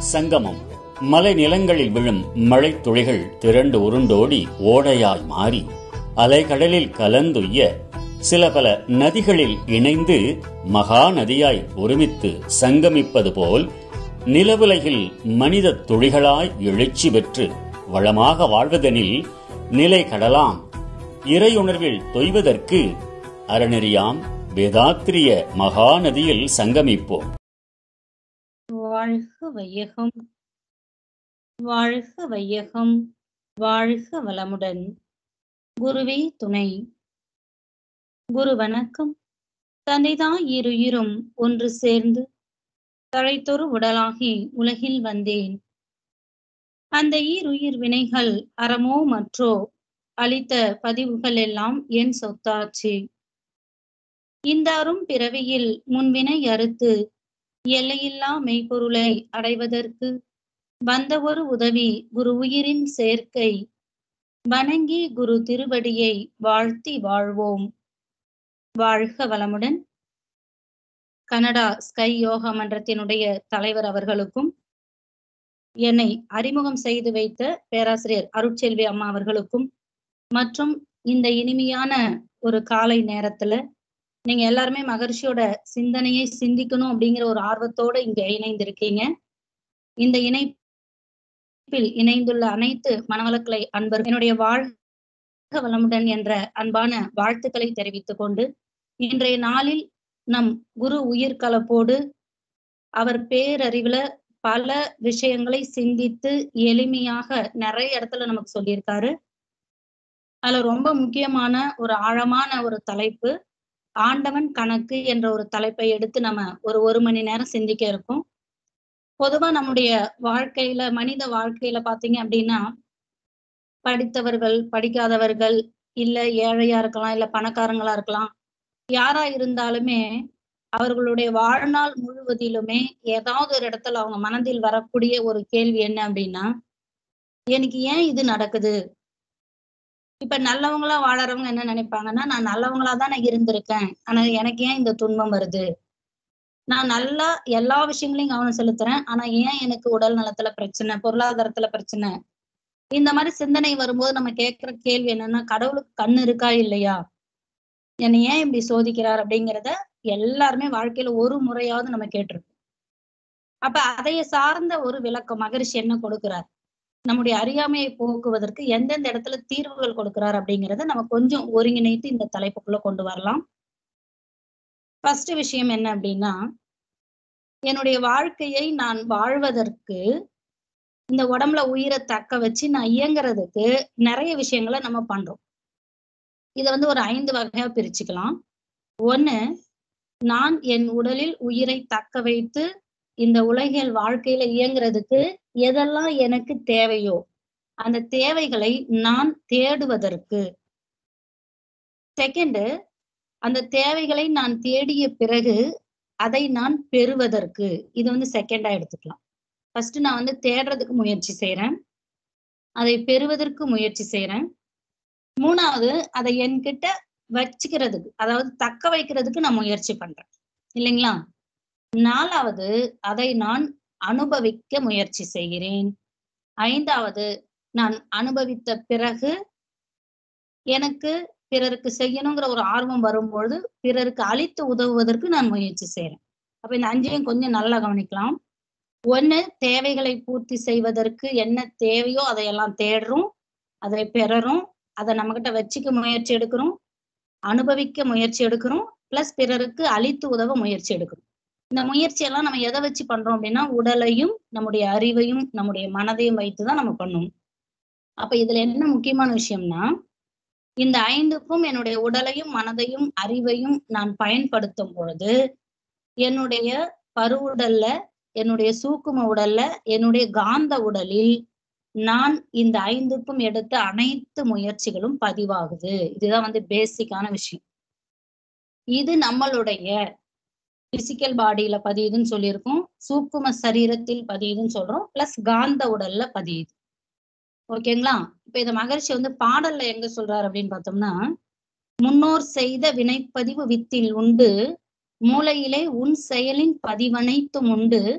சங்கமம் மலை நிலங்களில் விழும் மழைத் துளிகள் திரண்டு உருண்டோடி ஓடையாய் மாறி அலைகடலில் கலந்துய்ய சில பல நதிகளில் இணைந்து மகா நதியாய் ஒருமித்து சங்கமிப்பது போல் நிலவுலகில் மனித துளிகளாய் எழுச்சி பெற்று வளமாக வாழ்வதெனில் நிலை கடலாம் இறையுணர்வில் தொய்வதற்கு அறநெறியாம் வேதாத்திரிய மகாநதியில் சங்கமிப்போம் வாழ்க வையகம் வாழ்க வையகம் வாழ்க வளமுடன் குருவே துணை குரு வணக்கம் தந்தைதான் இருயிரும் ஒன்று சேர்ந்து தழைத்தொரு உடலாகி உலகில் வந்தேன் அந்த ஈருயிர் வினைகள் அறமோ மற்றோ அளித்த பதிவுகள் எல்லாம் என் சொத்தாச்சு இந்த அரும் பிறவியில் முன்வினை அறுத்து எல்லையில்லா மெய்ப்பொருளை அடைவதற்கு வந்த ஒரு உதவி குரு உயிரின் சேர்க்கை வணங்கி குரு திருவடியை வாழ்த்தி வாழ்வோம் வாழ்க வளமுடன் கனடா ஸ்கை யோகா மன்றத்தினுடைய தலைவர் அவர்களுக்கும் என்னை அறிமுகம் செய்து வைத்த பேராசிரியர் அருட்செல்வி அம்மா அவர்களுக்கும் மற்றும் இந்த இனிமையான ஒரு காலை நேரத்துல நீங்க எல்லாருமே மகர்ஷியோட சிந்தனையை சிந்திக்கணும் அப்படிங்கிற ஒரு ஆர்வத்தோட இங்க இணைந்திருக்கீங்க இந்த இணைப்பில் இணைந்துள்ள அனைத்து மனவளக்கலை அன்பர் என்னுடைய வாழ்க வளமுடன் என்ற அன்பான வாழ்த்துக்களை தெரிவித்துக் கொண்டு இன்றைய நாளில் நம் குரு உயிர்கலப்போடு அவர் பேரறிவுல பல விஷயங்களை சிந்தித்து எளிமையாக நிறைய இடத்துல நமக்கு சொல்லியிருக்காரு அதுல ரொம்ப முக்கியமான ஒரு ஆழமான ஒரு தலைப்பு ஆண்டவன் கணக்கு என்ற ஒரு தலைப்பை எடுத்து நம்ம ஒரு ஒரு மணி நேரம் சிந்திக்க இருக்கோம் பொதுவா நம்முடைய வாழ்க்கையில மனித வாழ்க்கையில பாத்தீங்க அப்படின்னா படித்தவர்கள் படிக்காதவர்கள் இல்ல ஏழையா இருக்கலாம் இல்ல பணக்காரங்களா இருக்கலாம் யாரா இருந்தாலுமே அவர்களுடைய வாழ்நாள் முழுவதிலுமே ஏதாவது ஒரு இடத்துல அவங்க மனதில் வரக்கூடிய ஒரு கேள்வி என்ன அப்படின்னா எனக்கு ஏன் இது நடக்குது இப்ப நல்லவங்களா வாழறவங்க என்ன நினைப்பாங்கன்னா நான் நல்லவங்களா தான் நான் இருந்திருக்கேன் ஆனா எனக்கு ஏன் இந்த துன்பம் வருது நான் நல்லா எல்லா விஷயங்களையும் கவனம் செலுத்துறேன் ஆனா ஏன் எனக்கு உடல் நலத்துல பிரச்சனை பொருளாதாரத்துல பிரச்சனை இந்த மாதிரி சிந்தனை வரும்போது நம்ம கேட்கிற கேள்வி என்னன்னா கடவுளுக்கு கண்ணு இருக்கா இல்லையா என்னை ஏன் இப்படி சோதிக்கிறார் அப்படிங்கிறத எல்லாருமே வாழ்க்கையில ஒரு முறையாவது நம்ம கேட்டிருக்கோம் அப்ப அதைய சார்ந்த ஒரு விளக்கம் மகரிஷி என்ன கொடுக்கிறார் நம்முடைய அறியாமையை போக்குவதற்கு எந்தெந்த இடத்துல தீர்வுகள் கொடுக்கிறார் அப்படிங்கிறத நம்ம கொஞ்சம் ஒருங்கிணைத்து இந்த தலைப்புக்குள்ள கொண்டு வரலாம் ஃபர்ஸ்ட் விஷயம் என்ன அப்படின்னா என்னுடைய வாழ்க்கையை நான் வாழ்வதற்கு இந்த உடம்புல உயிரை தக்க வச்சு நான் இயங்குறதுக்கு நிறைய விஷயங்களை நம்ம பண்றோம் இதை வந்து ஒரு ஐந்து வகையா பிரிச்சுக்கலாம் ஒண்ணு நான் என் உடலில் உயிரை தக்க வைத்து இந்த உலகில் வாழ்க்கையில இயங்குறதுக்கு எதெல்லாம் எனக்கு தேவையோ அந்த தேவைகளை நான் தேடுவதற்கு செகண்ட் அந்த தேவைகளை நான் தேடிய பிறகு அதை நான் பெறுவதற்கு இது வந்து செகண்டா எடுத்துக்கலாம் ஃபர்ஸ்ட் நான் வந்து தேடுறதுக்கு முயற்சி செய்யறேன் அதை பெறுவதற்கு முயற்சி செய்யறேன் மூணாவது அதை என்கிட்ட வச்சுக்கிறதுக்கு அதாவது தக்க வைக்கிறதுக்கு நான் முயற்சி பண்றேன் இல்லைங்களா நாலாவது அதை நான் அனுபவிக்க முயற்சி செய்கிறேன் ஐந்தாவது நான் அனுபவித்த பிறகு எனக்கு பிறருக்கு செய்யணுங்கிற ஒரு ஆர்வம் வரும்பொழுது பிறருக்கு அழித்து உதவுவதற்கு நான் முயற்சி செய்யறேன் அப்ப இந்த அஞ்சையும் கொஞ்சம் நல்லா கவனிக்கலாம் ஒண்ணு தேவைகளை பூர்த்தி செய்வதற்கு என்ன தேவையோ அதையெல்லாம் தேடுறோம் அதை பெறறோம் அதை நம்மகிட்ட வச்சுக்க முயற்சி எடுக்கிறோம் அனுபவிக்க முயற்சி எடுக்கிறோம் பிளஸ் பிறருக்கு அழித்து உதவ முயற்சி எடுக்கிறோம் இந்த முயற்சியெல்லாம் நம்ம எதை வச்சு பண்றோம் அப்படின்னா உடலையும் நம்முடைய அறிவையும் நம்முடைய மனதையும் வைத்துதான் நம்ம பண்ணுவோம் அப்ப இதுல என்ன முக்கியமான விஷயம்னா இந்த ஐந்துக்கும் என்னுடைய உடலையும் மனதையும் அறிவையும் நான் பயன்படுத்தும் பொழுது என்னுடைய பருவுடல்ல என்னுடைய சூக்கும உடல்ல என்னுடைய காந்த உடலில் நான் இந்த ஐந்துக்கும் எடுத்த அனைத்து முயற்சிகளும் பதிவாகுது இதுதான் வந்து பேசிக்கான விஷயம் இது நம்மளுடைய பிசிக்கல் பாடியில பதியுதுன்னு சொல்லியிருக்கோம் சூக்கும சரீரத்தில் பதியுதுன்னு சொல்றோம் பிளஸ் காந்த உடல்ல பதியுது ஓகேங்களா இப்ப இத மகர்ஷி வந்து பாடல்ல எங்க சொல்றாரு அப்படின்னு பார்த்தோம்னா முன்னோர் செய்த வினைப்பதிவு வித்தில் உண்டு மூளையிலே உன் செயலின் பதிவனைத்தும் உண்டு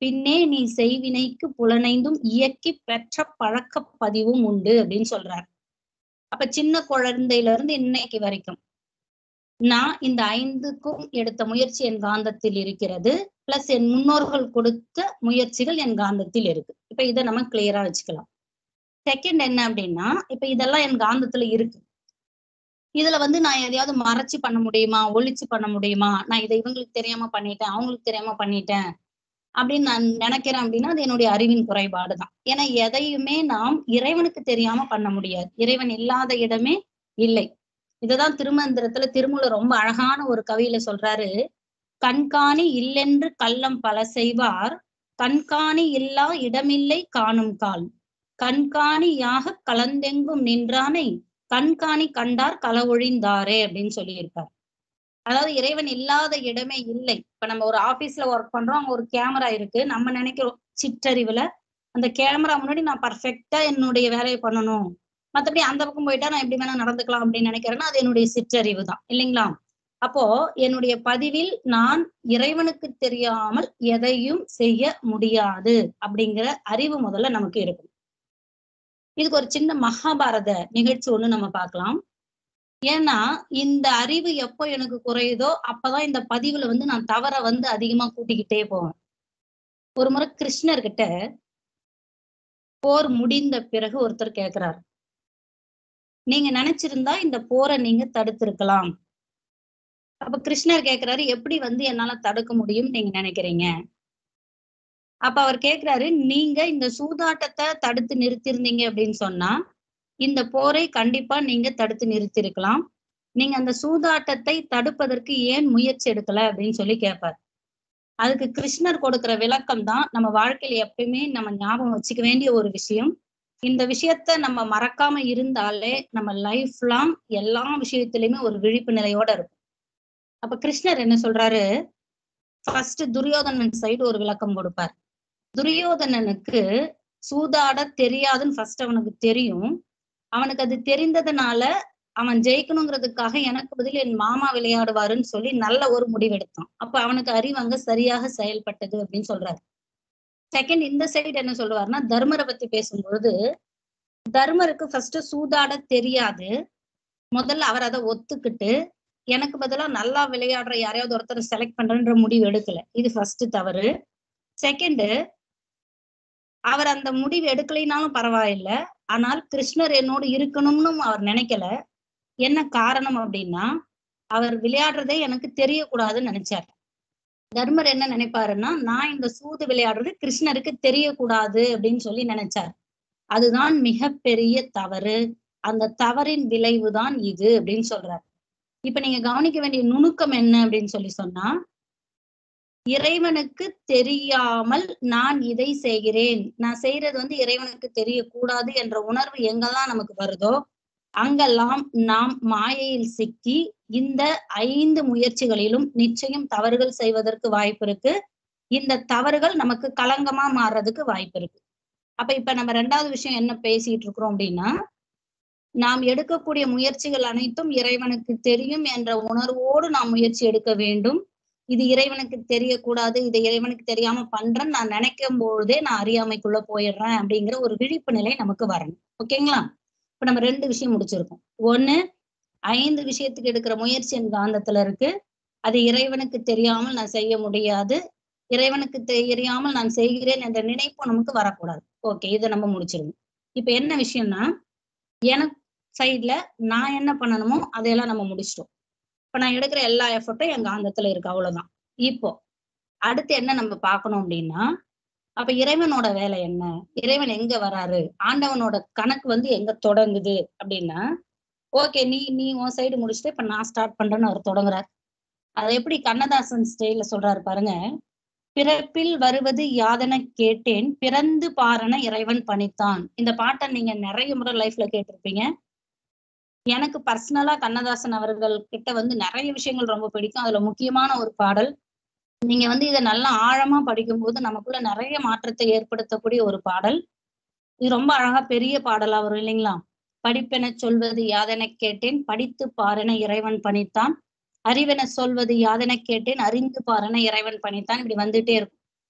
பின்னே நீ செய்வினைக்கு புலனைந்தும் இயக்கி பெற்ற பழக்க பதிவும் உண்டு அப்படின்னு சொல்றாரு அப்ப சின்ன குழந்தையில இருந்து இன்னைக்கு வரைக்கும் நான் இந்த ஐந்துக்கும் எடுத்த முயற்சி என் காந்தத்தில் இருக்கிறது பிளஸ் என் முன்னோர்கள் கொடுத்த முயற்சிகள் என் காந்தத்தில் இருக்கு இப்ப இதை நம்ம கிளியரா வச்சுக்கலாம் செகண்ட் என்ன அப்படின்னா இப்ப இதெல்லாம் என் காந்தத்துல இருக்கு இதுல வந்து நான் எதையாவது மறைச்சு பண்ண முடியுமா ஒழிச்சு பண்ண முடியுமா நான் இதை இவங்களுக்கு தெரியாம பண்ணிட்டேன் அவங்களுக்கு தெரியாம பண்ணிட்டேன் அப்படின்னு நான் நினைக்கிறேன் அப்படின்னா அது என்னுடைய அறிவின் குறைபாடு தான் ஏன்னா எதையுமே நாம் இறைவனுக்கு தெரியாம பண்ண முடியாது இறைவன் இல்லாத இடமே இல்லை இதுதான் திருமந்திரத்துல திருமூலர் ரொம்ப அழகான ஒரு கவியில சொல்றாரு கண்காணி இல்லென்று கள்ளம் பல செய்வார் கண்காணி இல்லா இடமில்லை காணும் கால் கண்காணியாக கலந்தெங்கும் நின்றானை கண்காணி கண்டார் களவொழிந்தாரே அப்படின்னு சொல்லியிருக்கார் அதாவது இறைவன் இல்லாத இடமே இல்லை இப்ப நம்ம ஒரு ஆபீஸ்ல ஒர்க் பண்றோம் அங்க ஒரு கேமரா இருக்கு நம்ம நினைக்கிறோம் சிற்றறிவுல அந்த கேமரா முன்னாடி நான் பர்ஃபெக்டா என்னுடைய வேலையை பண்ணணும் மத்தபடி அந்த பக்கம் போயிட்டா நான் எப்படி வேணா நடந்துக்கலாம் அப்படின்னு நினைக்கிறேன்னா அது என்னுடைய சிற்றறிவு தான் இல்லைங்களா அப்போ என்னுடைய பதிவில் நான் இறைவனுக்கு தெரியாமல் எதையும் செய்ய முடியாது அப்படிங்கிற அறிவு முதல்ல நமக்கு இருக்கும் இதுக்கு ஒரு சின்ன மகாபாரத நிகழ்ச்சி ஒண்ணு நம்ம பார்க்கலாம் ஏன்னா இந்த அறிவு எப்போ எனக்கு குறையுதோ அப்பதான் இந்த பதிவுல வந்து நான் தவற வந்து அதிகமா கூட்டிக்கிட்டே போவேன் ஒரு முறை கிருஷ்ணர்கிட்ட போர் முடிந்த பிறகு ஒருத்தர் கேக்குறாரு நீங்க நினைச்சிருந்தா இந்த போரை நீங்க தடுத்திருக்கலாம் அப்ப கிருஷ்ணர் கேக்குறாரு எப்படி வந்து என்னால தடுக்க முடியும் நீங்க நினைக்கிறீங்க அப்ப அவர் கேக்குறாரு நீங்க இந்த சூதாட்டத்தை தடுத்து நிறுத்திருந்தீங்க அப்படின்னு சொன்னா இந்த போரை கண்டிப்பா நீங்க தடுத்து நிறுத்திருக்கலாம் நீங்க அந்த சூதாட்டத்தை தடுப்பதற்கு ஏன் முயற்சி எடுக்கல அப்படின்னு சொல்லி கேட்பார் அதுக்கு கிருஷ்ணர் கொடுக்கிற விளக்கம் தான் நம்ம வாழ்க்கையில எப்பயுமே நம்ம ஞாபகம் வச்சுக்க வேண்டிய ஒரு விஷயம் இந்த விஷயத்த நம்ம மறக்காம இருந்தாலே நம்ம லைஃப் லாங் எல்லா விஷயத்திலயுமே ஒரு விழிப்பு நிலையோட இருக்கும் அப்ப கிருஷ்ணர் என்ன சொல்றாரு ஃபர்ஸ்ட் துரியோதனன் சைடு ஒரு விளக்கம் கொடுப்பார் துரியோதனனுக்கு சூதாட தெரியாதுன்னு ஃபர்ஸ்ட் அவனுக்கு தெரியும் அவனுக்கு அது தெரிந்ததுனால அவன் ஜெயிக்கணுங்கிறதுக்காக எனக்கு பதில் என் மாமா விளையாடுவாருன்னு சொல்லி நல்ல ஒரு முடிவெடுத்தான் அப்ப அவனுக்கு அறிவு அங்க சரியாக செயல்பட்டது அப்படின்னு சொல்றாரு செகண்ட் இந்த சைடு என்ன சொல்லுவாருன்னா தர்மரை பத்தி பேசும்பொழுது தர்மருக்கு ஃபர்ஸ்ட் சூதாட தெரியாது முதல்ல அவர் அதை ஒத்துக்கிட்டு எனக்கு பதிலா நல்லா விளையாடுற யாரையாவது ஒருத்தர் செலக்ட் பண்றன்ற முடிவு எடுக்கல இது ஃபர்ஸ்ட் தவறு செகண்ட் அவர் அந்த முடிவு எடுக்கலைனாலும் பரவாயில்ல ஆனால் கிருஷ்ணர் என்னோடு இருக்கணும்னு அவர் நினைக்கல என்ன காரணம் அப்படின்னா அவர் விளையாடுறதே எனக்கு தெரியக்கூடாதுன்னு நினைச்சார் தர்மர் என்ன நினைப்பாருன்னா நான் இந்த சூது விளையாடுறது கிருஷ்ணருக்கு தெரியக்கூடாது அப்படின்னு சொல்லி நினைச்சார் அதுதான் மிகப்பெரிய தவறு அந்த தவறின் விளைவுதான் இது அப்படின்னு சொல்றாரு இப்ப நீங்க கவனிக்க வேண்டிய நுணுக்கம் என்ன அப்படின்னு சொல்லி சொன்னா இறைவனுக்கு தெரியாமல் நான் இதை செய்கிறேன் நான் செய்யறது வந்து இறைவனுக்கு தெரியக்கூடாது என்ற உணர்வு எங்கெல்லாம் நமக்கு வருதோ அங்கெல்லாம் நாம் மாயையில் சிக்கி இந்த ஐந்து முயற்சிகளிலும் நிச்சயம் தவறுகள் செய்வதற்கு வாய்ப்பு இருக்கு இந்த தவறுகள் நமக்கு களங்கமா மாறுறதுக்கு வாய்ப்பு இருக்கு அப்ப இப்ப நம்ம ரெண்டாவது விஷயம் என்ன பேசிட்டு இருக்கிறோம் அப்படின்னா நாம் எடுக்கக்கூடிய முயற்சிகள் அனைத்தும் இறைவனுக்கு தெரியும் என்ற உணர்வோடு நாம் முயற்சி எடுக்க வேண்டும் இது இறைவனுக்கு தெரியக்கூடாது இது இறைவனுக்கு தெரியாம பண்றேன்னு நான் நினைக்கும் பொழுதே நான் அறியாமைக்குள்ள போயிடுறேன் அப்படிங்கிற ஒரு விழிப்பு நிலை நமக்கு வரணும் ஓகேங்களா இப்ப நம்ம ரெண்டு விஷயம் முடிச்சிருக்கோம் ஒண்ணு ஐந்து விஷயத்துக்கு எடுக்கிற முயற்சி என் காந்தத்துல இருக்கு அது இறைவனுக்கு தெரியாமல் நான் செய்ய முடியாது இறைவனுக்கு தெரியாமல் நான் செய்கிறேன் என்ற நினைப்பு நமக்கு வரக்கூடாது ஓகே இதை நம்ம முடிச்சிருவோம் இப்ப என்ன விஷயம்னா எனக்கு சைட்ல நான் என்ன பண்ணணுமோ அதையெல்லாம் நம்ம முடிச்சிட்டோம் இப்ப நான் எடுக்கிற எல்லா எஃபர்ட்டும் என் காந்தத்துல இருக்கு அவ்வளவுதான் இப்போ அடுத்து என்ன நம்ம பார்க்கணும் அப்படின்னா அப்ப இறைவனோட வேலை என்ன இறைவன் எங்க வராரு ஆண்டவனோட கணக்கு வந்து எங்க தொடங்குது அப்படின்னா ஓகே நீ நீ உன் சைடு முடிச்சுட்டு இப்ப நான் ஸ்டார்ட் பண்றேன்னு அவர் தொடங்குறார் அதை எப்படி கண்ணதாசன் ஸ்டைல சொல்றாரு பாருங்க பிறப்பில் வருவது யாதன கேட்டேன் பிறந்து பாரன இறைவன் பணித்தான் இந்த பாட்டை நீங்க நிறைய முறை லைஃப்ல கேட்டிருப்பீங்க எனக்கு பர்சனலா கண்ணதாசன் அவர்கள் கிட்ட வந்து நிறைய விஷயங்கள் ரொம்ப பிடிக்கும் அதுல முக்கியமான ஒரு பாடல் நீங்க வந்து இதை நல்லா ஆழமா படிக்கும்போது நமக்குள்ள நிறைய மாற்றத்தை ஏற்படுத்தக்கூடிய ஒரு பாடல் இது ரொம்ப அழகா பெரிய பாடலா வரும் இல்லைங்களா படிப்பென சொல்வது யாதென கேட்டேன் படித்து பாரென இறைவன் பணித்தான் அறிவென சொல்வது யாதென கேட்டேன் அறிந்து பாரென இறைவன் பணித்தான் இப்படி வந்துட்டே இருக்கும்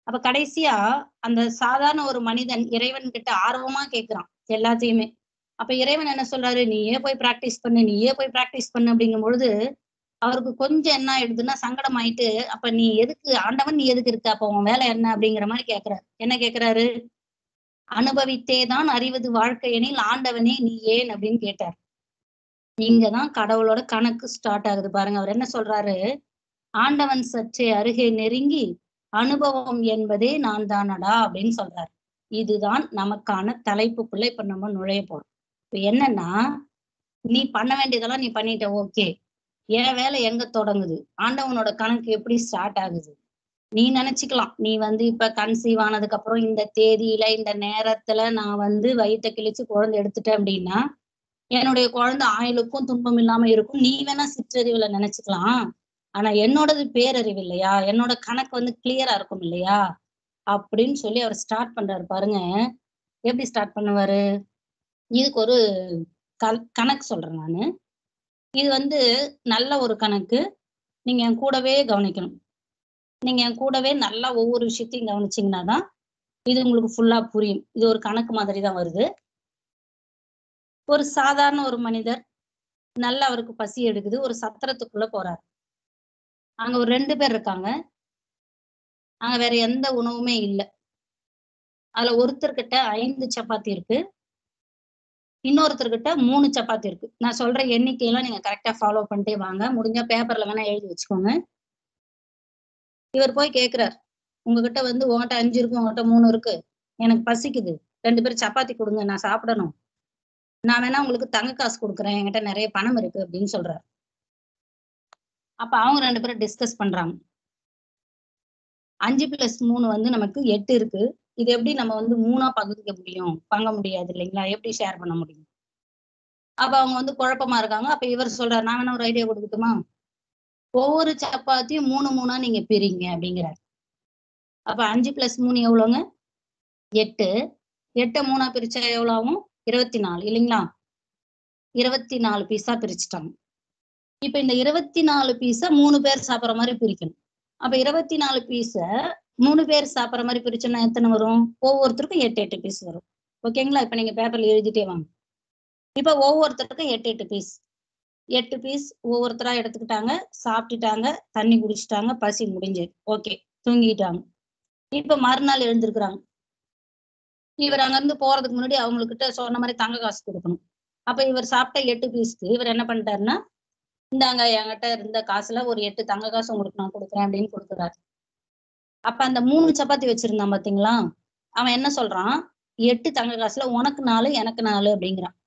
அப்ப கடைசியா அந்த சாதாரண ஒரு மனிதன் இறைவன் கிட்ட ஆர்வமா கேட்கிறான் எல்லாத்தையுமே அப்ப இறைவன் என்ன சொல்றாரு நீயே போய் பிராக்டிஸ் பண்ணு நீயே போய் பிராக்டிஸ் பண்ணு அப்படிங்கும் பொழுது அவருக்கு கொஞ்சம் என்ன ஆயிடுதுன்னா சங்கடம் ஆயிட்டு அப்ப நீ எதுக்கு ஆண்டவன் நீ எதுக்கு இருக்க அப்ப உன் வேலை என்ன அப்படிங்கிற மாதிரி கேக்குறாரு என்ன கேக்குறாரு அனுபவித்தே தான் அறிவது வாழ்க்கை எனில் ஆண்டவனே நீ ஏன் அப்படின்னு கேட்டார் இங்கதான் கடவுளோட கணக்கு ஸ்டார்ட் ஆகுது பாருங்க அவர் என்ன சொல்றாரு ஆண்டவன் சற்றே அருகே நெருங்கி அனுபவம் என்பதே நான் தானடா அப்படின்னு சொல்றாரு இதுதான் நமக்கான தலைப்புக்குள்ள இப்ப நம்ம நுழைய போறோம் இப்ப என்னன்னா நீ பண்ண வேண்டியதெல்லாம் நீ பண்ணிட்ட ஓகே என் வேலை எங்க தொடங்குது ஆண்டவனோட கணக்கு எப்படி ஸ்டார்ட் ஆகுது நீ நினைச்சுக்கலாம் நீ வந்து இப்ப கன்சீவ் ஆனதுக்கு அப்புறம் இந்த தேதியில இந்த நேரத்துல நான் வந்து வயிற்ற கிழிச்சு குழந்தை எடுத்துட்டேன் அப்படின்னா என்னுடைய குழந்தை ஆயுளுக்கும் துன்பம் இல்லாம இருக்கும் நீ வேணா சிற்றறிவுல நினைச்சுக்கலாம் ஆனா என்னோடது பேரறிவு இல்லையா என்னோட கணக்கு வந்து கிளியரா இருக்கும் இல்லையா அப்படின்னு சொல்லி அவர் ஸ்டார்ட் பண்றாரு பாருங்க எப்படி ஸ்டார்ட் பண்ணுவாரு இதுக்கு ஒரு கல் கணக்கு சொல்றேன் நானு இது வந்து நல்ல ஒரு கணக்கு நீங்க என் கூடவே கவனிக்கணும் நீங்க என் கூடவே நல்லா ஒவ்வொரு விஷயத்தையும் கவனிச்சீங்கன்னா தான் இது உங்களுக்கு ஃபுல்லா புரியும் இது ஒரு கணக்கு மாதிரி தான் வருது ஒரு சாதாரண ஒரு மனிதர் நல்ல அவருக்கு பசி எடுக்குது ஒரு சத்திரத்துக்குள்ள போறாரு அங்க ஒரு ரெண்டு பேர் இருக்காங்க அங்க வேற எந்த உணவுமே இல்லை அதுல ஒருத்தர்கிட்ட ஐந்து சப்பாத்தி இருக்கு இன்னொருத்தர்கிட்ட மூணு சப்பாத்தி இருக்கு நான் சொல்ற எண்ணிக்கையெல்லாம் நீங்க கரெக்டா ஃபாலோ பண்ணிட்டே வாங்க முடிஞ்சா பேப்பர்ல வேணா எழுதி வச்சுக்கோங்க இவர் போய் கேக்குறார் உங்ககிட்ட வந்து உங்ககிட்ட அஞ்சு இருக்கு உங்ககிட்ட மூணு இருக்கு எனக்கு பசிக்குது ரெண்டு பேரும் சப்பாத்தி கொடுங்க நான் சாப்பிடணும் நான் வேணா உங்களுக்கு தங்க காசு கொடுக்குறேன் என்கிட்ட நிறைய பணம் இருக்கு அப்படின்னு சொல்றாரு அப்ப அவங்க ரெண்டு பேரும் டிஸ்கஸ் பண்றாங்க அஞ்சு பிளஸ் மூணு வந்து நமக்கு எட்டு இருக்கு இது எப்படி நம்ம வந்து மூணா பகுதிக்க முடியும் பங்க முடியாது இல்லைங்களா எப்படி ஷேர் பண்ண முடியும் அப்ப அவங்க வந்து குழப்பமா இருக்காங்க அப்ப இவர் சொல்றாரு நான் வேணா ஒரு ஐடியா கொடுக்கட்டுமா ஒவ்வொரு சப்பாத்தியும் மூணு மூணா நீங்க பிரிங்க அப்படிங்கிறார் அப்ப அஞ்சு பிளஸ் மூணு எவ்வளோங்க எட்டு எட்டை மூணா பிரிச்சா எவ்வளோ ஆகும் இருபத்தி நாலு இல்லைங்களா இருபத்தி நாலு பீஸா பிரிச்சுட்டாங்க இப்ப இந்த இருபத்தி நாலு பீஸை மூணு பேர் சாப்பிட்ற மாதிரி பிரிக்கணும் அப்ப இருபத்தி நாலு பீஸை மூணு பேர் சாப்பிட்ற மாதிரி பிரிச்சோம்னா எத்தனை வரும் ஒவ்வொருத்தருக்கும் எட்டு எட்டு பீஸ் வரும் ஓகேங்களா இப்ப நீங்க பேப்பர்ல எழுதிட்டே வாங்க இப்ப ஒவ்வொருத்தருக்கும் எட்டு எட்டு பீஸ் எட்டு பீஸ் ஒவ்வொருத்தரா எடுத்துக்கிட்டாங்க சாப்பிட்டுட்டாங்க தண்ணி குடிச்சிட்டாங்க பசி முடிஞ்சு ஓகே தூங்கிட்டாங்க இப்ப மறுநாள் எழுந்திருக்கிறாங்க இவர் அங்கிருந்து போறதுக்கு முன்னாடி அவங்கக்கிட்ட சொன்ன மாதிரி தங்க காசு கொடுக்கணும் அப்ப இவர் சாப்பிட்ட எட்டு பீஸ்க்கு இவர் என்ன பண்ணிட்டாருன்னா இந்தாங்க என்கிட்ட இருந்த காசுல ஒரு எட்டு தங்க காசு உங்களுக்கு நான் கொடுக்குறேன் அப்படின்னு கொடுக்குறாரு அப்ப அந்த மூணு சப்பாத்தி வச்சிருந்தான் பாத்தீங்களா அவன் என்ன சொல்றான் எட்டு தங்க காசுல உனக்கு நாலு எனக்கு நாலு அப்படிங்கிறான்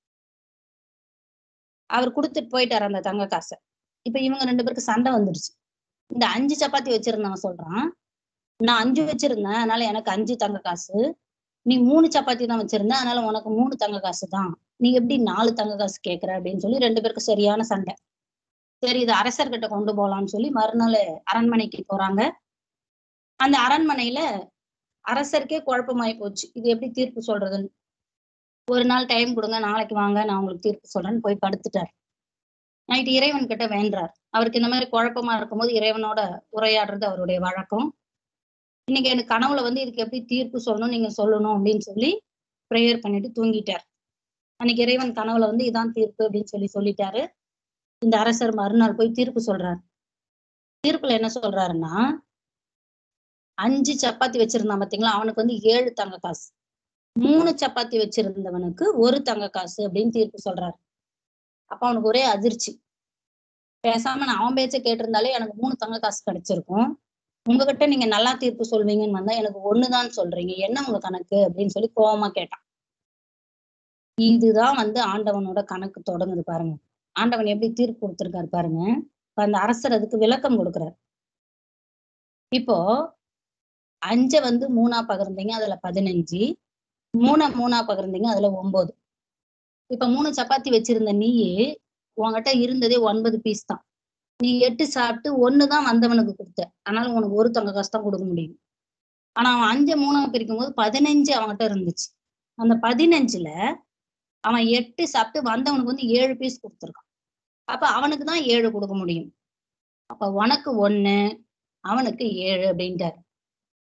அவர் கொடுத்துட்டு போயிட்டாரு அந்த தங்க காசை இப்ப இவங்க ரெண்டு பேருக்கு சண்டை வந்துருச்சு இந்த அஞ்சு சப்பாத்தி வச்சிருந்தவன் சொல்றான் நான் அஞ்சு வச்சிருந்தேன் அதனால எனக்கு அஞ்சு தங்க காசு நீ மூணு சப்பாத்தி தான் வச்சிருந்த அதனால உனக்கு மூணு தங்க காசு தான் நீ எப்படி நாலு தங்க காசு கேக்குற அப்படின்னு சொல்லி ரெண்டு பேருக்கு சரியான சண்டை சரி இது அரசர்கிட்ட கொண்டு போலாம்னு சொல்லி மறுநாள் அரண்மனைக்கு போறாங்க அந்த அரண்மனையில அரசருக்கே குழப்பமாயி போச்சு இது எப்படி தீர்ப்பு சொல்றதுன்னு ஒரு நாள் டைம் கொடுங்க நாளைக்கு வாங்க நான் உங்களுக்கு தீர்ப்பு சொல்றேன்னு போய் படுத்துட்டார் நைட்டு இறைவன் கிட்ட வேண்டார் அவருக்கு இந்த மாதிரி குழப்பமா இருக்கும்போது இறைவனோட உரையாடுறது அவருடைய வழக்கம் இன்னைக்கு எனக்கு கனவுல வந்து இதுக்கு எப்படி தீர்ப்பு சொல்லணும் நீங்க சொல்லணும் அப்படின்னு சொல்லி ப்ரேயர் பண்ணிட்டு தூங்கிட்டார் அன்னைக்கு இறைவன் கனவுல வந்து இதான் தீர்ப்பு அப்படின்னு சொல்லி சொல்லிட்டாரு இந்த அரசர் மறுநாள் போய் தீர்ப்பு சொல்றாரு தீர்ப்புல என்ன சொல்றாருன்னா அஞ்சு சப்பாத்தி வச்சிருந்தான் பாத்தீங்களா அவனுக்கு வந்து ஏழு தங்க காசு மூணு சப்பாத்தி வச்சிருந்தவனுக்கு ஒரு தங்க காசு அப்படின்னு தீர்ப்பு சொல்றாரு அப்ப அவனுக்கு ஒரே அதிர்ச்சி பேசாம நான் அவன் பேச்ச கேட்டிருந்தாலே எனக்கு மூணு தங்க காசு கிடைச்சிருக்கும் உங்ககிட்ட நீங்க நல்லா தீர்ப்பு சொல்வீங்கன்னு வந்தா எனக்கு ஒண்ணுதான் சொல்றீங்க என்ன உங்க கணக்கு அப்படின்னு சொல்லி கோவமா கேட்டான் இதுதான் வந்து ஆண்டவனோட கணக்கு தொடங்குது பாருங்க ஆண்டவன் எப்படி தீர்ப்பு கொடுத்திருக்காரு பாருங்க இப்ப அந்த அரசர் அதுக்கு விளக்கம் கொடுக்குறாரு இப்போ அஞ்ச வந்து மூணா பகிர்ந்தீங்க அதுல பதினஞ்சு மூணை மூணா பகிர்ந்தீங்க அதுல ஒன்பது இப்ப மூணு சப்பாத்தி வச்சிருந்த நீயே உன்கிட்ட இருந்ததே ஒன்பது பீஸ் தான் நீ எட்டு சாப்பிட்டு ஒண்ணுதான் வந்தவனுக்கு கொடுத்த அதனால உனக்கு ஒரு தங்க காசு தான் கொடுக்க முடியும் ஆனா அவன் அஞ்சு மூணா பிரிக்கும் போது பதினஞ்சு அவன்கிட்ட இருந்துச்சு அந்த பதினஞ்சுல அவன் எட்டு சாப்பிட்டு வந்தவனுக்கு வந்து ஏழு பீஸ் கொடுத்துருக்கான் அப்ப அவனுக்கு தான் ஏழு கொடுக்க முடியும் அப்ப உனக்கு ஒண்ணு அவனுக்கு ஏழு அப்படின்ட்டாரு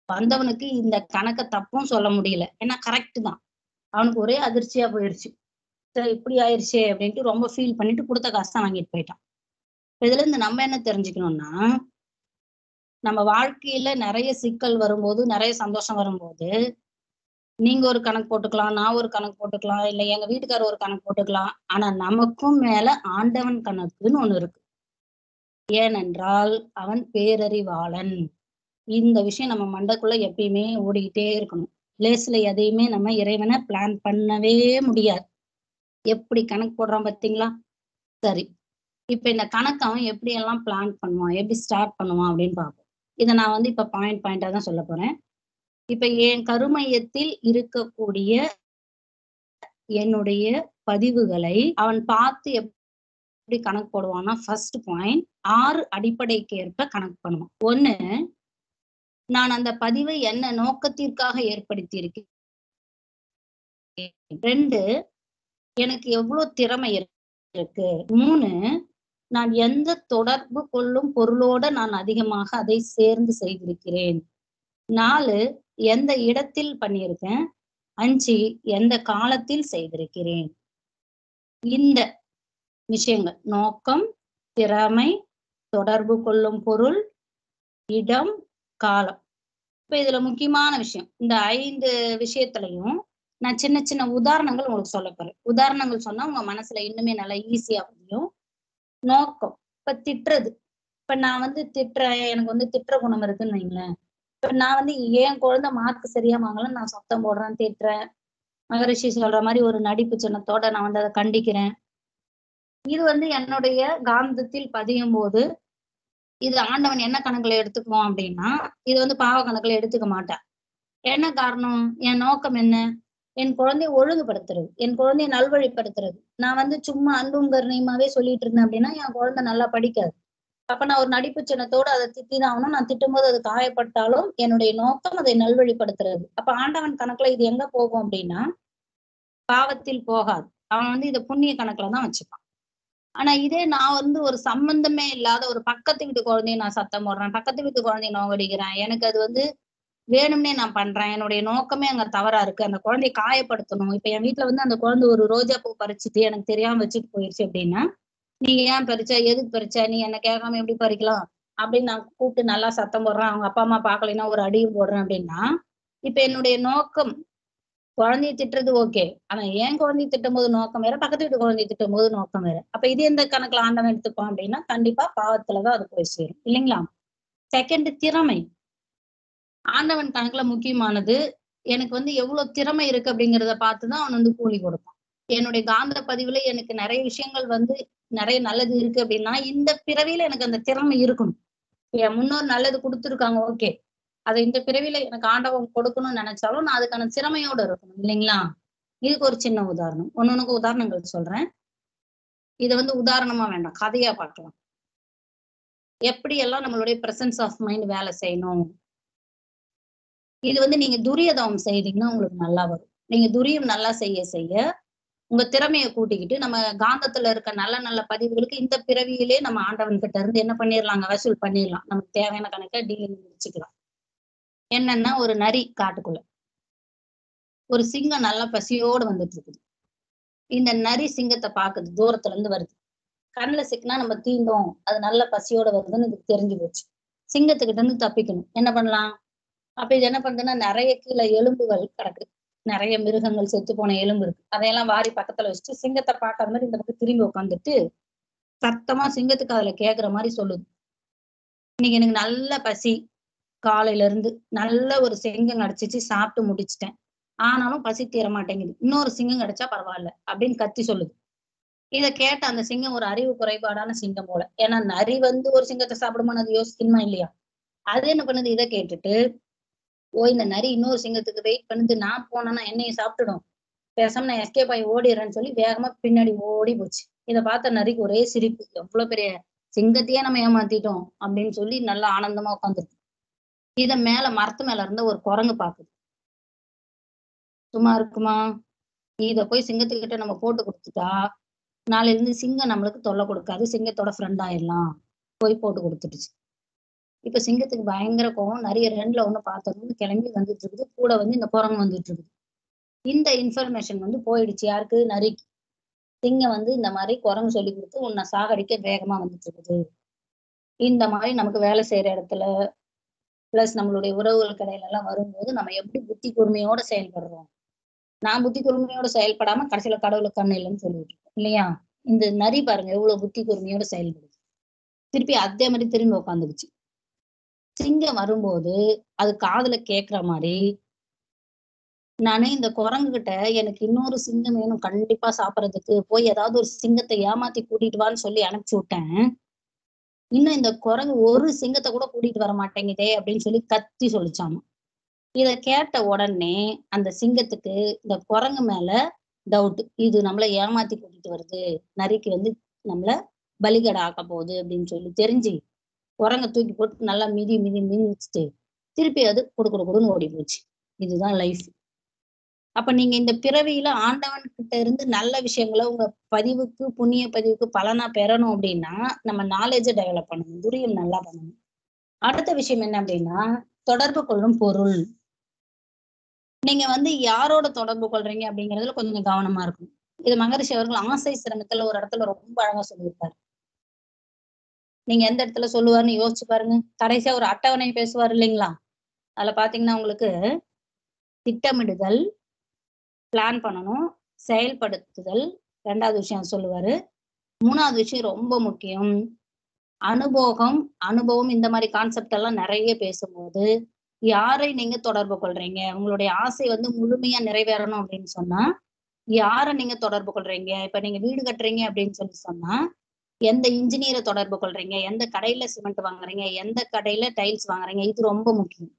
வந்தவனுக்கு இந்த கணக்க தப்பும் சொல்ல முடியல ஏன்னா கரெக்ட் தான் அவனுக்கு ஒரே அதிர்ச்சியா போயிடுச்சு சரி இப்படி ஆயிடுச்சே அப்படின்ட்டு ரொம்ப ஃபீல் பண்ணிட்டு கொடுத்த காசு தான் வாங்கிட்டு போயிட்டான் இதுல இருந்து நம்ம என்ன தெரிஞ்சுக்கணும்னா நம்ம வாழ்க்கையில நிறைய சிக்கல் வரும்போது நிறைய சந்தோஷம் வரும்போது நீங்க ஒரு கணக்கு போட்டுக்கலாம் நான் ஒரு கணக்கு போட்டுக்கலாம் இல்ல எங்க வீட்டுக்காரர் ஒரு கணக்கு போட்டுக்கலாம் ஆனா நமக்கும் மேல ஆண்டவன் கணக்குன்னு ஒண்ணு இருக்கு ஏனென்றால் அவன் பேரறிவாளன் இந்த விஷயம் நம்ம மண்டக்குள்ள எப்பயுமே ஓடிக்கிட்டே இருக்கணும் லேஸ்ல எதையுமே நம்ம இறைவனை பிளான் பண்ணவே முடியாது எப்படி கணக்கு போடுறான் பாத்தீங்களா சரி இப்ப இந்த கணக்கு அவன் எப்படி எல்லாம் பிளான் பண்ணுவான் எப்படி ஸ்டார்ட் பண்ணுவான் அப்படின்னு பார்ப்போம் இதை நான் வந்து இப்ப பாயிண்ட் பாயிண்டா தான் சொல்ல போறேன் இப்ப என் கருமையத்தில் இருக்கக்கூடிய என்னுடைய பதிவுகளை அவன் பார்த்து எப்படி கணக்கு போடுவான்னா ஃபர்ஸ்ட் பாயிண்ட் ஆறு அடிப்படைக்கு ஏற்ப கணக்கு பண்ணுவான் ஒண்ணு நான் அந்த பதிவை என்ன நோக்கத்திற்காக ஏற்படுத்தி இருக்கேன் ரெண்டு எனக்கு எவ்வளவு திறமை இருக்கு மூணு நான் எந்த தொடர்பு கொள்ளும் பொருளோட நான் அதிகமாக அதை சேர்ந்து செய்திருக்கிறேன் நாலு எந்த இடத்தில் பண்ணியிருக்கேன் அஞ்சு எந்த காலத்தில் செய்திருக்கிறேன் இந்த விஷயங்கள் நோக்கம் திறமை தொடர்பு கொள்ளும் பொருள் இடம் காலம் இப்ப இதுல முக்கியமான விஷயம் இந்த ஐந்து விஷயத்திலையும் நான் சின்ன சின்ன உதாரணங்கள் உங்களுக்கு சொல்ல போறேன் உதாரணங்கள் சொன்னா உங்க மனசுல இன்னுமே நல்லா ஈஸியா புரியும் நோக்கம் இப்ப திட்டுறது இப்ப நான் வந்து திட்டுறேன் எனக்கு வந்து திட்டுற குணம் இருக்குன்னு வைங்களேன் இப்ப நான் வந்து என் குழந்தை மார்க் சரியா வாங்கல நான் சத்தம் போடுறேன் திட்டுறேன் மகரிஷி சொல்ற மாதிரி ஒரு நடிப்பு சின்னத்தோட நான் வந்து அதை கண்டிக்கிறேன் இது வந்து என்னுடைய காந்தத்தில் பதியும் போது இது ஆண்டவன் என்ன கணக்குல எடுத்துக்குவோம் அப்படின்னா இது வந்து பாவ கணக்குல எடுத்துக்க மாட்டேன் என்ன காரணம் என் நோக்கம் என்ன என் குழந்தைய ஒழுங்குபடுத்துறது என் குழந்தைய நல்வழிப்படுத்துறது நான் வந்து சும்மா அன்பும் கருணையுமாவே சொல்லிட்டு இருந்தேன் அப்படின்னா என் குழந்தை நல்லா படிக்காது அப்ப நான் ஒரு நடிப்பு சின்னத்தோடு அதை திட்டிதான் ஆகணும் நான் திட்டும்போது அது காயப்பட்டாலும் என்னுடைய நோக்கம் அதை நல்வழிப்படுத்துறது அப்ப ஆண்டவன் கணக்குல இது எங்க போகும் அப்படின்னா பாவத்தில் போகாது அவன் வந்து இதை புண்ணிய கணக்குல தான் வச்சுப்பான் ஆனா இதே நான் வந்து ஒரு சம்பந்தமே இல்லாத ஒரு பக்கத்து வீட்டு குழந்தைய நான் சத்தம் போடுறேன் பக்கத்து வீட்டு குழந்தைய நோகடிக்கிறேன் எனக்கு அது வந்து வேணும்னே நான் பண்றேன் என்னுடைய நோக்கமே அங்க தவறா இருக்கு அந்த குழந்தைய காயப்படுத்தணும் இப்ப என் வீட்டுல வந்து அந்த குழந்தை ஒரு ரோஜா பூ பறிச்சுட்டு எனக்கு தெரியாம வச்சுட்டு போயிடுச்சு அப்படின்னா நீ ஏன் பறிச்ச எதுக்கு பறிச்ச நீ என்ன கேட்காம எப்படி பறிக்கலாம் அப்படின்னு நான் கூப்பிட்டு நல்லா சத்தம் போடுறேன் அவங்க அப்பா அம்மா பார்க்கலைன்னா ஒரு அடியும் போடுறேன் அப்படின்னா இப்ப என்னுடைய நோக்கம் குழந்தைய திட்டுறது ஓகே ஆனா ஏன் குழந்தைய திட்டும் போது நோக்கம் வேற பக்கத்து வீட்டு குழந்தைய திட்டும் போது நோக்கம் வேற அப்ப இது எந்த கணக்குல ஆண்டவன் எடுத்துப்போம் அப்படின்னா கண்டிப்பா பாவத்துலதான் அது போய் சேரும் இல்லைங்களா செகண்ட் திறமை ஆண்டவன் கணக்குல முக்கியமானது எனக்கு வந்து எவ்வளவு திறமை இருக்கு அப்படிங்கிறத பார்த்துதான் அவன் வந்து கூலி கொடுப்பான் என்னுடைய காந்த பதிவுல எனக்கு நிறைய விஷயங்கள் வந்து நிறைய நல்லது இருக்கு அப்படின்னா இந்த பிறவியில எனக்கு அந்த திறமை இருக்கணும் என் முன்னோர் நல்லது கொடுத்துருக்காங்க ஓகே அதை இந்த பிறவியில எனக்கு ஆண்டவன் கொடுக்கணும்னு நினைச்சாலும் நான் அதுக்கான திறமையோட இருக்கணும் இல்லைங்களா இதுக்கு ஒரு சின்ன உதாரணம் ஒன்னொன்னுக்கு உதாரணங்கள் சொல்றேன் இதை வந்து உதாரணமா வேண்டாம் கதையா பார்க்கலாம் எப்படி எல்லாம் நம்மளுடைய பிரசன்ஸ் ஆஃப் மைண்ட் வேலை செய்யணும் இது வந்து நீங்க துரியதவம் செய்தீங்கன்னா உங்களுக்கு நல்லா வரும் நீங்க துரியம் நல்லா செய்ய செய்ய உங்க திறமையை கூட்டிக்கிட்டு நம்ம காந்தத்துல இருக்க நல்ல நல்ல பதிவுகளுக்கு இந்த பிறவியிலே நம்ம ஆண்டவன் கிட்ட இருந்து என்ன பண்ணிடலாங்க வசூல் பண்ணிடலாம் நமக்கு தேவையான கணக்கை டீலிங் முடிச்சுக்கலாம் என்னன்னா ஒரு நரி காட்டுக்குள்ள ஒரு சிங்கம் நல்லா பசியோடு வந்துட்டு இருக்குது இந்த நரி சிங்கத்தை பாக்குது தூரத்துல இருந்து வருது கண்ணுல சிக்கினா நம்ம தீண்டோம் அது நல்ல பசியோட வருதுன்னு இதுக்கு தெரிஞ்சு போச்சு சிங்கத்துக்கிட்ட இருந்து தப்பிக்கணும் என்ன பண்ணலாம் அப்ப இது என்ன பண்ணுதுன்னா நிறைய கீழே எலும்புகள் கிடக்கு நிறைய மிருகங்கள் செத்து போன எலும்பு இருக்கு அதையெல்லாம் வாரி பக்கத்துல வச்சுட்டு சிங்கத்தை பார்க்காத மாதிரி இந்த பக்கம் திரும்பி உட்காந்துட்டு சத்தமா சிங்கத்துக்கு அதுல கேக்குற மாதிரி சொல்லுது இன்னைக்கு எனக்கு நல்ல பசி காலையில இருந்து நல்ல ஒரு சிங்கம் கிடைச்சிச்சு சாப்பிட்டு முடிச்சிட்டேன் ஆனாலும் பசி தீர மாட்டேங்குது இன்னொரு சிங்கம் கிடைச்சா பரவாயில்ல அப்படின்னு கத்தி சொல்லுது இத கேட்ட அந்த சிங்கம் ஒரு அறிவு குறைபாடான சிங்கம் போல ஏன்னா நரி வந்து ஒரு சிங்கத்தை சாப்பிடுமான்னு அது யோசிக்கணுமா இல்லையா அது என்ன பண்ணுது இதை கேட்டுட்டு ஓ இந்த நரி இன்னொரு சிங்கத்துக்கு வெயிட் பண்ணுது நான் போனேன்னா என்னையும் சாப்பிட்டுடும் பேசாம நான் எஸ்கேப் ஆகி ஓடிடுறேன்னு சொல்லி வேகமா பின்னாடி ஓடி போச்சு இதை பார்த்த நரிக்கு ஒரே சிரிப்பு எவ்வளவு பெரிய சிங்கத்தையே நம்ம ஏமாத்திட்டோம் அப்படின்னு சொல்லி நல்லா ஆனந்தமா உட்காந்துருக்கு இத மேல மரத்து மேல இருந்த ஒரு குரங்கு பாக்குது சும்மா இருக்குமா இத போய் சிங்கத்துக்கிட்ட நம்ம போட்டு கொடுத்துட்டா நாளையில இருந்து சிங்கம் நம்மளுக்கு தொல்லை கொடுக்காது சிங்கத்தோட ஃப்ரெண்ட் ஆயிடலாம் போய் போட்டு கொடுத்துட்டுச்சு இப்ப சிங்கத்துக்கு பயங்கர கோவம் நிறைய ரெண்டுல ஒண்ணு பார்த்தோம்னு கிளம்பி வந்துட்டு இருக்குது கூட வந்து இந்த குரங்கு வந்துட்டு இருக்குது இந்த இன்ஃபர்மேஷன் வந்து போயிடுச்சு யாருக்கு நரிக்கு சிங்கம் வந்து இந்த மாதிரி குரங்கு சொல்லி கொடுத்து உன்னை சாகடிக்க வேகமா வந்துட்டு இருக்குது இந்த மாதிரி நமக்கு வேலை செய்யற இடத்துல பிளஸ் நம்மளுடைய உறவுகள் கடையில எல்லாம் வரும்போது நம்ம எப்படி புத்தி கூர்மையோட செயல்படுறோம் நான் புத்தி கூர்மையோட செயல்படாம கடைசியில கடவுளுக்கு கண்ணு இல்லைன்னு சொல்லிட்டு இருக்கோம் இல்லையா இந்த நரி பாருங்க எவ்வளவு புத்தி கூர்மையோட செயல்படுது திருப்பி அதே மாதிரி திரும்பி உட்காந்துக்குச்சு சிங்கம் வரும்போது அது காதுல கேக்குற மாதிரி நானே இந்த குரங்கு கிட்ட எனக்கு இன்னொரு சிங்கம் வேணும் கண்டிப்பா சாப்பிடறதுக்கு போய் ஏதாவது ஒரு சிங்கத்தை ஏமாத்தி கூட்டிட்டு வான்னு சொல்லி அனுப்பிச்சு விட்டேன் இன்னும் இந்த குரங்கு ஒரு சிங்கத்தை கூட கூட்டிட்டு வர மாட்டேங்குதே அப்படின்னு சொல்லி கத்தி சொல்லிச்சாமா இத கேட்ட உடனே அந்த சிங்கத்துக்கு இந்த குரங்கு மேல டவுட் இது நம்மள ஏமாத்தி கூட்டிட்டு வருது நரிக்கு வந்து நம்மள பலிகடை ஆக்க போகுது அப்படின்னு சொல்லி தெரிஞ்சு குரங்க தூக்கி போட்டு நல்லா மிதி மிதி மிதிச்சுட்டு திருப்பி அது குடு குடு குடுன்னு ஓடி போச்சு இதுதான் லைஃப் அப்ப நீங்க இந்த பிறவியில ஆண்டவன் கிட்ட இருந்து நல்ல விஷயங்களை உங்க பதிவுக்கு புண்ணிய பதிவுக்கு பலனா பெறணும் அப்படின்னா நம்ம நாலேஜை டெவலப் பண்ணணும் துரியம் நல்லா பண்ணணும் அடுத்த விஷயம் என்ன அப்படின்னா தொடர்பு கொள்ளும் பொருள் நீங்க வந்து யாரோட தொடர்பு கொள்றீங்க அப்படிங்கறதுல கொஞ்சம் கவனமா இருக்கணும் இது மகரிஷி அவர்கள் ஆசை சிரமத்துல ஒரு இடத்துல ரொம்ப அழகா சொல்லியிருப்பாரு நீங்க எந்த இடத்துல சொல்லுவாருன்னு யோசிச்சு பாருங்க கடைசியா ஒரு அட்டவணை பேசுவார் இல்லைங்களா அதுல பாத்தீங்கன்னா உங்களுக்கு திட்டமிடுதல் பிளான் பண்ணணும் செயல்படுத்துதல் ரெண்டாவது விஷயம் சொல்லுவாரு மூணாவது விஷயம் ரொம்ப முக்கியம் அனுபவம் அனுபவம் இந்த மாதிரி கான்செப்ட் எல்லாம் நிறைய பேசும்போது யாரை நீங்க தொடர்பு கொள்றீங்க உங்களுடைய ஆசை வந்து முழுமையா நிறைவேறணும் அப்படின்னு சொன்னா யாரை நீங்க தொடர்பு கொள்றீங்க இப்ப நீங்க வீடு கட்டுறீங்க அப்படின்னு சொல்லி சொன்னா எந்த இன்ஜினியரை தொடர்பு கொள்றீங்க எந்த கடையில சிமெண்ட் வாங்குறீங்க எந்த கடையில டைல்ஸ் வாங்குறீங்க இது ரொம்ப முக்கியம்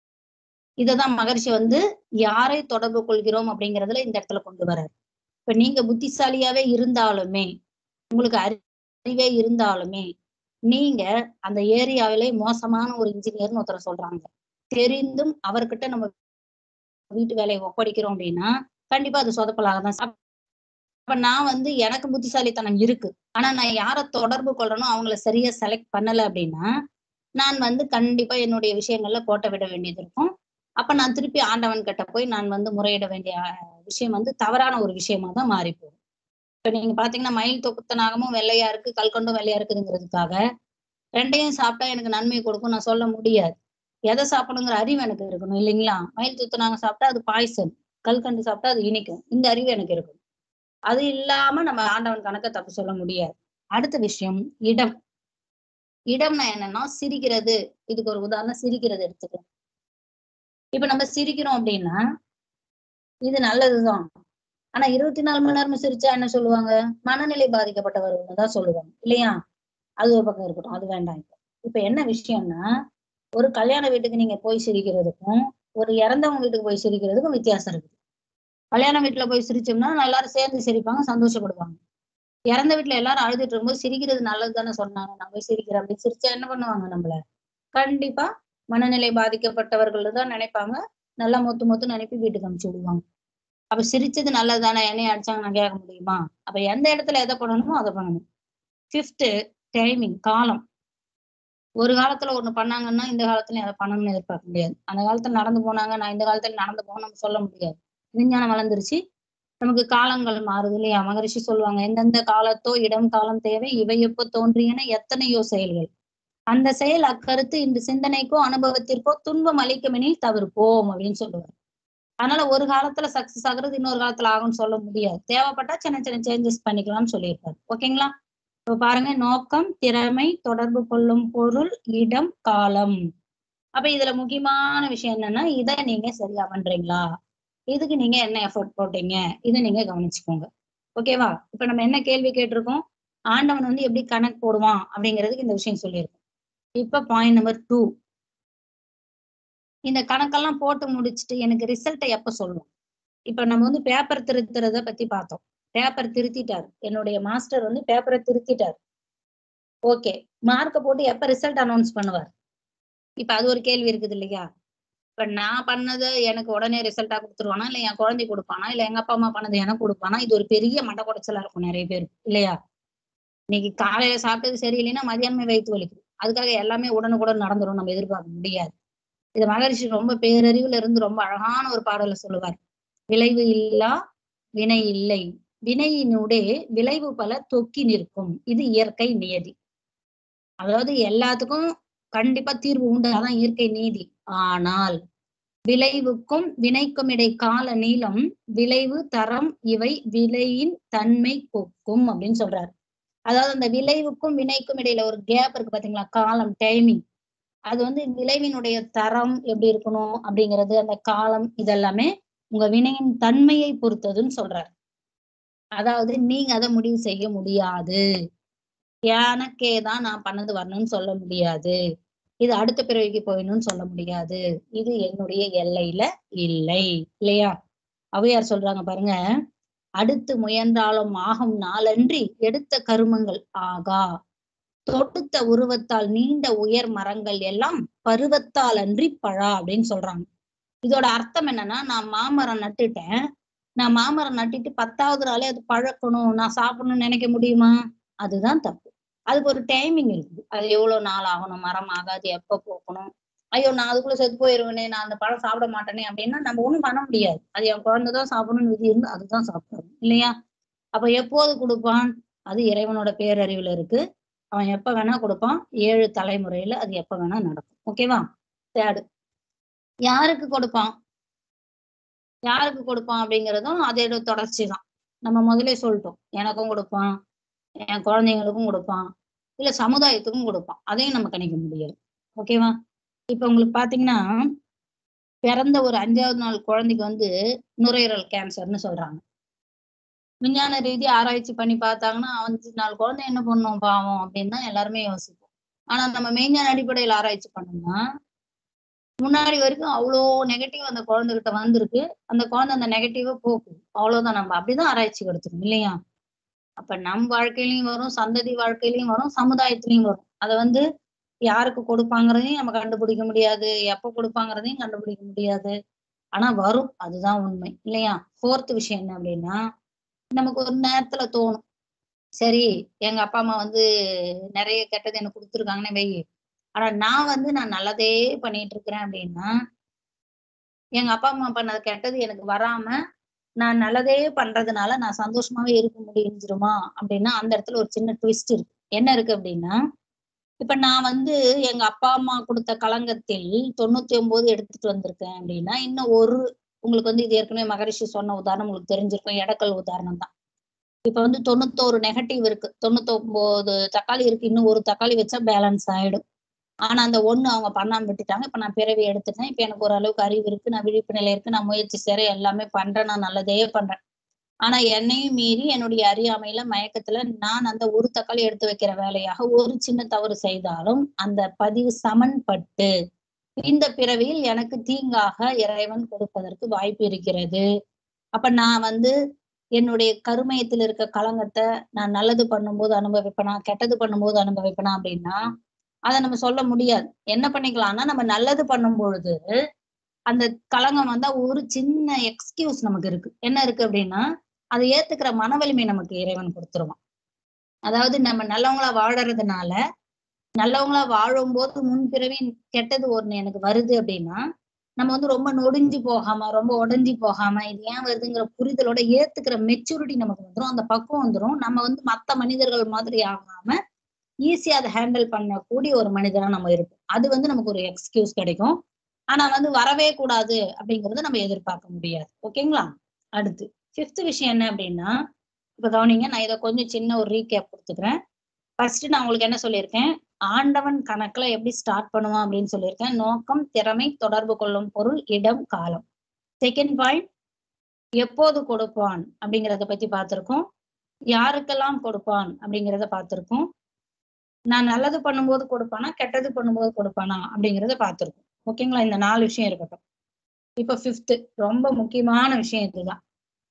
இததான் மகர்ஷி வந்து யாரை தொடர்பு கொள்கிறோம் அப்படிங்கறதுல இந்த இடத்துல கொண்டு வர்றாரு இப்ப நீங்க புத்திசாலியாவே இருந்தாலுமே உங்களுக்கு அறிவே இருந்தாலுமே நீங்க அந்த ஏரியாவிலே மோசமான ஒரு இன்ஜினியர்னு ஒருத்தர் சொல்றாங்க தெரிந்தும் அவர்கிட்ட நம்ம வீட்டு வேலையை ஒப்படைக்கிறோம் அப்படின்னா கண்டிப்பா அது சொதப்பலாக தான் அப்ப நான் வந்து எனக்கு புத்திசாலித்தனம் இருக்கு ஆனா நான் யாரை தொடர்பு கொள்ளனோ அவங்கள சரியா செலக்ட் பண்ணல அப்படின்னா நான் வந்து கண்டிப்பா என்னுடைய விஷயங்கள்ல கோட்டை விட வேண்டியது இருக்கும் அப்ப நான் திருப்பி ஆண்டவன் கிட்ட போய் நான் வந்து முறையிட வேண்டிய விஷயம் வந்து தவறான ஒரு விஷயமா தான் மாறி போகும் இப்ப நீங்க பாத்தீங்கன்னா மயில் தொகுத்த நாகமும் வெள்ளையா இருக்கு கல்கண்டும் வெள்ளையா இருக்குதுங்கிறதுக்காக ரெண்டையும் சாப்பிட்டா எனக்கு நன்மை கொடுக்கும் நான் சொல்ல முடியாது எதை சாப்பிடணுங்கிற அறிவு எனக்கு இருக்கணும் இல்லைங்களா மயில் துத்துனாங்க சாப்பிட்டா அது பாய்சன் கல்கண்டு சாப்பிட்டா அது இனிக்கும் இந்த அறிவு எனக்கு இருக்கும் அது இல்லாம நம்ம ஆண்டவன் கணக்க தப்பு சொல்ல முடியாது அடுத்த விஷயம் இடம் இடம்னா என்னன்னா சிரிக்கிறது இதுக்கு ஒரு உதாரணம் சிரிக்கிறது எடுத்துக்கலாம் இப்ப நம்ம சிரிக்கிறோம் அப்படின்னா இது நல்லதுதான் ஆனா இருபத்தி நாலு மணி நேரமும் சிரிச்சா என்ன சொல்லுவாங்க மனநிலை பாதிக்கப்பட்டவர்கள் தான் சொல்லுவாங்க இல்லையா அது ஒரு பக்கம் இருக்கட்டும் அது வேண்டாம் இப்ப இப்ப என்ன விஷயம்னா ஒரு கல்யாண வீட்டுக்கு நீங்க போய் சிரிக்கிறதுக்கும் ஒரு இறந்தவங்க வீட்டுக்கு போய் சிரிக்கிறதுக்கும் வித்தியாசம் இருக்குது கல்யாண வீட்டுல போய் சிரிச்சோம்னா எல்லாரும் சேர்ந்து சிரிப்பாங்க சந்தோஷப்படுவாங்க இறந்த வீட்டுல எல்லாரும் அழுதுட்டு இருக்கும்போது சிரிக்கிறது நல்லது தானே சொன்னாங்க நான் போய் சிரிக்கிறேன் அப்படி சிரிச்சா என்ன பண்ணுவாங்க நம்மள கண்டிப்பா மனநிலை பாதிக்கப்பட்டவர்கள் தான் நினைப்பாங்க நல்லா மொத்து மொத்து நினைப்பி வீட்டுக்கு அனுப்பிச்சு விடுவாங்க அப்ப சிரிச்சது நல்லது தானே என்னைய அடிச்சாங்க நான் கேட்க முடியுமா அப்ப எந்த இடத்துல எதை பண்ணணுமோ அதை பண்ணணும் ஃபிஃப்த்து டைமிங் காலம் ஒரு காலத்துல ஒண்ணு பண்ணாங்கன்னா இந்த காலத்துல அதை பண்ணணும்னு எதிர்பார்க்க முடியாது அந்த காலத்துல நடந்து போனாங்க நான் இந்த காலத்துல நடந்து போகணும் நம்ம சொல்ல முடியாது விஞ்ஞானம் வளர்ந்துருச்சு நமக்கு காலங்கள் மாறுது இல்லையா மகரிஷி சொல்லுவாங்க எந்தெந்த காலத்தோ இடம் காலம் தேவை இவை எப்போ தோன்றியன எத்தனையோ செயல்கள் அந்த செயல் அக்கருத்து இந்த சிந்தனைக்கோ அனுபவத்திற்கோ துன்பம் அளிக்குமெனில் தவிர்ப்போம் அப்படின்னு சொல்லுவார் அதனால ஒரு காலத்துல சக்சஸ் ஆகுறது இன்னொரு காலத்துல ஆகும்னு சொல்ல முடியாது தேவைப்பட்டா சின்ன சின்ன சேஞ்சஸ் பண்ணிக்கலாம்னு சொல்லியிருப்பாரு ஓகேங்களா இப்ப பாருங்க நோக்கம் திறமை தொடர்பு கொள்ளும் பொருள் இடம் காலம் அப்ப இதுல முக்கியமான விஷயம் என்னன்னா இதை நீங்க சரியா பண்றீங்களா இதுக்கு நீங்க என்ன எஃபர்ட் போட்டீங்க இதை நீங்க கவனிச்சுக்கோங்க ஓகேவா இப்ப நம்ம என்ன கேள்வி கேட்டிருக்கோம் ஆண்டவன் வந்து எப்படி கணக்கு போடுவான் அப்படிங்கிறதுக்கு இந்த விஷயம் சொல்லியிருக்கோம் இப்ப பாயிண்ட் நம்பர் டூ இந்த கணக்கெல்லாம் போட்டு முடிச்சுட்டு எனக்கு ரிசல்ட்டை எப்ப சொல்லுவோம் இப்ப நம்ம வந்து பேப்பர் திருத்துறத பத்தி பார்த்தோம் பேப்பர் திருத்திட்டாரு என்னுடைய மாஸ்டர் வந்து பேப்பரை திருத்திட்டாரு ஓகே மார்க்கை போட்டு எப்ப ரிசல்ட் அனௌன்ஸ் பண்ணுவார் இப்ப அது ஒரு கேள்வி இருக்குது இல்லையா இப்ப நான் பண்ணது எனக்கு உடனே ரிசல்ட்டா கொடுத்துருவானா இல்ல என் குழந்தை கொடுப்பானா இல்ல எங்க அப்பா அம்மா பண்ணது எனக்கு கொடுப்பானா இது ஒரு பெரிய மண்ட குடைச்சலா இருக்கும் நிறைய பேர் இல்லையா இன்னைக்கு காலையில சாப்பிட்டது சரியில்லைன்னா மதியானமே வயிற்று வலிக்குது அதுக்காக எல்லாமே உடனுக்குடன் நடந்துரும் நம்ம எதிர்பார்க்க முடியாது இது மகரிஷி ரொம்ப பேரறிவுல இருந்து ரொம்ப அழகான ஒரு பாடல சொல்லுவார் விளைவு இல்லா வினை இல்லை வினையினுடைய விளைவு பல தொக்கி நிற்கும் இது இயற்கை நியதி அதாவது எல்லாத்துக்கும் கண்டிப்பா தீர்வு உண்டு அதான் இயற்கை நீதி ஆனால் விளைவுக்கும் வினைக்கும் இடை கால நீளம் விளைவு தரம் இவை விலையின் தன்மை கொக்கும் அப்படின்னு சொல்றாரு அதாவது அந்த விளைவுக்கும் வினைக்கும் இடையில ஒரு கேப் இருக்கு பாத்தீங்களா காலம் டைமிங் அது வந்து விளைவினுடைய தரம் எப்படி இருக்கணும் அப்படிங்கிறது அந்த காலம் இதெல்லாமே உங்க வினையின் தன்மையை பொறுத்ததுன்னு சொல்றாரு அதாவது நீங்க அதை முடிவு செய்ய முடியாது எனக்கே தான் நான் பண்ணது வரணும்னு சொல்ல முடியாது இது அடுத்த பிறவிக்கு போயிடணும்னு சொல்ல முடியாது இது என்னுடைய எல்லையில இல்லை இல்லையா அவையார் சொல்றாங்க பாருங்க அடுத்து முயன்றாலும் ஆகும் நாளன்றி எடுத்த கருமங்கள் ஆகா தொடுத்த உருவத்தால் நீண்ட உயர் மரங்கள் எல்லாம் பருவத்தால் அன்றி பழா அப்படின்னு சொல்றாங்க இதோட அர்த்தம் என்னன்னா நான் மாமரம் நட்டுட்டேன் நான் மாமரம் நட்டிட்டு பத்தாவது நாளே அது பழக்கணும் நான் சாப்பிடணும்னு நினைக்க முடியுமா அதுதான் தப்பு அதுக்கு ஒரு டைமிங் இருக்குது அது எவ்வளவு நாள் ஆகணும் மரம் ஆகாது எப்ப போக்கணும் ஐயோ நான் அதுக்குள்ள செத்து போயிருவேனே நான் அந்த பழம் சாப்பிட மாட்டேனே அப்படின்னா நம்ம ஒண்ணும் பண்ண முடியாது அது என் குழந்தைதான் சாப்பிடணும்னு விதி இருந்து அதுதான் சாப்பிடணும் இல்லையா அப்ப எப்போது கொடுப்பான் அது இறைவனோட பேரறிவுல இருக்கு அவன் எப்ப வேணா கொடுப்பான் ஏழு தலைமுறையில அது எப்ப வேணா நடக்கும் ஓகேவா தேர்டு யாருக்கு கொடுப்பான் யாருக்கு கொடுப்பான் அப்படிங்கிறதும் அதோட தொடர்ச்சி தான் நம்ம முதல்ல சொல்லிட்டோம் எனக்கும் கொடுப்பான் என் குழந்தைங்களுக்கும் கொடுப்பான் இல்ல சமுதாயத்துக்கும் கொடுப்பான் அதையும் நம்ம கணிக்க முடியாது ஓகேவா இப்ப உங்களுக்கு பாத்தீங்கன்னா பிறந்த ஒரு அஞ்சாவது நாள் குழந்தைக்கு வந்து நுரையீரல் கேன்சர்னு சொல்றாங்க விஞ்ஞான ரீதி ஆராய்ச்சி பண்ணி பார்த்தாங்கன்னா அஞ்சு நாள் குழந்தை என்ன பண்ணும் பாவம் அப்படின்னு தான் எல்லாருமே யோசிப்போம் ஆனா நம்ம மெய்ஞான அடிப்படையில் ஆராய்ச்சி பண்ணோம்னா முன்னாடி வரைக்கும் அவ்வளோ நெகட்டிவ் அந்த குழந்தைகிட்ட வந்திருக்கு அந்த குழந்தை அந்த நெகட்டிவா போக்குது அவ்வளவுதான் நம்ம அப்படிதான் ஆராய்ச்சி எடுத்துக்கணும் இல்லையா அப்ப நம் வாழ்க்கையிலயும் வரும் சந்ததி வாழ்க்கையிலயும் வரும் சமுதாயத்திலயும் வரும் அதை வந்து யாருக்கு கொடுப்பாங்கிறதையும் நம்ம கண்டுபிடிக்க முடியாது எப்ப கொடுப்பாங்கிறதையும் கண்டுபிடிக்க முடியாது ஆனா வரும் அதுதான் உண்மை இல்லையா ஃபோர்த் விஷயம் என்ன அப்படின்னா நமக்கு ஒரு நேரத்துல தோணும் சரி எங்க அப்பா அம்மா வந்து நிறைய கெட்டது எனக்கு கொடுத்துருக்காங்கன்னு வை ஆனா நான் வந்து நான் நல்லதே பண்ணிட்டு இருக்கிறேன் அப்படின்னா எங்க அப்பா அம்மா பண்ணது கெட்டது எனக்கு வராம நான் நல்லதே பண்றதுனால நான் சந்தோஷமாவே இருக்க முடிஞ்சிருமா அப்படின்னா அந்த இடத்துல ஒரு சின்ன ட்விஸ்ட் இருக்கு என்ன இருக்கு அப்படின்னா இப்ப நான் வந்து எங்க அப்பா அம்மா கொடுத்த களங்கத்தில் தொண்ணூத்தி ஒன்பது எடுத்துட்டு வந்திருக்கேன் அப்படின்னா இன்னும் ஒரு உங்களுக்கு வந்து இது ஏற்கனவே மகரிஷி சொன்ன உதாரணம் உங்களுக்கு தெரிஞ்சிருக்கும் எடக்கல் உதாரணம் தான் இப்ப வந்து தொண்ணூத்தோரு நெகட்டிவ் இருக்கு தொண்ணூத்தொன்பது தக்காளி இருக்கு இன்னும் ஒரு தக்காளி வச்சா பேலன்ஸ் ஆயிடும் ஆனா அந்த ஒண்ணு அவங்க பண்ணாம விட்டுட்டாங்க இப்ப நான் பிறவி எடுத்துட்டேன் இப்ப எனக்கு ஓரளவுக்கு அறிவு இருக்கு நான் விழிப்பு நிலை இருக்கு நான் முயற்சி செய்ற எல்லாமே பண்றேன் நான் நல்லதே பண்றேன் ஆனா என்னையும் மீறி என்னுடைய அறியாமையில மயக்கத்துல நான் அந்த ஒரு தக்காளி எடுத்து வைக்கிற வேலையாக ஒரு சின்ன தவறு செய்தாலும் அந்த பதிவு சமன்பட்டு இந்த பிறவியில் எனக்கு தீங்காக இறைவன் கொடுப்பதற்கு வாய்ப்பு இருக்கிறது அப்ப நான் வந்து என்னுடைய கருமயத்தில் இருக்க களங்கத்தை நான் நல்லது பண்ணும்போது அனுபவிப்பேனா கெட்டது பண்ணும்போது அனுபவிப்பேனா அப்படின்னா அதை நம்ம சொல்ல முடியாது என்ன பண்ணிக்கலாம்னா நம்ம நல்லது பண்ணும் பொழுது அந்த களங்கம் வந்தா ஒரு சின்ன எக்ஸ்கியூஸ் நமக்கு இருக்கு என்ன இருக்கு அப்படின்னா அதை ஏத்துக்கிற மன வலிமை நமக்கு இறைவன் கொடுத்துருவான் அதாவது நம்ம நல்லவங்களா வாழறதுனால நல்லவங்களா வாழும்போது முன்பிறவி கெட்டது ஒண்ணு எனக்கு வருது அப்படின்னா நம்ம வந்து ரொம்ப நொடிஞ்சு போகாம ரொம்ப உடஞ்சி போகாம இது ஏன் வருதுங்கிற புரிதலோட ஏத்துக்கிற மெச்சூரிட்டி நமக்கு வந்துடும் அந்த பக்குவம் வந்துடும் நம்ம வந்து மத்த மனிதர்கள் மாதிரி ஆகாம ஈஸியா அதை ஹேண்டில் பண்ணக்கூடிய ஒரு மனிதனா நம்ம இருப்போம் அது வந்து நமக்கு ஒரு எக்ஸ்கியூஸ் கிடைக்கும் ஆனா வந்து வரவே கூடாது அப்படிங்கறத நம்ம எதிர்பார்க்க முடியாது ஓகேங்களா அடுத்து ஃபிஃப்த் விஷயம் என்ன அப்படின்னா இப்ப கவனிங்க நான் இதை கொஞ்சம் சின்ன ஒரு ரீகேப் கொடுத்துக்கிறேன் ஃபர்ஸ்ட் நான் உங்களுக்கு என்ன சொல்லியிருக்கேன் ஆண்டவன் கணக்குல எப்படி ஸ்டார்ட் பண்ணுவான் அப்படின்னு சொல்லியிருக்கேன் நோக்கம் திறமை தொடர்பு கொள்ளும் பொருள் இடம் காலம் செகண்ட் பாயிண்ட் எப்போது கொடுப்பான் அப்படிங்கிறத பத்தி பார்த்திருக்கோம் யாருக்கெல்லாம் கொடுப்பான் அப்படிங்கிறத பார்த்திருக்கோம் நான் நல்லது பண்ணும்போது கொடுப்பானா கெட்டது பண்ணும்போது கொடுப்பானா அப்படிங்கிறத பார்த்திருக்கோம் ஓகேங்களா இந்த நாலு விஷயம் இருக்கட்டும் இப்ப ஃபிஃப்த் ரொம்ப முக்கியமான விஷயம் இதுதான்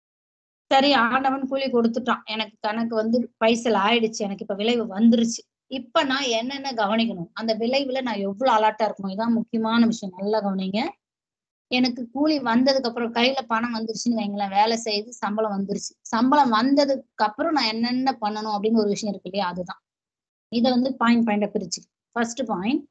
சரி ஆண்டவன் கூலி கொடுத்துட்டான் எனக்கு கணக்கு வந்து பைசல் ஆயிடுச்சு எனக்கு இப்ப விளைவு வந்துருச்சு இப்ப நான் என்னென்ன கவனிக்கணும் அந்த விளைவுல நான் எவ்வளவு அலர்ட்டா இருக்கணும் இதான் முக்கியமான விஷயம் நல்லா கவனிங்க எனக்கு கூலி வந்ததுக்கு அப்புறம் கையில பணம் வந்துருச்சுன்னு வைங்களேன் வேலை செய்து சம்பளம் வந்துருச்சு சம்பளம் வந்ததுக்கு அப்புறம் நான் என்னென்ன பண்ணணும் அப்படின்னு ஒரு விஷயம் இருக்கு இல்லையா அதுதான் இதை வந்து பாயிண்ட் பாயிண்டா பிரிச்சு ஃபர்ஸ்ட் பாயிண்ட்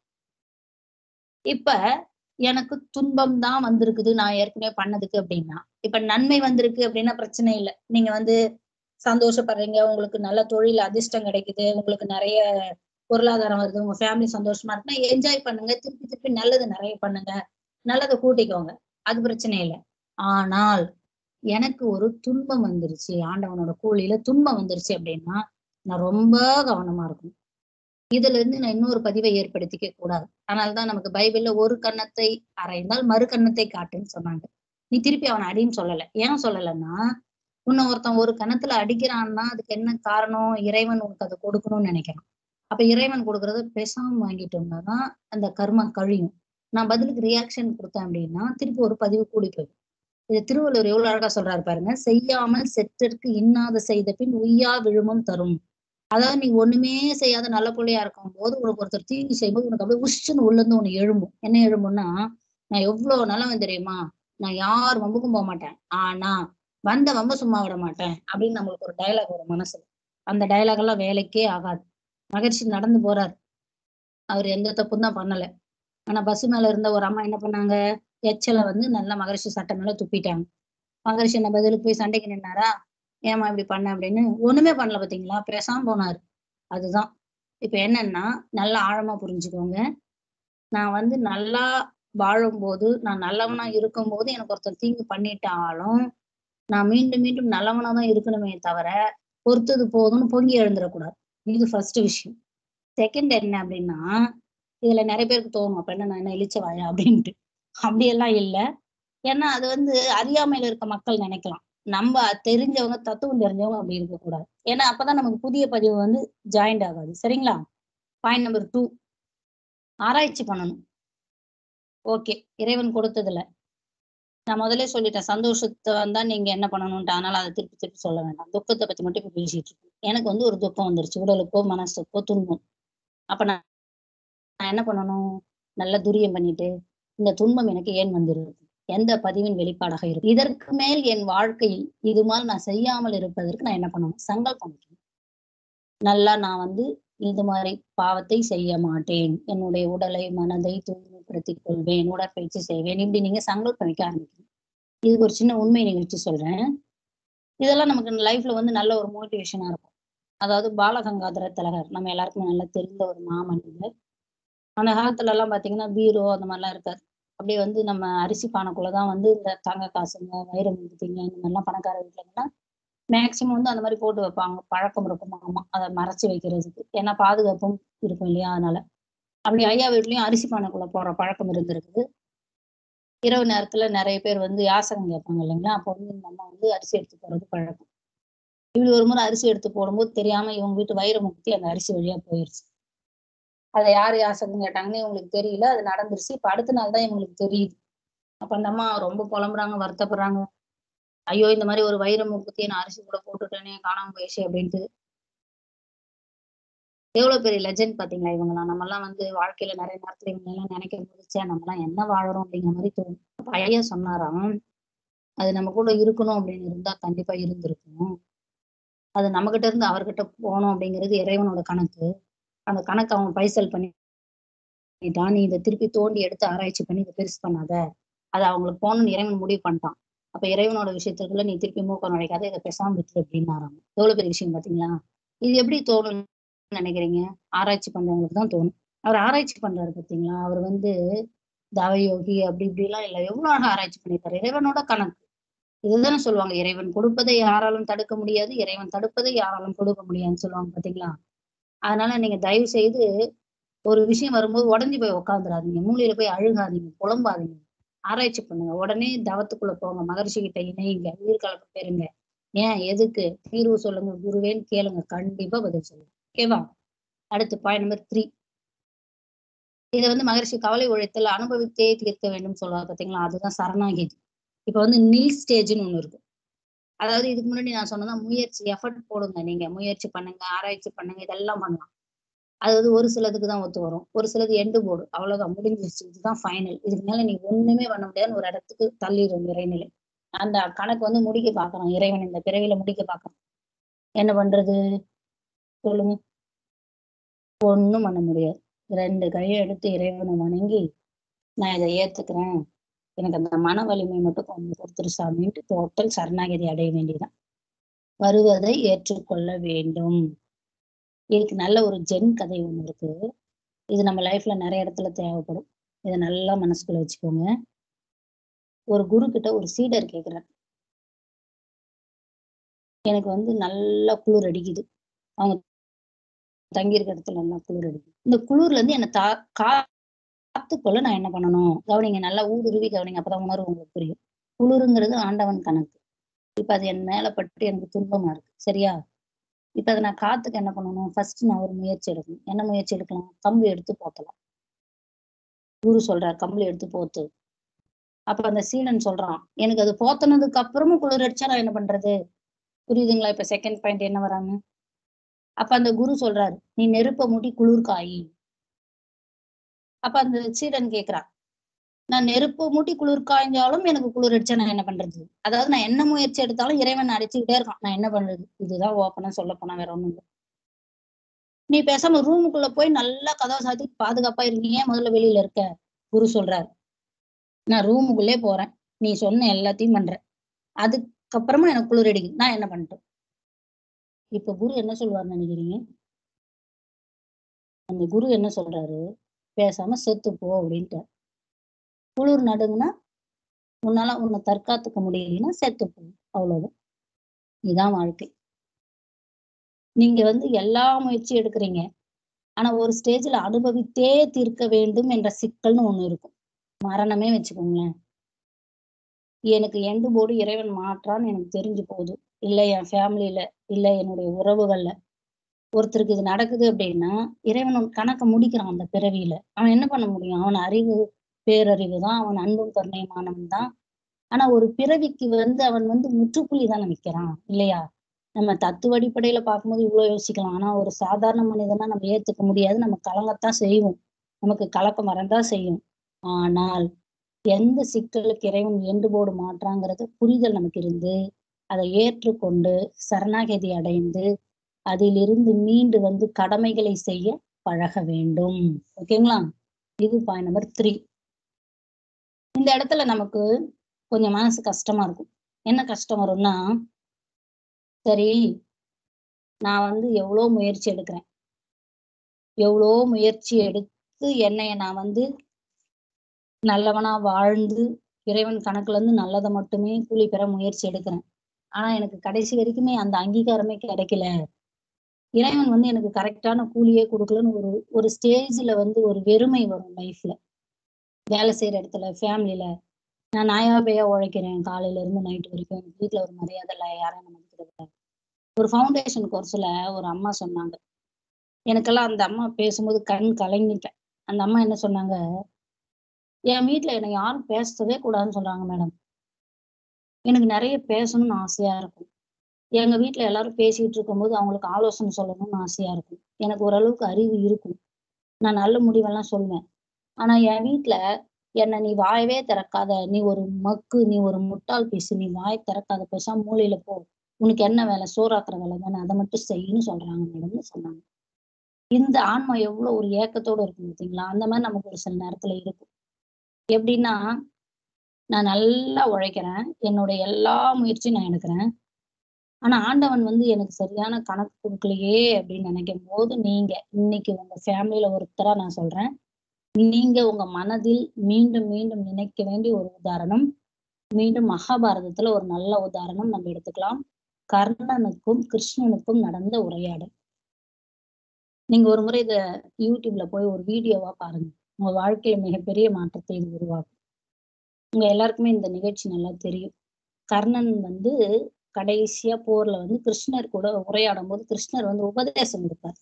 இப்ப எனக்கு துன்பம் தான் வந்திருக்குது நான் ஏற்கனவே பண்ணதுக்கு அப்படின்னா இப்ப நன்மை வந்திருக்கு அப்படின்னா பிரச்சனை இல்லை நீங்க வந்து சந்தோஷப்படுறீங்க உங்களுக்கு நல்ல தொழில் அதிர்ஷ்டம் கிடைக்குது உங்களுக்கு நிறைய பொருளாதாரம் வருது உங்க ஃபேமிலி சந்தோஷமா இருக்குன்னா என்ஜாய் பண்ணுங்க திருப்பி திருப்பி நல்லது நிறைய பண்ணுங்க நல்லதை கூட்டிக்கோங்க அது பிரச்சனை இல்லை ஆனால் எனக்கு ஒரு துன்பம் வந்துருச்சு ஆண்டவனோட கூலியில துன்பம் வந்துருச்சு அப்படின்னா நான் ரொம்ப கவனமா இருக்கணும் இதுல இருந்து நான் இன்னொரு பதிவை ஏற்படுத்திக்க கூடாது அதனாலதான் நமக்கு பைபிள்ல ஒரு கன்னத்தை அறைந்தால் மறு கன்னத்தை காட்டுன்னு சொன்னாங்க நீ திருப்பி அவனை அடின்னு சொல்லல ஏன் சொல்லலைன்னா உன்னை ஒருத்தன் ஒரு கணத்துல அடிக்கிறான்னா அதுக்கு என்ன காரணம் இறைவன் உனக்கு அதை கொடுக்கணும்னு நினைக்கிறான் அப்ப இறைவன் கொடுக்கறத பேசாம வாங்கிட்டோம்னா தான் அந்த கர்மா கழியும் நான் பதிலுக்கு ரியாக்ஷன் கொடுத்தேன் அப்படின்னா திருப்பி ஒரு பதிவு கூடி போயிடும் இது திருவள்ளுவர் எவ்வளவு அழகா சொல்றாரு பாருங்க செய்யாமல் செற்றற்கு இன்னாத செய்த பின் உய்யா விழுமம் தரும் அதாவது நீ ஒண்ணுமே செய்யாத நல்ல பிள்ளையா இருக்கும் போது உனக்கு ஒருத்தர் தீங்கு செய்யும்போது உனக்கு அப்படியே உஷ்ன்னு உள்ள இருந்து உனக்கு எழும்பும் என்ன எழும்பும்னா நான் எவ்வளவு நல்லவன் தெரியுமா நான் யார் வம்புக்கும் போக மாட்டேன் ஆனா வந்த வம்ப சும்மா விட மாட்டேன் அப்படின்னு நம்மளுக்கு ஒரு டயலாக் வரும் மனசுல அந்த டயலாக் எல்லாம் வேலைக்கே ஆகாது மகிழ்ச்சி நடந்து போறாரு அவர் எந்த தப்பும் தான் பண்ணல ஆனா பஸ் மேல இருந்த ஒரு அம்மா என்ன பண்ணாங்க எச்சலை வந்து நல்லா மகரிஷி சட்டை மேல துப்பிட்டாங்க மகரிஷி என்ன பதிலுக்கு போய் சண்டைக்கு நின்னாரா ஏமா இப்படி பண்ண அப்படின்னு ஒண்ணுமே பண்ணல பாத்தீங்களா பேசாம போனாரு அதுதான் இப்ப என்னன்னா நல்லா ஆழமா புரிஞ்சுக்கோங்க நான் வந்து நல்லா வாழும்போது நான் நல்லவனா இருக்கும்போது எனக்கு ஒருத்தர் தீங்கு பண்ணிட்டாலும் நான் மீண்டும் மீண்டும் நல்லவனா தான் இருக்கணுமே தவிர பொறுத்தது போதும்னு பொங்கி எழுந்துடக்கூடாது இது ஃபர்ஸ்ட் விஷயம் செகண்ட் என்ன அப்படின்னா இதுல நிறைய பேருக்கு தோணும் அப்ப என்ன நான் என்ன இழிச்ச வாயா அப்படின்ட்டு அப்படியெல்லாம் இல்லை ஏன்னா அது வந்து அறியாமையில இருக்க மக்கள் நினைக்கலாம் நம்ம தெரிஞ்சவங்க தத்துவம் தெரிஞ்சவங்க அப்படி இருக்கக்கூடாது ஏன்னா அப்பதான் நமக்கு புதிய பதிவு வந்து ஜாயிண்ட் ஆகாது சரிங்களா பாயிண்ட் நம்பர் டூ ஆராய்ச்சி பண்ணணும் ஓகே இறைவன் கொடுத்ததுல நான் முதல்ல சொல்லிட்டேன் சந்தோஷத்தை வந்தா நீங்க என்ன பண்ணணும்ட்டு அதனால அதை திருப்பி திருப்பி சொல்ல வேண்டாம் துக்கத்தை பத்தி மட்டும் இப்ப பேசிட்டு இருக்கேன் எனக்கு வந்து ஒரு துக்கம் வந்துருச்சு உடலுக்கோ மனசுக்கோ துன்பம் அப்ப நான் நான் என்ன பண்ணணும் நல்ல துரியம் பண்ணிட்டு இந்த துன்பம் எனக்கு ஏன் வந்திருக்கு எந்த பதிவின் வெளிப்பாடாக இருக்கு இதற்கு மேல் என் வாழ்க்கையில் இது மாதிரி நான் செய்யாமல் இருப்பதற்கு நான் என்ன பண்ணணும் சங்கல்பம் வைக்கணும் நல்லா நான் வந்து இது மாதிரி பாவத்தை செய்ய மாட்டேன் என்னுடைய உடலை மனதை தூய்மைப்படுத்திக் கொள்வேன் உடற்பயிற்சி செய்வேன் இப்படி நீங்க சங்கல்பம் வைக்க ஆரம்பிக்கணும் இதுக்கு ஒரு சின்ன உண்மை நிகழ்ச்சி சொல்றேன் இதெல்லாம் நமக்கு லைஃப்ல வந்து நல்ல ஒரு மோட்டிவேஷனா இருக்கும் அதாவது பாலகங்காதர திலகர் நம்ம எல்லாருக்குமே நல்லா தெரிந்த ஒரு மாமனிதர் அந்த காலத்துல எல்லாம் பாத்தீங்கன்னா பீரோ அந்த மாதிரிலாம் இருக்காது அப்படியே வந்து நம்ம அரிசி பானைக்குள்ளதான் வந்து இந்த தங்க காசுங்க வைரம் முகுத்திங்க இந்த மாதிரிலாம் பணக்கார வீட்டுலலாம் மேக்சிமம் வந்து அந்த மாதிரி போட்டு வைப்பாங்க பழக்கம் இருக்கும் ஆமா அதை மறைச்சு வைக்கிறதுக்கு ஏன்னா பாதுகாப்பும் இருக்கும் இல்லையா அதனால அப்படி ஐயா வீட்லயும் அரிசி பானைக்குள்ள போடுற பழக்கம் இருந்திருக்குது இரவு நேரத்துல நிறைய பேர் வந்து யாசகம் கேட்பாங்க இல்லைங்களா அப்போ வந்து இந்த அம்மா வந்து அரிசி எடுத்து போடுறது பழக்கம் இப்படி ஒரு முறை அரிசி எடுத்து போடும்போது தெரியாம இவங்க வீட்டு வைர முக்தி அந்த அரிசி வழியா போயிருச்சு அதை யார் யாசகம் கேட்டாங்கன்னு இவங்களுக்கு தெரியல அது நடந்துருச்சு இப்ப அடுத்த நாள் தான் இவங்களுக்கு தெரியுது அப்ப அந்த அம்மா ரொம்ப புலம்புறாங்க வருத்தப்படுறாங்க ஐயோ இந்த மாதிரி ஒரு வைர முக்குத்தியை நான் அரிசி கூட போட்டுட்டேனே காணாம போயிடுச்சு அப்படின்ட்டு எவ்வளவு பெரிய லெஜண்ட் பாத்தீங்களா இவங்கெல்லாம் நம்ம எல்லாம் வந்து வாழ்க்கையில நிறைய நேரத்துல இவங்க எல்லாம் நினைக்கும் போது சே நம்ம எல்லாம் என்ன வாழறோம் அப்படிங்கிற மாதிரி தோணும் அப்ப ஐயா சொன்னாராம் அது நம்ம கூட இருக்கணும் அப்படின்னு இருந்தா கண்டிப்பா இருந்திருக்கும் அது நம்ம கிட்ட இருந்து அவர்கிட்ட போகணும் அப்படிங்கிறது இறைவனோட கணக்கு அந்த கணக்கு அவன் பைசல் பண்ணிட்டான் நீ இதை திருப்பி தோண்டி எடுத்து ஆராய்ச்சி பண்ணி இதை பெருசு பண்ணாத அது அவங்களுக்கு போகணும்னு இறைவன் முடிவு பண்ணிட்டான் அப்ப இறைவனோட விஷயத்துக்குள்ள நீ திருப்பி மூக்கம் நுழைக்காத இதை பேசாம விட்டுரு அப்படின்னாராம் எவ்வளவு பெரிய விஷயம் பாத்தீங்களா இது எப்படி தோணும் நினைக்கிறீங்க ஆராய்ச்சி பண்றவங்களுக்கு தான் தோணும் அவர் ஆராய்ச்சி பண்றாரு பாத்தீங்களா அவர் வந்து தவயோகி அப்படி இப்படி எல்லாம் இல்லை எவ்வளவு அழகா ஆராய்ச்சி பண்ணிருக்காரு இறைவனோட கணக்கு இதுதானே சொல்லுவாங்க இறைவன் கொடுப்பதை யாராலும் தடுக்க முடியாது இறைவன் தடுப்பதை யாராலும் கொடுக்க முடியாதுன்னு சொல்லுவாங்க பாத்தீங்களா அதனால நீங்க தயவு செய்து ஒரு விஷயம் வரும்போது உடஞ்சி போய் உட்காந்துடாதீங்க மூலையில போய் அழுகாதீங்க புலம்பாதீங்க ஆராய்ச்சி பண்ணுங்க உடனே தவத்துக்குள்ள போங்க மகர்ஷி கிட்ட இணையுங்க உயிர் கலப்பு பெறுங்க ஏன் எதுக்கு தீர்வு சொல்லுங்க குருவேன்னு கேளுங்க கண்டிப்பா பதில் சொல்லுங்க ஓகேவா அடுத்து பாயிண்ட் நம்பர் த்ரீ இதை வந்து மகர்ஷி கவலை உழைத்தல் அனுபவித்தே தீர்க்க வேண்டும் சொல்லுவாங்க பாத்தீங்களா அதுதான் சரணாகிதி இப்ப வந்து நீல் ஸ்டேஜ்னு ஒண்ணு இருக்கு அதாவது இதுக்கு முன்னாடி நான் சொன்னதான் முயற்சி எஃபர்ட் போடுங்க நீங்க முயற்சி பண்ணுங்க ஆராய்ச்சி பண்ணுங்க இதெல்லாம் பண்ணலாம் அது வந்து ஒரு சிலதுக்கு தான் ஒத்து வரும் ஒரு சிலது எண்டு போர்டு அவ்வளவுதான் முடிஞ்சிருச்சு இதுதான் ஃபைனல் இதுக்கு மேல நீங்க ஒண்ணுமே பண்ண முடியாதுன்னு ஒரு இடத்துக்கு தள்ளிடும் இறைநிலை அந்த கணக்கு வந்து முடிக்க பாக்குறோம் இறைவன் இந்த பிறவில முடிக்க பாக்குறோம் என்ன பண்றது சொல்லுங்க ஒண்ணும் பண்ண முடியாது ரெண்டு கையை எடுத்து இறைவனை வணங்கி நான் இதை ஏத்துக்கிறேன் எனக்கு அந்த மன வலிமை மட்டும் கொஞ்சம் கொடுத்துரு சாமின்ட்டு டோட்டல் சரணாகதி அடைய வேண்டியதான் வருவதை ஏற்றுக்கொள்ள வேண்டும் இதுக்கு நல்ல ஒரு ஜென் கதை ஒண்ணு இருக்கு இது நம்ம லைஃப்ல நிறைய இடத்துல தேவைப்படும் இதை நல்லா மனசுக்குள்ள வச்சுக்கோங்க ஒரு குரு கிட்ட ஒரு சீடர் கேக்குறார் எனக்கு வந்து நல்லா குளிர் அடிக்குது அவங்க தங்கியிருக்க இடத்துல நல்லா குளிர் அடிக்குது இந்த குளிர்ல இருந்து என்னை தா காத்துக்கொள்ள நான் என்ன பண்ணணும் கவனிங்க நல்லா ஊடுருவி கவனிங்க அப்பதான் உணர்வு உங்களுக்கு புரியும் குளிருங்கிறது ஆண்டவன் கணக்கு இப்ப அது என் மேல பட்டு எனக்கு துன்பமா இருக்கு சரியா இப்ப அதை நான் காத்துக்க என்ன பண்ணணும் ஃபர்ஸ்ட் நான் ஒரு முயற்சி எடுக்கணும் என்ன முயற்சி எடுக்கலாம் கம்பு எடுத்து போத்தலாம் குரு சொல்றார் கம்பளி எடுத்து போத்து அப்ப அந்த சீடன் சொல்றான் எனக்கு அது போத்தனதுக்கு அப்புறமும் குளிர் அடிச்சா நான் என்ன பண்றது புரியுதுங்களா இப்ப செகண்ட் பாயிண்ட் என்ன வராங்க அப்ப அந்த குரு சொல்றாரு நீ நெருப்ப மூட்டி குளிர் காயி அப்ப அந்த சீடன் கேக்குறான் நான் நெருப்பு மூட்டி குளிர் காய்ஞ்சாலும் எனக்கு குளிர் அடிச்சா நான் என்ன பண்றது அதாவது நான் என்ன முயற்சி எடுத்தாலும் இறைவன் அடிச்சுக்கிட்டே இருக்கான் நான் என்ன பண்றது இதுதான் ஓப்பனா சொல்ல போனா வேற ஒண்ணும் இல்லை நீ பேசாம ரூமுக்குள்ள போய் நல்லா கதவை சாத்தி பாதுகாப்பா இருக்கீங்க முதல்ல வெளியில இருக்க குரு சொல்றாரு நான் ரூமுக்குள்ளே போறேன் நீ சொன்ன எல்லாத்தையும் பண்றேன் அதுக்கப்புறமா எனக்கு குளிர் அடிக்குது நான் என்ன பண்ணிட்டேன் இப்ப குரு என்ன சொல்வார்னு நினைக்கிறீங்க அந்த குரு என்ன சொல்றாரு பேசாம செத்து போ அப்படின்ட்டு குளிர் நடுங்குனா உன்னால உன்னை தற்காத்துக்க முடியலைன்னா செத்து போ அவ்வளவுதான் இதுதான் வாழ்க்கை நீங்க வந்து எல்லா முயற்சியும் எடுக்கிறீங்க ஆனா ஒரு ஸ்டேஜ்ல அனுபவித்தே தீர்க்க வேண்டும் என்ற சிக்கல்னு ஒண்ணு இருக்கும் மரணமே வச்சுக்கோங்களேன் எனக்கு எண்டு போர்டு இறைவன் மாற்றான்னு எனக்கு தெரிஞ்சு போகுது இல்ல என் ஃபேமிலியில இல்ல என்னுடைய உறவுகள்ல ஒருத்தருக்கு இது நடக்குது அப்படின்னா இறைவன் ஒரு கணக்க முடிக்கிறான் அந்த பிறவியில அவன் என்ன பண்ண முடியும் அவன் அறிவு பேரறிவு தான் அவன் அன்பும் கருணையுமானவன் தான் ஆனா ஒரு பிறவிக்கு வந்து அவன் வந்து முற்றுப்புள்ளி தானே நிக்கிறான் இல்லையா நம்ம தத்துவ அடிப்படையில பார்க்கும்போது இவ்வளவு யோசிக்கலாம் ஆனா ஒரு சாதாரண மனிதனா நம்ம ஏத்துக்க முடியாது நம்ம கலங்கத்தான் செய்வோம் நமக்கு கலக்கம் வரதான் செய்யும் ஆனால் எந்த சிக்கலுக்கு இறைவன் எண்டுபோடு மாற்றாங்கிறது புரிதல் நமக்கு இருந்து அதை ஏற்றுக்கொண்டு சரணாகதி அடைந்து அதிலிருந்து மீண்டு வந்து கடமைகளை செய்ய பழக வேண்டும் ஓகேங்களா இது பாயிண்ட் நம்பர் த்ரீ இந்த இடத்துல நமக்கு கொஞ்சம் மனசு கஷ்டமா இருக்கும் என்ன கஷ்டம் வரும்னா சரி நான் வந்து எவ்வளோ முயற்சி எடுக்கிறேன் எவ்வளோ முயற்சி எடுத்து என்னைய நான் வந்து நல்லவனா வாழ்ந்து இறைவன் கணக்குல இருந்து நல்லதை மட்டுமே கூலி பெற முயற்சி எடுக்கிறேன் ஆனா எனக்கு கடைசி வரைக்குமே அந்த அங்கீகாரமே கிடைக்கல இறைவன் வந்து எனக்கு கரெக்டான கூலியே கொடுக்கலன்னு ஒரு ஒரு ஸ்டேஜ்ல வந்து ஒரு வெறுமை வரும் லைஃப்ல வேலை செய்யற இடத்துல ஃபேமிலியில நான் நாயாபையா உழைக்கிறேன் காலையில இருந்து நைட் வரைக்கும் எனக்கு வீட்டுல ஒரு மரியாதை இல்லை யாரும் என்ன மதிக்கிறது ஒரு ஃபவுண்டேஷன் கோர்ஸ்ல ஒரு அம்மா சொன்னாங்க எனக்கெல்லாம் அந்த அம்மா பேசும்போது கண் கலங்கிட்டேன் அந்த அம்மா என்ன சொன்னாங்க என் வீட்டுல என்னை யாரும் பேசவே கூடாதுன்னு சொல்றாங்க மேடம் எனக்கு நிறைய பேசணும்னு ஆசையா இருக்கும் எங்க வீட்டுல எல்லாரும் பேசிட்டு இருக்கும்போது அவங்களுக்கு ஆலோசனை சொல்லணும்னு ஆசையா இருக்கும் எனக்கு ஓரளவுக்கு அறிவு இருக்கும் நான் நல்ல முடிவெல்லாம் சொல்லுவேன் ஆனா என் வீட்டுல என்னை நீ வாயவே திறக்காத நீ ஒரு மக்கு நீ ஒரு முட்டாள் பேசு நீ வாய் திறக்காத பேசாம மூலையில போ உனக்கு என்ன வேலை சோறாக்குற வேலை தானே அதை மட்டும் செய்யன்னு சொல்றாங்க மேடம்னு சொன்னாங்க இந்த ஆன்மா எவ்வளவு ஒரு ஏக்கத்தோட இருக்கும் பார்த்தீங்களா அந்த மாதிரி நமக்கு ஒரு சில நேரத்துல இருக்கும் எப்படின்னா நான் நல்லா உழைக்கிறேன் என்னோட எல்லா முயற்சியும் நான் எடுக்கிறேன் ஆனா ஆண்டவன் வந்து எனக்கு சரியான கணக்கு கொடுக்கலையே அப்படின்னு நினைக்கும் போது நீங்க இன்னைக்கு உங்க ஃபேமிலியில ஒருத்தரா நான் சொல்றேன் நீங்க உங்க மனதில் மீண்டும் மீண்டும் நினைக்க வேண்டிய ஒரு உதாரணம் மீண்டும் மகாபாரதத்துல ஒரு நல்ல உதாரணம் நம்ம எடுத்துக்கலாம் கர்ணனுக்கும் கிருஷ்ணனுக்கும் நடந்த உரையாடல் நீங்க ஒரு முறை இத யூடியூப்ல போய் ஒரு வீடியோவா பாருங்க உங்க வாழ்க்கையில மிகப்பெரிய மாற்றத்தை இது உருவாக்கும் உங்க எல்லாருக்குமே இந்த நிகழ்ச்சி நல்லா தெரியும் கர்ணன் வந்து கடைசியா போர்ல வந்து கிருஷ்ணர் கூட உரையாடும் போது கிருஷ்ணர் வந்து உபதேசம் கொடுப்பார்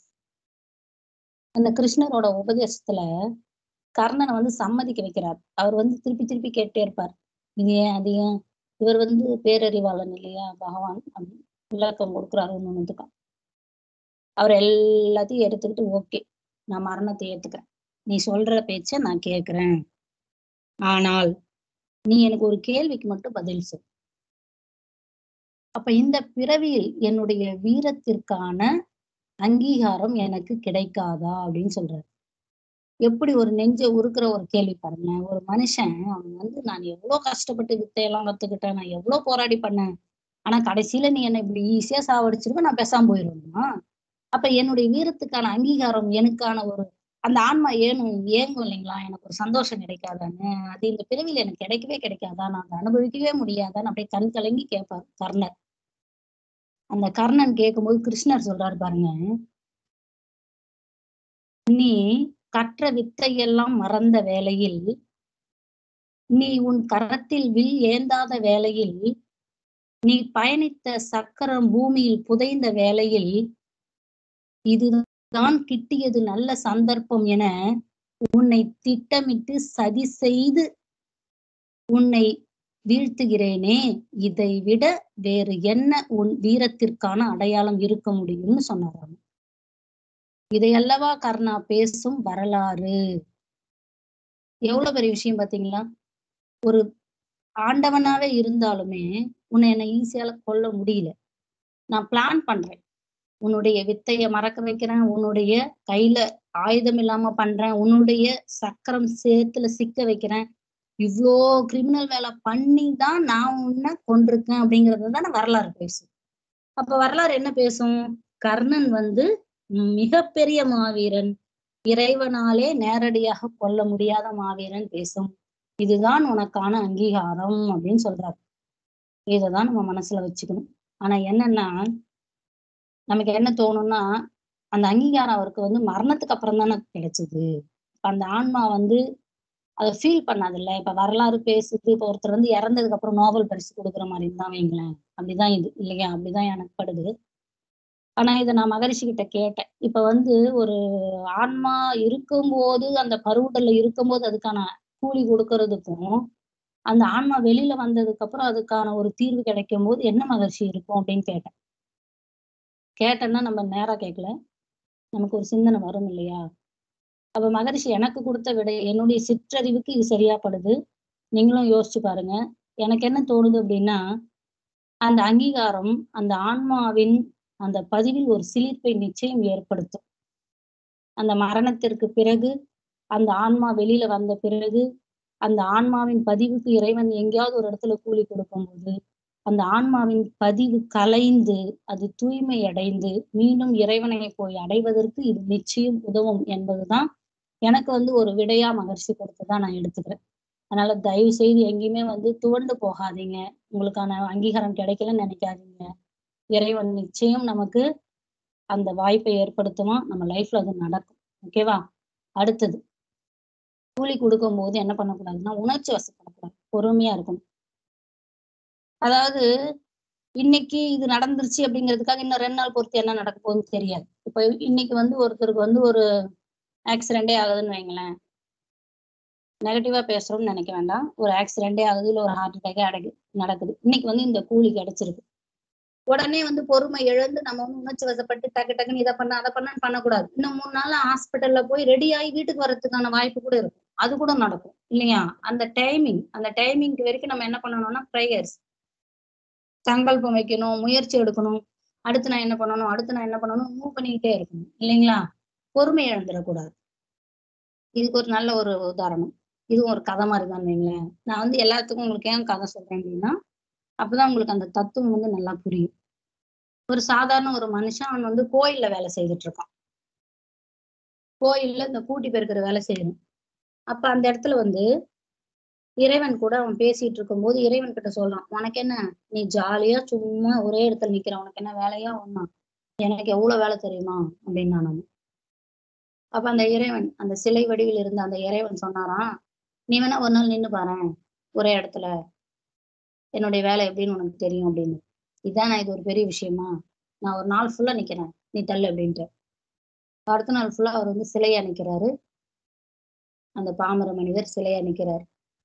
அந்த கிருஷ்ணரோட உபதேசத்துல கர்ணனை வந்து சம்மதிக்க வைக்கிறார் அவர் வந்து திருப்பி திருப்பி கேட்டே இருப்பார் இது ஏன் அது ஏன் இவர் வந்து பேரறிவாளன் இல்லையா பகவான் அப்படி விளக்கம் கொடுக்குறாரு ஒண்ணு ஒண்ணுத்துக்கும் அவர் எல்லாத்தையும் எடுத்துக்கிட்டு ஓகே நான் மரணத்தை ஏத்துக்கிறேன் நீ சொல்ற பேச்ச நான் கேட்கிறேன் ஆனால் நீ எனக்கு ஒரு கேள்விக்கு மட்டும் பதில் சொல் அப்ப இந்த பிறவியில் என்னுடைய வீரத்திற்கான அங்கீகாரம் எனக்கு கிடைக்காதா அப்படின்னு சொல்றாரு எப்படி ஒரு நெஞ்ச உருக்குற ஒரு கேள்வி பாருங்களேன் ஒரு மனுஷன் அவன் வந்து நான் எவ்வளவு கஷ்டப்பட்டு வித்தையெல்லாம் கத்துக்கிட்டேன் நான் எவ்வளவு போராடி பண்ணேன் ஆனா கடைசியில நீ என்ன இப்படி ஈஸியா சாவடிச்சிருக்க நான் பேசாம போயிடுவேன்னா அப்ப என்னுடைய வீரத்துக்கான அங்கீகாரம் எனக்கான ஒரு அந்த ஆன்மா ஏனும் ஏங்கும் இல்லைங்களா எனக்கு ஒரு சந்தோஷம் கிடைக்காதான்னு அது இந்த பிறவில எனக்கு கிடைக்கவே கிடைக்காதா நான் அதை அனுபவிக்கவே முடியாதான்னு அப்படியே கண் கலங்கி கேட்பார் கர்ணர் அந்த கர்ணன் கேட்கும்போது கிருஷ்ணர் சொல்றாரு பாருங்க நீ கற்ற வித்தையெல்லாம் மறந்த வேளையில் நீ உன் கரத்தில் வில் ஏந்தாத வேளையில் நீ பயணித்த சக்கரம் பூமியில் புதைந்த வேளையில் இதுதான் கிட்டியது நல்ல சந்தர்ப்பம் என உன்னை திட்டமிட்டு சதி செய்து உன்னை வீழ்த்துகிறேனே இதை விட வேறு என்ன உன் வீரத்திற்கான அடையாளம் இருக்க முடியும்னு சொன்னாராம் இதையல்லவா கர்ணா பேசும் வரலாறு எவ்வளவு பெரிய விஷயம் பாத்தீங்களா ஒரு ஆண்டவனாவே இருந்தாலுமே உன்னை என்ன ஈஸியால கொல்ல முடியல நான் பிளான் பண்றேன் உன்னுடைய வித்தைய மறக்க வைக்கிறேன் உன்னுடைய கையில ஆயுதம் இல்லாம பண்றேன் உன்னுடைய சக்கரம் சேத்துல சிக்க வைக்கிறேன் இவ்வளோ கிரிமினல் வேலை பண்ணி தான் நான் உன்னை கொண்டிருக்கேன் அப்படிங்கறது தானே வரலாறு பேசும் அப்ப வரலாறு என்ன பேசும் கர்ணன் வந்து மிகப்பெரிய மாவீரன் இறைவனாலே நேரடியாக கொல்ல முடியாத மாவீரன் பேசும் இதுதான் உனக்கான அங்கீகாரம் அப்படின்னு சொல்றாரு இததான் நம்ம மனசுல வச்சுக்கணும் ஆனா என்னன்னா நமக்கு என்ன தோணும்னா அந்த அங்கீகாரம் அவருக்கு வந்து மரணத்துக்கு அப்புறம் தானே கிடைச்சது அந்த ஆன்மா வந்து அதை ஃபீல் பண்ணாதுல்ல இப்ப வரலாறு பேசுது இப்ப ஒருத்தர் வந்து இறந்ததுக்கு அப்புறம் நோபல் பரிசு கொடுக்குற மாதிரி தான் வைங்களேன் அப்படிதான் இது இல்லையா அப்படிதான் எனக்கு படுது ஆனா இதை நான் மகரிஷி கிட்ட கேட்டேன் இப்ப வந்து ஒரு ஆன்மா இருக்கும்போது அந்த கருவுடல்ல இருக்கும்போது அதுக்கான கூலி கொடுக்கறதுக்கும் அந்த ஆன்மா வெளியில வந்ததுக்கு அப்புறம் அதுக்கான ஒரு தீர்வு கிடைக்கும் போது என்ன மகிழ்ச்சி இருக்கும் அப்படின்னு கேட்டேன் கேட்டேன்னா நம்ம நேரா கேட்கல நமக்கு ஒரு சிந்தனை வரும் இல்லையா அப்ப மகரிஷி எனக்கு கொடுத்த விடை என்னுடைய சிற்றறிவுக்கு இது சரியா படுது நீங்களும் யோசிச்சு பாருங்க எனக்கு என்ன தோணுது அப்படின்னா அந்த அங்கீகாரம் அந்த ஆன்மாவின் அந்த பதிவில் ஒரு சிலிர்ப்பை நிச்சயம் ஏற்படுத்தும் அந்த மரணத்திற்கு பிறகு அந்த ஆன்மா வெளியில வந்த பிறகு அந்த ஆன்மாவின் பதிவுக்கு இறைவன் எங்கேயாவது ஒரு இடத்துல கூலி கொடுக்கும்போது அந்த ஆன்மாவின் பதிவு கலைந்து அது தூய்மை அடைந்து மீண்டும் இறைவனை போய் அடைவதற்கு இது நிச்சயம் உதவும் என்பதுதான் எனக்கு வந்து ஒரு விடையா மகிழ்ச்சி கொடுத்துதான் நான் எடுத்துக்கிறேன் அதனால தயவு செய்து எங்கேயுமே வந்து துவண்டு போகாதீங்க உங்களுக்கான அங்கீகாரம் கிடைக்கலன்னு நினைக்காதீங்க இறைவன் நிச்சயம் நமக்கு அந்த வாய்ப்பை ஏற்படுத்துவான் நம்ம லைஃப்ல அது நடக்கும் ஓகேவா அடுத்தது கூலி கொடுக்கும் போது என்ன பண்ணக்கூடாதுன்னா உணர்ச்சி வசப்படக்கூடாது பொறுமையா இருக்கணும் அதாவது இன்னைக்கு இது நடந்துருச்சு அப்படிங்கிறதுக்காக இன்னும் ரெண்டு நாள் பொறுத்து என்ன நடக்க போகுதுன்னு தெரியாது இப்போ இன்னைக்கு வந்து ஒருத்தருக்கு வந்து ஒரு ஆக்சிடென்டே ஆகுதுன்னு வைங்களேன் நெகட்டிவா பேசுறோம்னு நினைக்க வேண்டாம் ஒரு ஆக்சிடென்டே ஆகுது இல்லை ஒரு ஹார்ட் அட்டாக்கே அடக்கு நடக்குது இன்னைக்கு வந்து இந்த கூலி கிடைச்சிருக்கு உடனே வந்து பொறுமை இழந்து நம்ம வந்து உணர்ச்சி வசப்பட்டு டக்கு டக்குன்னு இதை பண்ண அதை பண்ண பண்ணக்கூடாது இன்னும் மூணு நாள் ஹாஸ்பிட்டல்ல போய் ரெடி ஆகி வீட்டுக்கு வர்றதுக்கான வாய்ப்பு கூட இருக்கும் அது கூட நடக்கும் இல்லையா அந்த டைமிங் அந்த டைமிங்க்கு வரைக்கும் நம்ம என்ன பண்ணணும்னா ப்ரேயர்ஸ் சங்கல்பம் வைக்கணும் முயற்சி எடுக்கணும் அடுத்து நான் என்ன பண்ணணும் அடுத்து நான் என்ன பண்ணணும் மூவ் பண்ணிக்கிட்டே இருக்கணும் இல்லைங்களா பொறுமை இழந்துடக்கூடாது இதுக்கு ஒரு நல்ல ஒரு உதாரணம் இதுவும் ஒரு கதை மாதிரி தான் வைங்களேன் நான் வந்து எல்லாத்துக்கும் உங்களுக்கு ஏன் கதை சொல்றேன் அப்படின்னா அப்பதான் உங்களுக்கு அந்த தத்துவம் வந்து நல்லா புரியும் ஒரு சாதாரண ஒரு மனுஷன் அவன் வந்து கோயில்ல வேலை செய்துட்டு இருக்கான் கோயில்ல இந்த கூட்டி பெருக்கிற வேலை செய்யணும் அப்ப அந்த இடத்துல வந்து இறைவன் கூட அவன் பேசிட்டு இருக்கும்போது இறைவன் கிட்ட சொல்றான் உனக்கு என்ன நீ ஜாலியா சும்மா ஒரே இடத்துல நிக்கிற உனக்கு என்ன வேலையா ஒண்ணா எனக்கு எவ்வளவு வேலை தெரியுமா அப்படின்னா நான் அப்ப அந்த இறைவன் அந்த சிலை வடிவில் இருந்த அந்த இறைவன் சொன்னாராம் நீ வேணா ஒரு நாள் நின்னு பாரு ஒரே இடத்துல என்னுடைய வேலை எப்படின்னு உனக்கு தெரியும் அப்படின்னு இதான் நான் இது ஒரு பெரிய விஷயமா நான் ஒரு நாள் ஃபுல்லா நிக்கிறேன் நீ தள்ளு அப்படின்ட்டு அடுத்த நாள் ஃபுல்லா அவர் வந்து சிலையா நிக்கிறாரு அந்த பாமர மனிதர் சிலையா நிக்கிறார்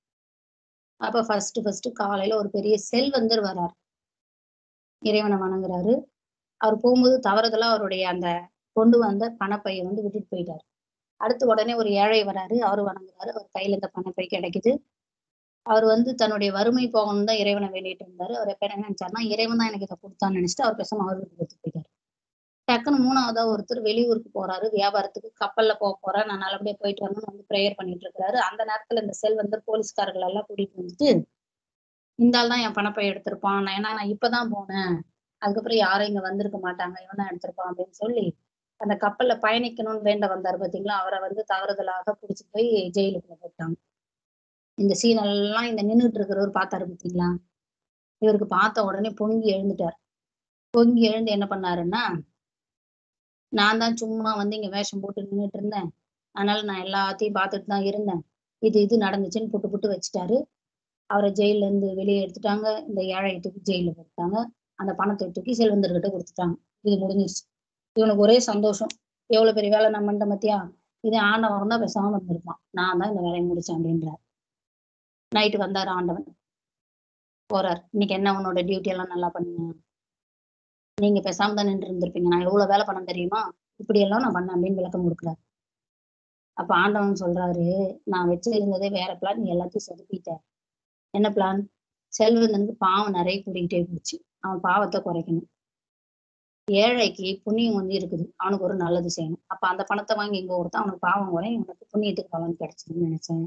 அப்ப ஃபர்ஸ்ட் ஃபர்ஸ்ட் காலையில ஒரு பெரிய செல்வந்தர் வரார் இறைவனை வணங்குறாரு அவர் போகும்போது தவறுதலா அவருடைய அந்த கொண்டு வந்த பணப்பையை வந்து விட்டுட்டு போயிட்டாரு அடுத்து உடனே ஒரு ஏழை வராரு அவரு வணங்குறாரு அவர் கையில இந்த பணப்பை கிடைக்குது அவர் வந்து தன்னுடைய வறுமை போகணும் தான் இறைவனை வேண்டிட்டு இருந்தாரு அவர் எப்ப என்ன நினைச்சாருன்னா இறைவன் தான் எனக்கு இதை கொடுத்தான்னு நினைச்சிட்டு அவர் பேசாம அவர் வீட்டுக்கு எடுத்து போயிட்டாரு டக்குன்னு மூணாவதா ஒருத்தர் வெளியூருக்கு போறாரு வியாபாரத்துக்கு கப்பல்ல போக போறேன் நான் நல்லபடியா போயிட்டு வரணும்னு வந்து ப்ரேயர் பண்ணிட்டு இருக்கிறாரு அந்த நேரத்துல இந்த செல்வந்தர் போலீஸ்காரர்கள் எல்லாம் கூட்டிட்டு வந்துட்டு இந்த ஆள் தான் என் பணப்பை எடுத்திருப்பான் நான் ஏன்னா நான் இப்பதான் போனேன் அதுக்கப்புறம் யாரும் இங்க வந்திருக்க மாட்டாங்க இவன் தான் எடுத்திருப்பான் அப்படின்னு சொல்லி அந்த கப்பல்ல பயணிக்கணும்னு வேண்ட வந்தாரு பாத்தீங்களா அவரை வந்து தவறுதலாக பிடிச்சி போய் ஜெயிலுக்குள்ள போட்டாங்க இந்த சீன் எல்லாம் இந்த நின்றுட்டு இருக்கிறவர் பார்த்தாரு பாத்தீங்களா இவருக்கு பார்த்த உடனே பொங்கி எழுந்துட்டார் பொங்கி எழுந்து என்ன பண்ணாருன்னா நான் தான் சும்மா வந்து இங்க வேஷம் போட்டு நின்றுட்டு இருந்தேன் அதனால நான் எல்லாத்தையும் பார்த்துட்டு தான் இருந்தேன் இது இது நடந்துச்சுன்னு புட்டு புட்டு வச்சுட்டாரு அவரை ஜெயில இருந்து வெளியே எடுத்துட்டாங்க இந்த ஏழை தூக்கி ஜெயில போட்டாங்க அந்த பணத்தை தூக்கி செல்வந்தர்கிட்ட கொடுத்துட்டாங்க இது முடிஞ்சிருச்சு இவனுக்கு ஒரே சந்தோஷம் எவ்வளவு பெரிய வேலை நம்ம பண்ணிட்ட மத்தியா இதே ஆண்டவன் தான் பேசாம இருந்திருப்பான் நான் தான் இந்த வேலையை முடிச்சேன் அப்படின்றார் நைட்டு வந்தாரு ஆண்டவன் போறார் இன்னைக்கு என்ன உன்னோட டியூட்டி எல்லாம் நல்லா பண்ணுங்க நீங்க பேசாம தான் நின்று இருந்திருப்பீங்க நான் எவ்வளவு வேலை பண்ண தெரியுமா இப்படி எல்லாம் நான் பண்ணேன் அப்படின்னு விளக்கம் கொடுக்குறாரு அப்ப ஆண்டவன் சொல்றாரு நான் வச்சிருந்ததே வேற பிளான் நீ எல்லாத்தையும் சொதுப்பிட்ட என்ன பிளான் செல்வந்தனுக்கு பாவம் நிறைய கூடிக்கிட்டே போச்சு அவன் பாவத்தை குறைக்கணும் ஏழைக்கு புண்ணியம் வந்து இருக்குது அவனுக்கு ஒரு நல்லது செய்யணும் அப்ப அந்த பணத்தை வாங்கி இங்க கொடுத்தா அவனுக்கு பாவம் குறையும் இவனுக்கு புண்ணியத்துக்கு பலன் கிடைச்சதுன்னு நினைச்சேன்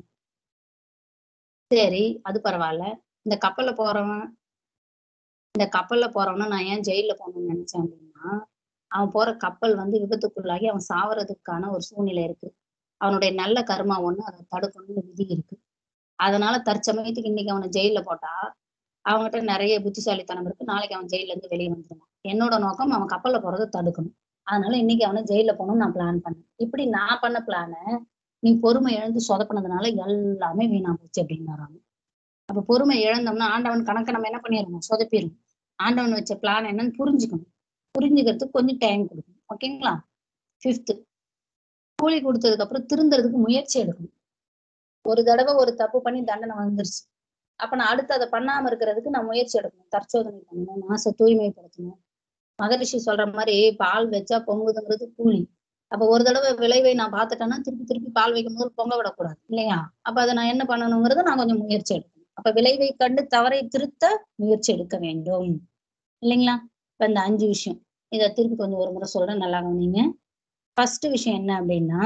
சரி அது பரவாயில்ல இந்த கப்பல்ல போறவன் இந்த கப்பல்ல போறவன நான் ஏன் ஜெயில போகணும்னு நினைச்சேன் அப்படின்னா அவன் போற கப்பல் வந்து விபத்துக்குள்ளாகி அவன் சாவறதுக்கான ஒரு சூழ்நிலை இருக்கு அவனுடைய நல்ல கர்மா ஒண்ணு அதை தடுக்கணும்னு விதி இருக்கு அதனால தற்சமயத்துக்கு இன்னைக்கு அவனை ஜெயில போட்டா அவன்கிட்ட நிறைய புத்திசாலித்தனம் இருக்கு நாளைக்கு அவன் ஜெயில இருந்து வெளியே வந்துடுவான் என்னோட நோக்கம் அவன் கப்பல்ல போறதை தடுக்கணும் அதனால இன்னைக்கு அவனை ஜெயில போகணும்னு நான் பிளான் பண்ணேன் இப்படி நான் பண்ண பிளானை நீ பொறுமை இழந்து சொதப்பினதுனால எல்லாமே வீணா போச்சு அப்படின்னு அப்ப பொறுமை இழந்தோம்னா ஆண்டவன் கணக்கை நம்ம என்ன பண்ணிடணும் சொதப்பிடணும் ஆண்டவன் வச்ச பிளான் என்னன்னு புரிஞ்சுக்கணும் புரிஞ்சுக்கிறதுக்கு கொஞ்சம் டைம் கொடுக்கணும் ஓகேங்களா ஃபிஃப்த்து கூலி கொடுத்ததுக்கு அப்புறம் திருந்துறதுக்கு முயற்சி எடுக்கணும் ஒரு தடவை ஒரு தப்பு பண்ணி தண்டனை வந்துருச்சு அப்ப நான் அடுத்து அதை பண்ணாம இருக்கிறதுக்கு நான் முயற்சி எடுக்கணும் தற்சோதனை பண்ணணும் மாச தூய்மைப்படுத்தணும் மகரிஷி சொல்ற மாதிரி பால் வச்சா பொங்குதுங்கிறது கூலி அப்ப ஒரு தடவை விளைவை நான் பார்த்துட்டேன்னா திருப்பி திருப்பி பால் வைக்கும் போது பொங்க விடக்கூடாது இல்லையா அப்ப அதை நான் என்ன பண்ணணுங்கிறத நான் கொஞ்சம் முயற்சி எடுக்கணும் அப்ப விளைவை கண்டு தவறை திருத்த முயற்சி எடுக்க வேண்டும் இல்லைங்களா இப்ப இந்த அஞ்சு விஷயம் இதை திருப்பி கொஞ்சம் ஒரு முறை சொல்றேன் நல்லா கவனிங்க ஃபர்ஸ்ட் விஷயம் என்ன அப்படின்னா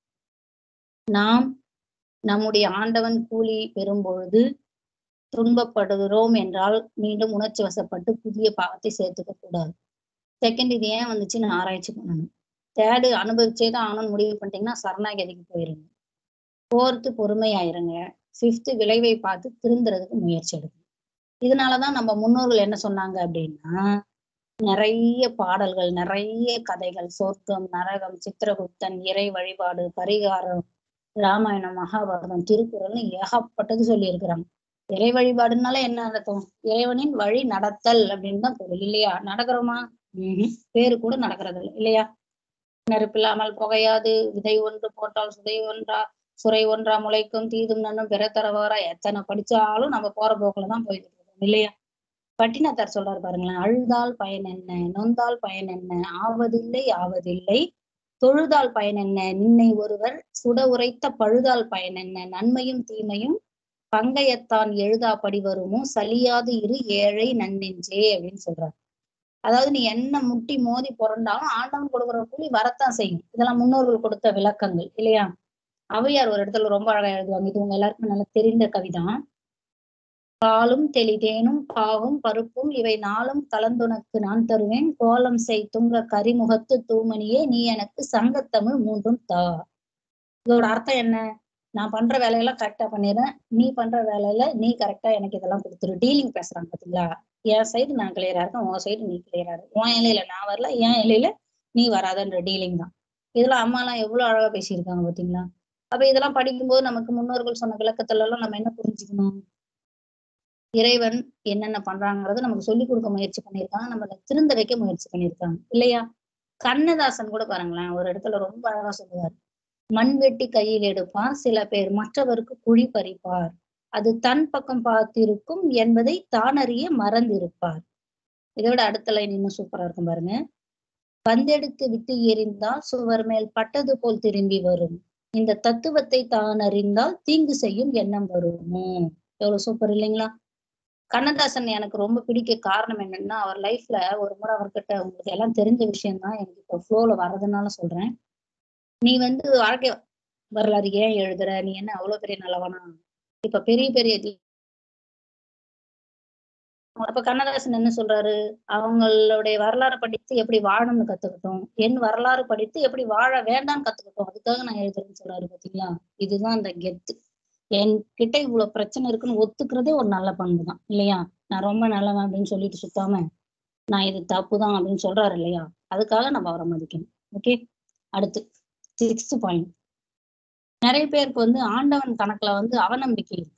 நாம் நம்முடைய ஆண்டவன் கூலி பெறும் பொழுது துன்பப்படுகிறோம் என்றால் மீண்டும் உணர்ச்சி வசப்பட்டு புதிய பாவத்தை சேர்த்துக்க கூடாது செகண்ட் இது ஏன் வந்துச்சுன்னு ஆராய்ச்சி பண்ணணும் தேர்டு அனுபவிச்சே தான் ஆகணும்னு முடிவு பண்ணிட்டீங்கன்னா சரணாகதிக்கு போயிருங்க ஃபோர்த்து பொறுமையாயிருங்க ஃபிஃப்த்து விளைவை பார்த்து திருந்துறதுக்கு முயற்சி எடுக்கணும் இதனாலதான் நம்ம முன்னோர்கள் என்ன சொன்னாங்க அப்படின்னா நிறைய பாடல்கள் நிறைய கதைகள் சொர்க்கம் நரகம் சித்திரகுப்தன் இறை வழிபாடு பரிகாரம் ராமாயணம் மகாபாரதம் திருக்குறள்னு ஏகப்பட்டது சொல்லி இருக்கிறாங்க இறை வழிபாடுனால என்ன அர்த்தம் இறைவனின் வழி நடத்தல் அப்படின்னு தான் பொருள் இல்லையா நடக்கிறோமா ம்ஹும். பேரு கூட நடக்கிறது இல்லை இல்லையா நெருப்பில்லாமல் புகையாது விதை ஒன்று போட்டால் சுதை ஒன்றா சுரை ஒன்றா முளைக்கும் தீதும் நன்னும் பிற தரவாரா எத்தனை படிச்சாலும் நம்ம போற போக்குல தான் போயிட்டு இருக்கோம் இல்லையா பட்டினத்தார் சொல்றாரு பாருங்களேன் அழுதால் பயன் என்ன நொந்தால் பயன் என்ன ஆவதில்லை ஆவதில்லை தொழுதால் பயன் என்ன நின்னை ஒருவர் சுட உரைத்த பழுதால் பயன் என்ன நன்மையும் தீமையும் பங்கையத்தான் எழுதாப்படி வருமோ சலியாது இரு ஏழை நன்னெஞ்சே அப்படின்னு சொல்றாரு அதாவது நீ என்ன முட்டி மோதி புரண்டாலும் ஆண்டவன் கொடுக்குற கூலி வரத்தான் செய்யும் இதெல்லாம் முன்னோர்கள் கொடுத்த விளக்கங்கள் இல்லையா ஔவையார் ஒரு இடத்துல ரொம்ப அழகா எழுதுவாங்க இது உங்க எல்லாருக்கும் நல்லா தெரிந்த கவிதான் பாலும் தெளிதேனும் பாவும் பருப்பும் இவை நாளும் கலந்துனக்கு நான் தருவேன் கோலம் செய் துங்க கரிமுகத்து தூமணியே நீ எனக்கு சங்கத்தமிழ் மூன்றும் தா இதோட அர்த்தம் என்ன நான் பண்ற வேலையெல்லாம் கரெக்டா பண்ணிடுறேன் நீ பண்ற வேலையில நீ கரெக்டா எனக்கு இதெல்லாம் கொடுத்துரு டீலிங் பேசுறாங்க பாத்தீங்களா என் சைடு நான் கிளியரா இருக்கேன் உன் சைடு நீ கிளியரா இருக்கு உன் இலையில நான் வரல என் இலையில நீ வராதன்ற டீலிங் தான் இதெல்லாம் அம்மா எல்லாம் எவ்வளவு அழகா பேசியிருக்காங்க பாத்தீங்களா அப்ப இதெல்லாம் படிக்கும்போது நமக்கு முன்னோர்கள் சொன்ன விளக்கத்துல எல்லாம் நம்ம என்ன புரிஞ்சுக்கணும் இறைவன் என்னென்ன பண்றாங்கிறத நமக்கு சொல்லி கொடுக்க முயற்சி பண்ணியிருக்காங்க நம்மள திருந்த வைக்க முயற்சி பண்ணியிருக்காங்க இல்லையா கண்ணதாசன் கூட பாருங்களேன் ஒரு இடத்துல ரொம்ப அழகா சொல்லுவார் மண் வெட்டி கையில் எடுப்பார் சில பேர் மற்றவருக்கு குழி பறிப்பார் அது தன் பக்கம் பார்த்திருக்கும் என்பதை தானறிய மறந்திருப்பார் இதோட அடுத்த லைன் இன்னும் சூப்பரா இருக்கும் பாருங்க பந்தெடுத்து விட்டு எறிந்தால் சுவர் மேல் பட்டது போல் திரும்பி வரும் இந்த தத்துவத்தை தான் அறிந்தால் தீங்கு செய்யும் எண்ணம் வருமோ எவ்வளவு சூப்பர் இல்லைங்களா கண்ணதாசன் எனக்கு ரொம்ப பிடிக்க காரணம் என்னன்னா அவர் லைஃப்ல ஒரு முறை அவர்கிட்ட உங்களுக்கு எல்லாம் தெரிஞ்ச விஷயம் தான் எனக்கு இப்போ ஃப்ளோல வர்றதுனால சொல்றேன் நீ வந்து வாழ்க்கை வரலாறு ஏன் எழுதுற நீ என்ன அவ்வளவு பெரிய நல்லவனா இப்ப பெரிய பெரிய தி- அப்ப கண்ணதாசன் என்ன சொல்றாரு அவங்களுடைய வரலாறு படித்து எப்படி வாழணும்னு கத்துக்கிட்டோம் என் வரலாறு படித்து எப்படி வாழ வேண்டாம்னு கத்துக்கிட்டோம் அதுக்காக நான் எழுதுறேன்னு சொல்றாரு பாத்தீங்களா இதுதான் அந்த கெத்து என்கிட்ட இவ்வளவு பிரச்சனை இருக்குன்னு ஒத்துக்கிறதே ஒரு நல்ல பண்பு தான் இல்லையா நான் ரொம்ப நல்லவன் அப்படின்னு சொல்லிட்டு சுத்தாம நான் இது தப்பு தான் அப்படின்னு சொல்றாரு இல்லையா அதுக்காக நம்ம அவரை மதிக்கணும் ஓகே அடுத்து சிக்ஸ்த் பாயிண்ட் நிறைய பேருக்கு வந்து ஆண்டவன் கணக்குல வந்து அவநம்பிக்கை இருக்கு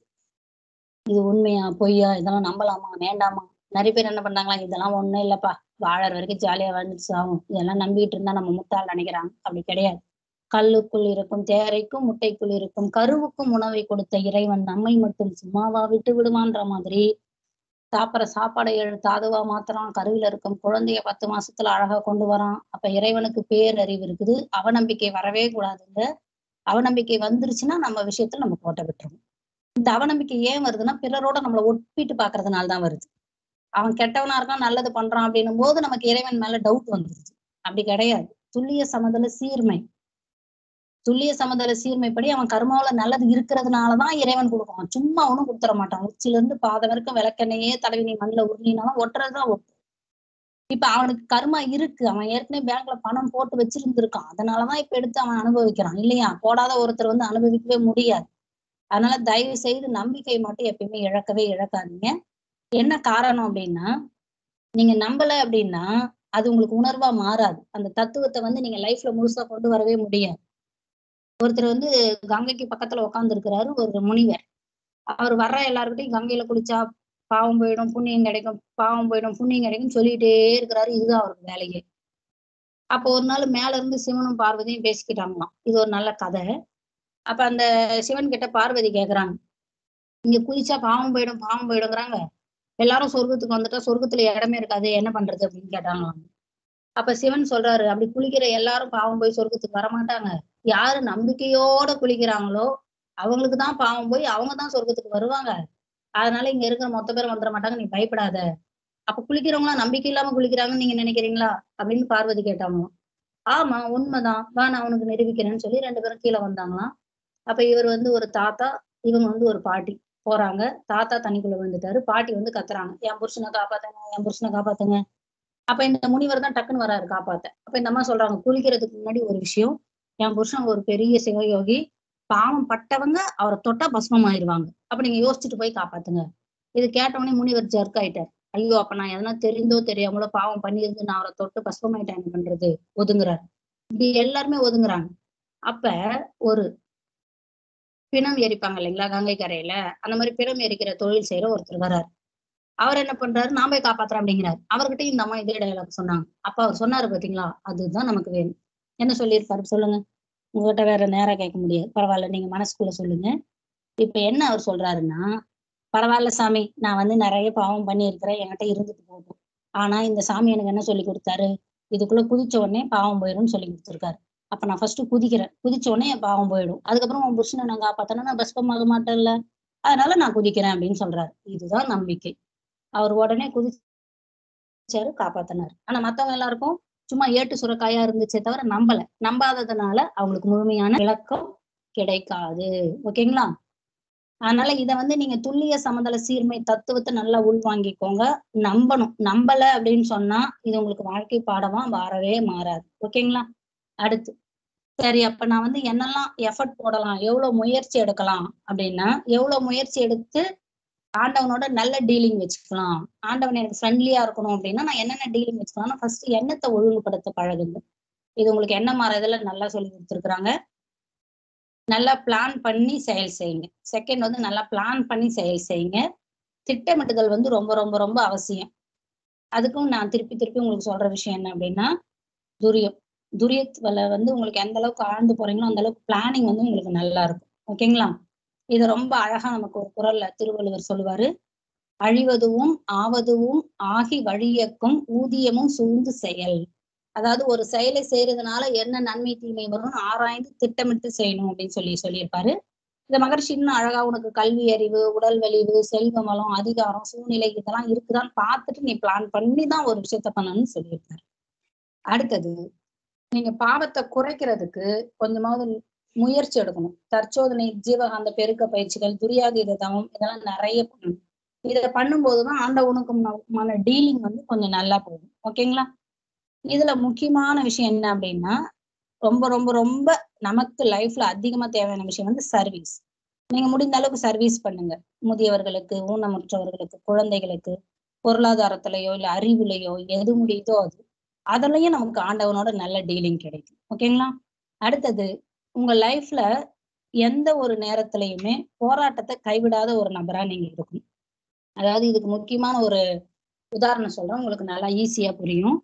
இது உண்மையா பொய்யா இதெல்லாம் நம்பலாமா வேண்டாமா நிறைய பேர் என்ன பண்ணாங்களா இதெல்லாம் ஒண்ணும் இல்லப்பா வாழற வரைக்கும் ஜாலியா வாழ்ந்துச்சு ஆகும் இதெல்லாம் நம்பிட்டு இருந்தா நம்ம முட்டாள் நினைக்கிறாங்க அப்படி கிடையாது கல்லுக்குள் இருக்கும் தேரைக்கும் முட்டைக்குள் இருக்கும் கருவுக்கும் உணவை கொடுத்த இறைவன் நம்மை மட்டும் சும்மாவா விட்டு விடுவான்ற மாதிரி சாப்பிட்ற சாப்பாடை எழுத்து அதுவா மாத்திரம் கருவில இருக்கும் குழந்தைய பத்து மாசத்துல அழகா கொண்டு வரான் அப்ப இறைவனுக்கு பேரறிவு இருக்குது அவநம்பிக்கை வரவே கூடாதுங்க அவநம்பிக்கை வந்துருச்சுன்னா நம்ம விஷயத்துல நம்ம கோட்டை விட்டுருவோம் இந்த அவநம்பிக்கை ஏன் வருதுன்னா பிறரோட நம்மளை ஒப்பிட்டு பாக்குறதுனால தான் வருது அவன் கெட்டவனா இருக்கான் நல்லது பண்றான் அப்படின்னும் போது நமக்கு இறைவன் மேல டவுட் வந்துருது அப்படி கிடையாது துல்லிய சமதள சீர்மை துல்லிய சமதள சீர்மைப்படி அவன் கர்மாவுல நல்லது இருக்கிறதுனாலதான் இறைவன் கொடுப்பான் சும்மா ஒண்ணும் கொடுத்துட மாட்டான் உச்சில இருந்து பாதம் வரைக்கும் விளக்கெண்ணையே தடவி நீ மண்ணில் உருளினாலும் ஒட்டுறதுதான் ஒட்டு இப்ப அவனுக்கு கர்மா இருக்கு அவன் ஏற்கனவே பேங்க்ல பணம் போட்டு வச்சிருந்திருக்கான் அதனாலதான் இப்ப எடுத்து அவன் அனுபவிக்கிறான் இல்லையா போடாத ஒருத்தர் வந்து அனுபவிக்கவே முடியாது அதனால தயவு செய்து நம்பிக்கை மட்டும் எப்பயுமே இழக்கவே இழக்காதீங்க என்ன காரணம் அப்படின்னா நீங்க நம்பல அப்படின்னா அது உங்களுக்கு உணர்வா மாறாது அந்த தத்துவத்தை வந்து நீங்க லைஃப்ல முழுசா கொண்டு வரவே முடியாது ஒருத்தர் வந்து கங்கைக்கு பக்கத்துல உட்கார்ந்து இருக்கிறாரு ஒரு முனிவர் அவர் வர்ற எல்லாருக்கிட்டையும் கங்கையில குளிச்சா பாவம் போயிடும் புண்ணியம் கிடைக்கும் பாவம் போயிடும் புண்ணியம் கிடைக்கும் சொல்லிட்டே இருக்கிறாரு இதுதான் அவருக்கு வேலையே அப்போ ஒரு நாள் மேல இருந்து சிவனும் பார்வதியும் பேசிக்கிட்டாங்களாம் இது ஒரு நல்ல கதை அப்ப அந்த சிவன் கிட்ட பார்வதி கேக்குறாங்க இங்க குளிச்சா பாவம் போயிடும் பாவம் போயிடுங்கிறாங்க எல்லாரும் சொர்க்கத்துக்கு வந்துட்டா சொர்க்கத்துல இடமே இருக்காது என்ன பண்றது அப்படின்னு கேட்டாங்களாம் அப்ப சிவன் சொல்றாரு அப்படி குளிக்கிற எல்லாரும் பாவம் போய் சொர்க்கத்துக்கு வரமாட்டாங்க யாரு நம்பிக்கையோட குளிக்கிறாங்களோ அவங்களுக்கு தான் பாவம் போய் அவங்க தான் சொர்க்கத்துக்கு வருவாங்க அதனால இங்க இருக்கிற மொத்த பேரும் வந்துட மாட்டாங்க நீ பயப்படாத அப்ப குளிக்கிறவங்களாம் நம்பிக்கை இல்லாம குளிக்கிறாங்கன்னு நீங்க நினைக்கிறீங்களா அப்படின்னு பார்வதி கேட்டாங்களாம் ஆமா உண்மைதான் வா நான் உனக்கு நிரூபிக்கிறேன்னு சொல்லி ரெண்டு பேரும் கீழே வந்தாங்களாம் அப்ப இவர் வந்து ஒரு தாத்தா இவங்க வந்து ஒரு பாட்டி போறாங்க தாத்தா தண்ணிக்குள்ள விழுந்துட்டாரு பாட்டி வந்து கத்துறாங்க என் புருஷனை காப்பாத்துங்க என் புருஷனை காப்பாத்துங்க அப்ப இந்த முனிவர் தான் டக்குன்னு வராரு காப்பாத்த அப்ப இந்த அம்மா சொல்றாங்க குளிக்கிறதுக்கு முன்னாடி ஒரு விஷயம் என் புருஷன் ஒரு பெரிய சிவயோகி பாவம் பட்டவங்க அவரை தொட்டா பஸ்மம் ஆயிருவாங்க அப்ப நீங்க யோசிச்சுட்டு போய் காப்பாத்துங்க இது கேட்டவொடனே முனிவர் ஜர்க் ஆயிட்டார் ஐயோ அப்ப நான் எதனா தெரிந்தோ தெரியாமலோ பாவம் பண்ணியிருந்து நான் அவரை தொட்டு பஸ்மம் ஆயிட்டேன் என்ன பண்றது ஒதுங்குறாரு இப்படி எல்லாருமே ஒதுங்குறாங்க அப்ப ஒரு பிணம் எரிப்பாங்க இல்லைங்களா கங்கை கரையில அந்த மாதிரி பிணம் எரிக்கிற தொழில் செய்யற ஒருத்தர் வர்றாரு அவர் என்ன பண்றாரு நான் போய் காப்பாத்துறேன் அப்படிங்கிறாரு அவர்கிட்ட இந்த அம்மா இதே டயலாக் சொன்னாங்க அப்ப அவர் சொன்னாரு பாத்தீங்களா அதுதான் நமக்கு வேணும் என்ன சொல்லியிருப்பாரு சொல்லுங்க உங்ககிட்ட வேற நேரம் கேட்க முடியாது பரவாயில்ல நீங்க மனசுக்குள்ள சொல்லுங்க இப்ப என்ன அவர் சொல்றாருன்னா பரவாயில்ல சாமி நான் வந்து நிறைய பாவம் பண்ணியிருக்கிறேன் என்கிட்ட இருந்துட்டு போகும் ஆனா இந்த சாமி எனக்கு என்ன சொல்லி கொடுத்தாரு இதுக்குள்ள குதிச்ச உடனே பாவம் போயிடும்னு சொல்லி கொடுத்துருக்காரு அப்ப நான் ஃபர்ஸ்ட் குதிக்கிறேன் குதிச்ச உடனே என் பாவம் போயிடும் அதுக்கப்புறம் உன் புருஷனை நான் காப்பாத்தனா நான் பஸ்பமாக மாட்டேன்ல அதனால நான் குதிக்கிறேன் அப்படின்னு சொல்றாரு இதுதான் நம்பிக்கை அவர் உடனே குதிச்சாரு காப்பாத்தினாரு ஆனா மத்தவங்க எல்லாருக்கும் சும்மா ஏட்டு சுரக்காயா இருந்துச்சே தவிர நம்பல நம்பாததுனால அவங்களுக்கு முழுமையான விளக்கம் கிடைக்காது ஓகேங்களா அதனால இத வந்து நீங்க துல்லிய சமதள சீர்மை தத்துவத்தை நல்லா உள்வாங்கிக்கோங்க நம்பணும் நம்பல அப்படின்னு சொன்னா இது உங்களுக்கு வாழ்க்கை பாடமா மாறவே மாறாது ஓகேங்களா அடுத்து சரி அப்ப நான் வந்து என்னெல்லாம் எஃபர்ட் போடலாம் எவ்வளவு முயற்சி எடுக்கலாம் அப்படின்னா எவ்வளவு முயற்சி எடுத்து ஆண்டவனோட நல்ல டீலிங் வச்சுக்கலாம் ஆண்டவன் எனக்கு ஃப்ரெண்ட்லியா இருக்கணும் அப்படின்னா நான் என்னென்ன டீலிங் வச்சுக்கலாம்னா ஃபர்ஸ்ட் எண்ணத்தை ஒழுங்குபடுத்த பழகுங்க இது உங்களுக்கு என்ன மாற இதில் நல்லா சொல்லி கொடுத்துருக்குறாங்க நல்லா பிளான் பண்ணி செயல் செய்யுங்க செகண்ட் வந்து நல்லா பிளான் பண்ணி செயல் செய்யுங்க திட்டமிட்டுதல் வந்து ரொம்ப ரொம்ப ரொம்ப அவசியம் அதுக்கும் நான் திருப்பி திருப்பி உங்களுக்கு சொல்ற விஷயம் என்ன அப்படின்னா துரியம் துரியத்துல வந்து உங்களுக்கு எந்த அளவுக்கு ஆழ்ந்து போறீங்களோ அந்த அளவுக்கு பிளானிங் வந்து உங்களுக்கு நல்லா இருக்கும் ஓகேங்களா இது ரொம்ப அழகா நமக்கு ஒரு குரல்ல திருவள்ளுவர் சொல்லுவாரு அழிவதுவும் ஆவதுவும் ஆகி வழியக்கும் ஊதியமும் சூழ்ந்து செயல் அதாவது ஒரு செயலை செய்யறதுனால என்ன நன்மை தீமை வரும்னு ஆராய்ந்து திட்டமிட்டு செய்யணும் அப்படின்னு சொல்லி சொல்லியிருப்பாரு இந்த மகர்ஷி இன்னும் அழகா உனக்கு கல்வி அறிவு உடல் வலிவு செல்வ வளம் அதிகாரம் சூழ்நிலை இதெல்லாம் இருக்குதான்னு பார்த்துட்டு நீ பிளான் பண்ணி தான் ஒரு விஷயத்த பண்ணணும்னு சொல்லியிருக்காரு அடுத்தது நீங்க பாவத்தை குறைக்கிறதுக்கு கொஞ்சமாவது முயற்சி எடுக்கணும் தற்சோதனை ஜீவகாந்த பெருக்க பயிற்சிகள் துரியாதீத தவம் இதெல்லாம் நிறைய பண்ணணும் இதை பண்ணும்போதுதான் ஆண்டவனுக்கும் நமக்குமான டீலிங் வந்து கொஞ்சம் நல்லா போகும் ஓகேங்களா இதுல முக்கியமான விஷயம் என்ன அப்படின்னா ரொம்ப ரொம்ப ரொம்ப நமக்கு லைஃப்ல அதிகமா தேவையான விஷயம் வந்து சர்வீஸ் நீங்க முடிந்த அளவுக்கு சர்வீஸ் பண்ணுங்க முதியவர்களுக்கு ஊனமுற்றவர்களுக்கு குழந்தைகளுக்கு பொருளாதாரத்திலயோ இல்ல அறிவுலையோ எது முடியுதோ அது அதுலயும் நமக்கு ஆண்டவனோட நல்ல டீலிங் கிடைக்கும் ஓகேங்களா அடுத்தது உங்க லைஃப்ல எந்த ஒரு நேரத்திலையுமே போராட்டத்தை கைவிடாத ஒரு நபரா நீங்க இருக்கணும் அதாவது இதுக்கு முக்கியமான ஒரு உதாரணம் சொல்றேன் உங்களுக்கு நல்லா ஈஸியா புரியும்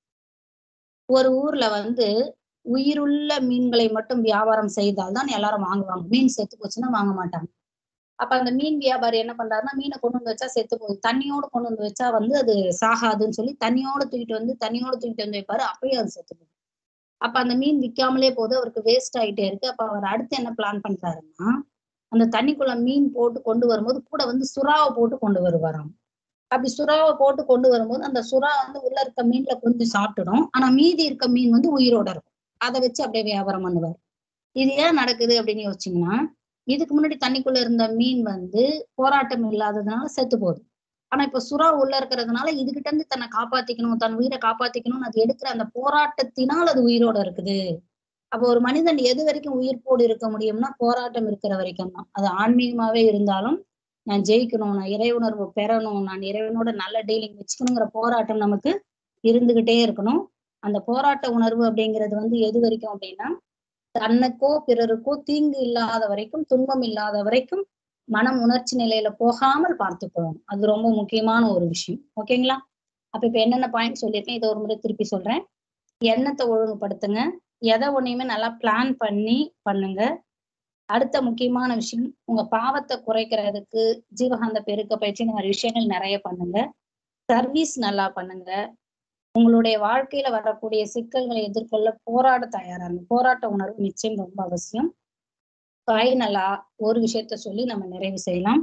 ஒரு ஊர்ல வந்து உயிருள்ள மீன்களை மட்டும் வியாபாரம் செய்தால் தான் எல்லாரும் வாங்குவாங்க மீன் செத்து போச்சுன்னா வாங்க மாட்டாங்க அப்ப அந்த மீன் வியாபாரி என்ன பண்றாருன்னா மீனை கொண்டு வந்து வச்சா செத்து போகுது தண்ணியோட கொண்டு வந்து வச்சா வந்து அது சாகாதுன்னு சொல்லி தண்ணியோட தூக்கிட்டு வந்து தண்ணியோட தூக்கிட்டு வந்து வைப்பாரு அப்பயும் அது செத்து போகுது அப்ப அந்த மீன் விற்காமலே போகுது அவருக்கு வேஸ்ட் ஆயிட்டே இருக்கு அப்ப அவர் அடுத்து என்ன பிளான் பண்றாருன்னா அந்த தண்ணிக்குள்ள மீன் போட்டு கொண்டு வரும்போது கூட வந்து சுறாவை போட்டு கொண்டு வருவாராம் அப்படி சுறாவை போட்டு கொண்டு வரும்போது அந்த சுறா வந்து உள்ள இருக்க மீன்ல கொஞ்சம் சாப்பிட்டுடும் ஆனா மீதி இருக்க மீன் வந்து உயிரோட இருக்கும் அதை வச்சு அப்படியே வியாபாரம் பண்ணுவார் இது ஏன் நடக்குது அப்படின்னு யோசிச்சீங்கன்னா இதுக்கு முன்னாடி தண்ணிக்குள்ள இருந்த மீன் வந்து போராட்டம் இல்லாததுனால செத்து போகுது ஆனா இப்ப சுறா உள்ள இருக்கிறதுனால இதுகிட்ட இருந்து தன்னை காப்பாத்திக்கணும் தன் உயிரை காப்பாத்திக்கணும்னு அது எடுக்கிற அந்த போராட்டத்தினால் அது உயிரோட இருக்குது அப்போ ஒரு மனிதன் எது வரைக்கும் உயிர்ப்போடு இருக்க முடியும்னா போராட்டம் இருக்கிற வரைக்கும் தான் அது ஆன்மீகமாவே இருந்தாலும் நான் ஜெயிக்கணும் நான் இறைவுணர்வு பெறணும் நான் இறைவனோட நல்ல டீலிங் வச்சுக்கணுங்கிற போராட்டம் நமக்கு இருந்துகிட்டே இருக்கணும் அந்த போராட்ட உணர்வு அப்படிங்கிறது வந்து எது வரைக்கும் அப்படின்னா தன்னுக்கோ பிறருக்கோ தீங்கு இல்லாத வரைக்கும் துன்பம் இல்லாத வரைக்கும் மனம் உணர்ச்சி நிலையில போகாமல் பார்த்துக்கணும் அது ரொம்ப முக்கியமான ஒரு விஷயம் ஓகேங்களா அப்ப இப்ப என்னென்ன பாயிண்ட் சொல்லியிருக்கேன் இதை ஒரு முறை திருப்பி சொல்றேன் எண்ணத்தை ஒழுங்குபடுத்துங்க எதை ஒன்னையுமே நல்லா பிளான் பண்ணி பண்ணுங்க அடுத்த முக்கியமான விஷயம் உங்க பாவத்தை குறைக்கிறதுக்கு ஜீவகாந்த பெருக்க பயிற்சி இந்த மாதிரி விஷயங்கள் நிறைய பண்ணுங்க சர்வீஸ் நல்லா பண்ணுங்க உங்களுடைய வாழ்க்கையில வரக்கூடிய சிக்கல்களை எதிர்கொள்ள போராட தயாராங்க போராட்ட உணர்வு நிச்சயம் ரொம்ப அவசியம் ஃபைனலா ஒரு விஷயத்த சொல்லி நம்ம நிறைவு செய்யலாம்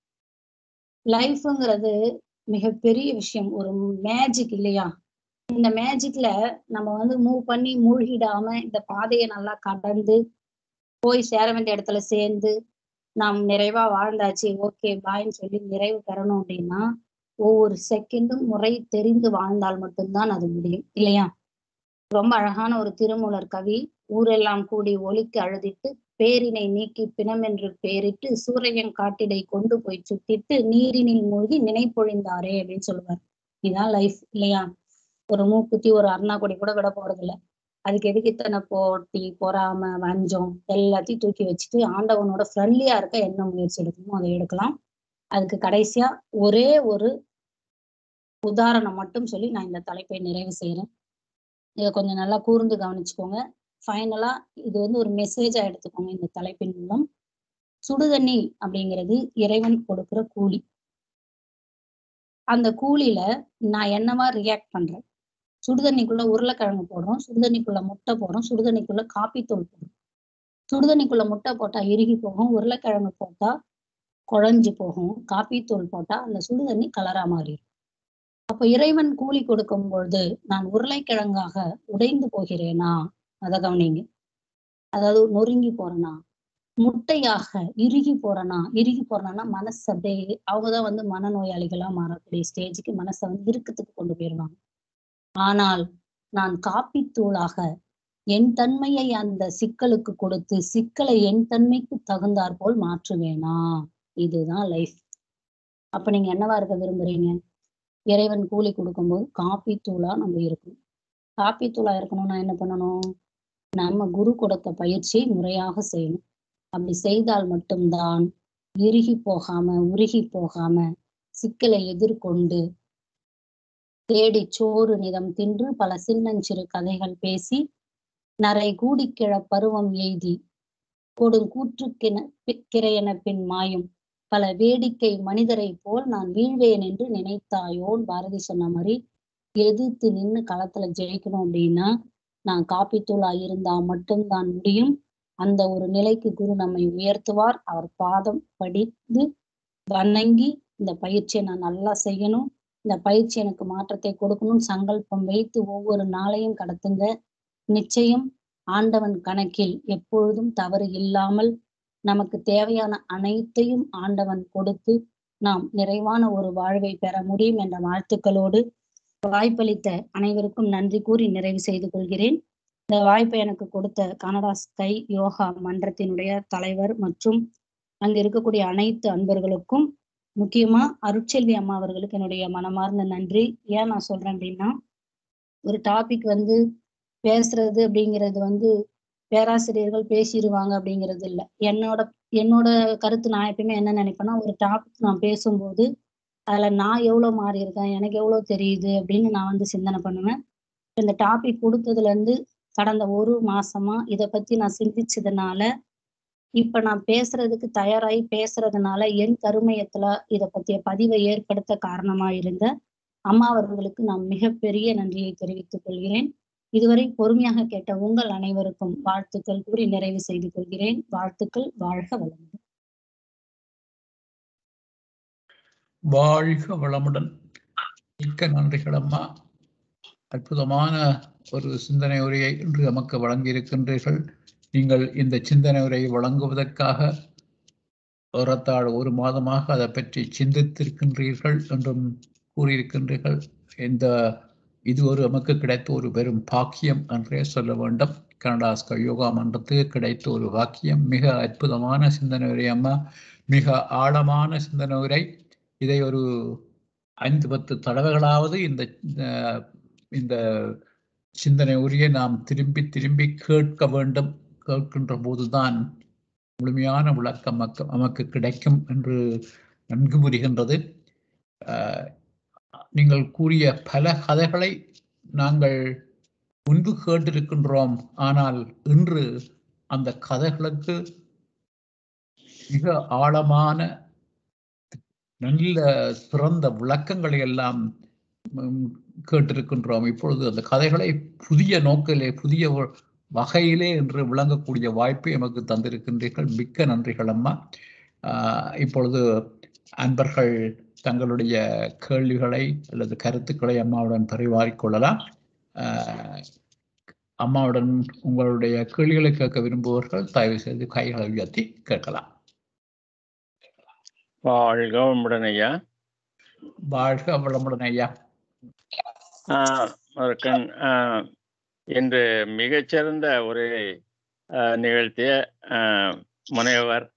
லைஃப்ங்கிறது மிகப்பெரிய விஷயம் ஒரு மேஜிக் இல்லையா இந்த மேஜிக்ல நம்ம வந்து மூவ் பண்ணி மூழ்கிடாம இந்த பாதையை நல்லா கடந்து போய் சேர வேண்டிய இடத்துல சேர்ந்து நாம் நிறைவா வாழ்ந்தாச்சு ஓகே பாய்ன்னு சொல்லி நிறைவு பெறணும் அப்படின்னா ஒவ்வொரு செகண்டும் முறை தெரிந்து வாழ்ந்தால் மட்டும்தான் அது முடியும் இல்லையா ரொம்ப அழகான ஒரு திருமூலர் கவி ஊரெல்லாம் கூடி ஒலிக்கு அழுதிட்டு பேரினை நீக்கி பிணமென்று பேரிட்டு சூரியன் காட்டிடை கொண்டு போய் சுட்டிட்டு நீரினில் மூழ்கி நினைப்பொழிந்தாரே அப்படின்னு சொல்லுவார் இதுதான் லைஃப் இல்லையா ஒரு மூக்குத்தி ஒரு அருணாக்குடி கூட விட போறது இல்ல அதுக்கு எதுக்கு இத்தனை போட்டி பொறாம வஞ்சம் எல்லாத்தையும் தூக்கி வச்சுட்டு ஆண்டவனோட ஃப்ரெண்ட்லியா இருக்க என்ன முயற்சி எடுக்கணுமோ அதை எடுக்கலாம் அதுக்கு கடைசியா ஒரே ஒரு உதாரணம் மட்டும் சொல்லி நான் இந்த தலைப்பை நிறைவு செய்யறேன் இதை கொஞ்சம் நல்லா கூர்ந்து கவனிச்சுக்கோங்க ஃபைனலா இது வந்து ஒரு மெசேஜா எடுத்துக்கோங்க இந்த தலைப்பின் மூலம் சுடுதண்ணி அப்படிங்கிறது இறைவன் கொடுக்கிற கூலி அந்த கூலியில நான் என்னவா ரியாக்ட் பண்றேன் சுடுதண்ணிக்குள்ள உருளைக்கிழங்கு போடுறோம் சுடுதண்ணிக்குள்ள முட்டை போடுறோம் சுடுதண்ணிக்குள்ள காப்பித்தூள் போடுறோம் சுடுதண்ணிக்குள்ள முட்டை போட்டா இறுகி போகும் உருளைக்கிழங்கு போட்டா குழஞ்சு போகும் காப்பித்தூள் போட்டா அந்த சுடுதண்ணி கலரா மாறிடும் அப்ப இறைவன் கூலி கொடுக்கும் பொழுது நான் உருளைக்கிழங்காக உடைந்து போகிறேனா அதை கவனிங்க அதாவது நொறுங்கி போறேனா முட்டையாக இறுகி போறேனா இறுகி போறேன்னா மனசு அப்படியே அவங்கதான் வந்து மனநோயாளிகளா மாறக்கூடிய ஸ்டேஜுக்கு மனசை வந்து இறுக்கத்துக்கு கொண்டு போயிடுவாங்க ஆனால் நான் காப்பித்தூளாக என் தன்மையை அந்த சிக்கலுக்கு கொடுத்து சிக்கலை என் தன்மைக்கு தகுந்தாற் போல் மாற்றுவேனா இதுதான் லைஃப் அப்ப நீங்க என்னவா இருக்க விரும்புறீங்க இறைவன் கூலி கொடுக்கும்போது காப்பி தூளா நம்ம இருக்கணும் காப்பி தூளா இருக்கணும்னா என்ன பண்ணணும் நம்ம குரு கொடுத்த பயிற்சியை முறையாக செய்யணும் அப்படி செய்தால் மட்டும்தான் இறுகி போகாம உருகி போகாம சிக்கலை எதிர்கொண்டு தேடி சோறு நிதம் தின்று பல சின்னஞ்சிறு கதைகள் பேசி நரை கூடிக்கிழ பருவம் எய்தி கொடுங்கூற்றுக்கென கிரையென பின் மாயும் பல வேடிக்கை மனிதரை போல் நான் வீழ்வேன் என்று நினைத்தாயோன்னு பாரதி சொன்ன மாதிரி எதிர்த்து நின்று களத்துல ஜெயிக்கணும் அப்படின்னா நான் காப்பித்தூளா இருந்தா மட்டும்தான் முடியும் அந்த ஒரு நிலைக்கு குரு நம்மை உயர்த்துவார் அவர் பாதம் படித்து வணங்கி இந்த பயிற்சியை நான் நல்லா செய்யணும் இந்த பயிற்சி எனக்கு மாற்றத்தை கொடுக்கணும்னு சங்கல்பம் வைத்து ஒவ்வொரு நாளையும் கடத்துங்க நிச்சயம் ஆண்டவன் கணக்கில் எப்பொழுதும் தவறு இல்லாமல் நமக்கு தேவையான அனைத்தையும் ஆண்டவன் கொடுத்து நாம் நிறைவான ஒரு வாழ்வை பெற முடியும் என்ற வாழ்த்துக்களோடு வாய்ப்பளித்த அனைவருக்கும் நன்றி கூறி நிறைவு செய்து கொள்கிறேன் இந்த வாய்ப்பை எனக்கு கொடுத்த கனடா ஸ்கை யோகா மன்றத்தினுடைய தலைவர் மற்றும் அங்க இருக்கக்கூடிய அனைத்து அன்பர்களுக்கும் முக்கியமா அருட்செல்வி அம்மா அவர்களுக்கு என்னுடைய மனமார்ந்த நன்றி ஏன் நான் சொல்றேன் அப்படின்னா ஒரு டாபிக் வந்து பேசுறது அப்படிங்கிறது வந்து பேராசிரியர்கள் பேசிடுவாங்க அப்படிங்கிறது இல்லை என்னோட என்னோட கருத்து நான் எப்பயுமே என்ன நினைப்பேன்னா ஒரு டாபிக் நான் பேசும்போது அதுல நான் எவ்வளவு மாறி இருக்கேன் எனக்கு எவ்வளவு தெரியுது அப்படின்னு நான் வந்து சிந்தனை பண்ணுவேன் இந்த டாபிக் கொடுத்ததுல இருந்து கடந்த ஒரு மாசமா இதை பத்தி நான் சிந்திச்சதுனால இப்ப நான் பேசுறதுக்கு தயாராகி பேசுறதுனால என் கருமையத்துல இதை பத்திய பதிவை ஏற்படுத்த காரணமா இருந்த அம்மா அவர்களுக்கு நான் மிகப்பெரிய நன்றியை தெரிவித்துக் கொள்கிறேன் இதுவரை பொறுமையாக கேட்ட உங்கள் அனைவருக்கும் வாழ்த்துக்கள் கூறி நிறைவு செய்து கொள்கிறேன் வாழ்த்துக்கள் வாழ்க வளமுடன் வாழ்க வளமுடன் மிக்க நன்றிகள் அம்மா அற்புதமான ஒரு சிந்தனை உரையை இன்று நமக்கு வழங்கியிருக்கின்றீர்கள் நீங்கள் இந்த சிந்தனை உரையை வழங்குவதற்காக ஏறத்தாழ ஒரு மாதமாக அதை பற்றி சிந்தித்திருக்கின்றீர்கள் என்றும் கூறியிருக்கின்றீர்கள் இந்த இது ஒரு நமக்கு கிடைத்த ஒரு பெரும் பாக்கியம் என்றே சொல்ல வேண்டும் கனடாஸ்க யோகா மன்றத்துக்கு கிடைத்த ஒரு பாக்கியம் மிக அற்புதமான சிந்தனை உரை அம்மா மிக ஆழமான சிந்தனை உரை இதை ஒரு ஐந்து பத்து தடவைகளாவது இந்த அஹ், இந்த சிந்தனை உரையை நாம் திரும்பி திரும்பி கேட்க வேண்டும் கேட்கின்ற போதுதான் முழுமையான விளக்கம் நமக்கு நமக்கு கிடைக்கும் என்று நன்கு புரிகின்றது அஹ், நீங்கள் கூறிய பல கதைகளை நாங்கள் முன்பு கேட்டிருக்கின்றோம் ஆனால் இன்று அந்த கதைகளுக்கு மிக ஆழமான நல்ல சிறந்த விளக்கங்களை எல்லாம் ம், கேட்டிருக்கின்றோம் இப்பொழுது அந்த கதைகளை புதிய நோக்கிலே புதிய வ- வகையிலே என்று விளங்கக்கூடிய வாய்ப்பை எமக்கு தந்திருக்கின்றீர்கள் மிக்க நன்றிகள் அம்மா ஆஹ், இப்பொழுது அன்பர்கள் தங்களுடைய கேள்விகளை அல்லது கருத்துக்களை அம்மாவுடன் பரிமாறிக்கொள்ளலாம் ஆஹ், அம்மாவுடன் உங்களுடைய கேள்விகளை கேட்க விரும்புபவர்கள் தயவு செய்து கைகளை உயர்த்தி கேட்கலாம் வாழ்க வளமுடன் ஐயா வாழ்க வளமுடன் ஐயா ஆஹ் மறுக்கன் ஆஹ் இன்று மிகச்சிறந்த ஒரு ஆஹ் நிகழ்த்திய ஆஹ் முனைவர்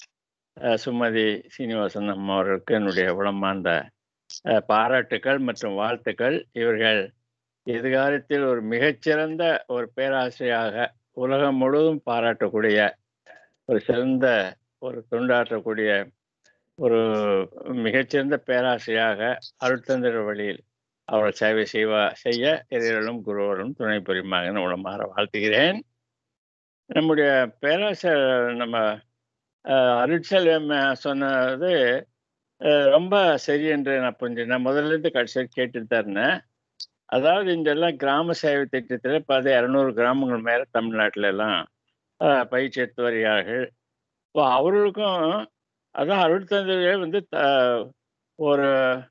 ஆஹ் சுமதி சீனிவாசன் அம்மா அவர்களுக்கு என்னுடைய உளமார்ந்த ஆஹ் பாராட்டுக்கள் மற்றும் வாழ்த்துக்கள் இவர்கள் எதிர்காலத்தில் ஒரு மிகச்சிறந்த ஒரு பேராசிரியராக உலகம் முழுவதும் பாராட்டக்கூடிய ஒரு சிறந்த ஒரு தொண்டாற்றக்கூடிய ஒரு மிகச்சிறந்த பேராசிரியராக அருட்தந்திர வழியில் அவர்கள் சேவை செய்வா செய்ய இறைவர்களும் குருவரும் துணை புரியுமாக உளமாற வாழ்த்துகிறேன் நம்முடைய பேராசிரியர் நம்ம அஹ், அருட்செல்வம் சொன்னது அஹ், ரொம்ப சரி என்று நான் புரிஞ்சேன் நான் முதல்ல இருந்து கடைசி வரைக்கும் கேட்டுட்டு தான் இருந்தேன் அதாவது இந்த எல்லாம் கிராம சேவை திட்டத்தில் பல இரநூறு கிராமங்கள் மேலே தமிழ்நாட்டில எல்லாம் அஹ், பயிற்சி எடுத்து வருகிறார்கள் இப்போ அவர்களுக்கும் அதான் அருட்தந்தையே வந்து த- ஒரு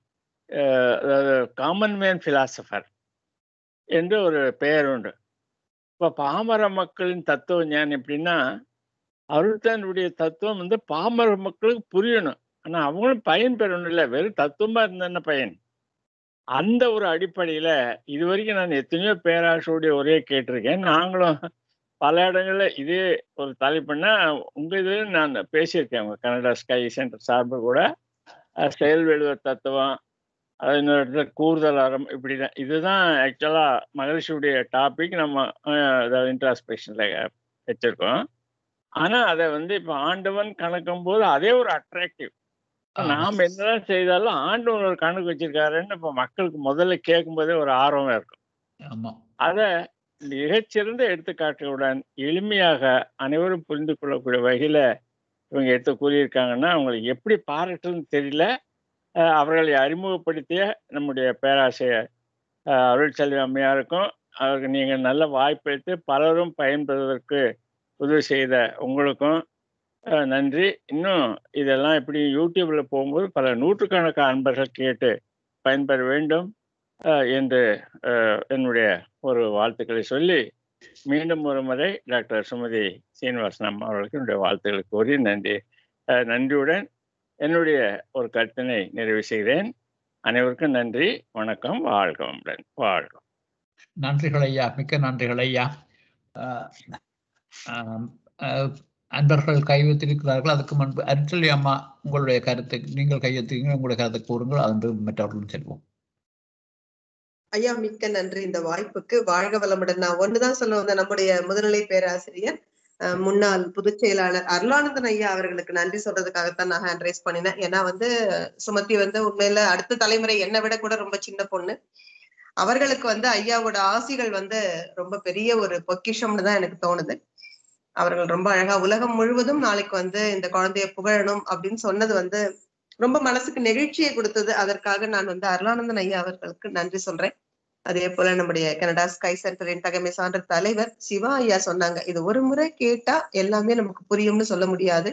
அஹ், அதாவது காமன் மேன் பிலாசபர் என்று ஒரு பெயர் உண்டு இப்போ பாமர மக்களின் தத்துவ ஞானம் எப்படின்னா அருட்தனுடைய தத்துவம் வந்து பாமர மக்களுக்கு புரியணும் ஆனால் அவங்களும் பயன் பெறணும் இல்லை வெறும் தத்துவமா இருந்த என்ன பயன் அந்த ஒரு அடிப்படையில் இது வரைக்கும் நான் எத்தனையோ பேராசையுடைய ஒரே கேட்டிருக்கேன் நாங்களும் பல இடங்கள்ல இதே ஒரு தலைப்புன்னா உங்க இதில் நான் பேசியிருக்கேன் உங்க கனடா ஸ்கை சென்டர் சார்பு கூட அஹ், செயல் வெளுவ தத்துவம் அது இன்னொரு இடத்துல கூடுதல் அறம் இப்படிதான் இதுதான் ஆக்சுவலா மகிழ்ச்சியுடைய டாபிக் நம்ம அஹ், அதாவது இன்ட்ராஸ்பெக்ஷன்ல வச்சிருக்கோம் ஆனா அதை வந்து இப்ப ஆண்டவன் கணக்கும் போது அதே ஒரு அட்ராக்டிவ் நாம் என்னதான் செய்தாலும் ஆண்டவன் ஒரு கணக்கு வச்சிருக்காருன்னு இப்ப மக்களுக்கு முதல்ல கேட்கும் போதே ஒரு ஆர்வம் இருக்கும் ஆமா அதை மிகச்சிறந்த எடுத்துக்காட்டுகளுடன் எளிமையாக அனைவரும் புரிந்து கொள்ளக்கூடிய வகையில இவங்க எடுத்து கூறியிருக்காங்கன்னா அவங்களுக்கு எப்படி பாராட்டுன்னு தெரியல அஹ் அவர்களை அறிமுகப்படுத்திய நம்முடைய பேராசிரியர் அஹ் அருள்செல்வி அம்மையாருக்கும் அவருக்கு நீங்கள் நல்ல வாய்ப்பு எடுத்து பலரும் பயன்பெறுவதற்கு உதவி செய்த உங்களுக்கும் அஹ், நன்றி இன்னும் இதெல்லாம் இப்படி யூடியூப்ல போகும்போது பல நூற்றுக்கணக்கான அன்பர்கள் கேட்டு பயன்பெற வேண்டும் அஹ், என்று அஹ், என்னுடைய ஒரு வாழ்த்துக்களை சொல்லி மீண்டும் ஒரு முறை டாக்டர் சுமதி சீனிவாசன் அம்மா அவர்களுக்கு என்னுடைய வாழ்த்துக்களை கூறி நன்றி அஹ், நன்றியுடன் என்னுடைய ஒரு கருத்தினை நிறைவு செய்கிறேன் அனைவருக்கும் நன்றி வணக்கம் வாழ்க வளமுடன் வாழ்க நன்றிகள் ஐயா மிக்க நன்றிகள் ஐயா ஆஹ் ஆம், ஆஹ் அன்பர்கள் கையெழுத்திருக்கிறார்கள் அதுக்கு முன்பு அருச்சொல்லி அம்மா உங்களுடைய கருத்தை நீங்கள் கையெழுத்தீங்க உங்களுடைய கருத்தை கூறுங்கள் அதன்று மற்றவர்களும் செல்வோம் ஐயா மிக்க நன்றி இந்த வாய்ப்புக்கு வாழ்க வளமுடன் நான் ஒண்ணுதான் சொல்ல வந்தேன் நம்முடைய முதுநிலை பேராசிரியர் அஹ், முன்னாள் பொதுச் செயலாளர் அருளானந்தன் ஐயா அவர்களுக்கு நன்றி சொல்றதுக்காகத்தான் நான் ஹேண்ட் ரைஸ் பண்ணினேன் ஏன்னா வந்து சுமதி வந்து உண்மையில அடுத்த தலைமுறை என்னை விட கூட ரொம்ப சின்ன பொண்ணு அவர்களுக்கு வந்து ஐயாவோட ஆசிகள் வந்து ரொம்ப பெரிய ஒரு பொக்கிஷம்னு தான் எனக்கு தோணுது அவர்கள் ரொம்ப அழகா உலகம் முழுவதும் நாளைக்கு வந்து இந்த குழந்தைய புகழணும் அப்படின்னு சொன்னது வந்து ரொம்ப மனசுக்கு நெகிழ்ச்சியை கொடுத்தது அதற்காக நான் வந்து அருளானந்தன் ஐயா அவர்களுக்கு நன்றி சொல்றேன் அதே போல நம்முடைய கனடா ஸ்கை சென்டரின் தகமை சான்ற தலைவர் சிவா ஐயா சொன்னாங்க இது ஒரு முறை கேட்டா எல்லாமே நமக்கு புரியும்னு சொல்ல முடியாது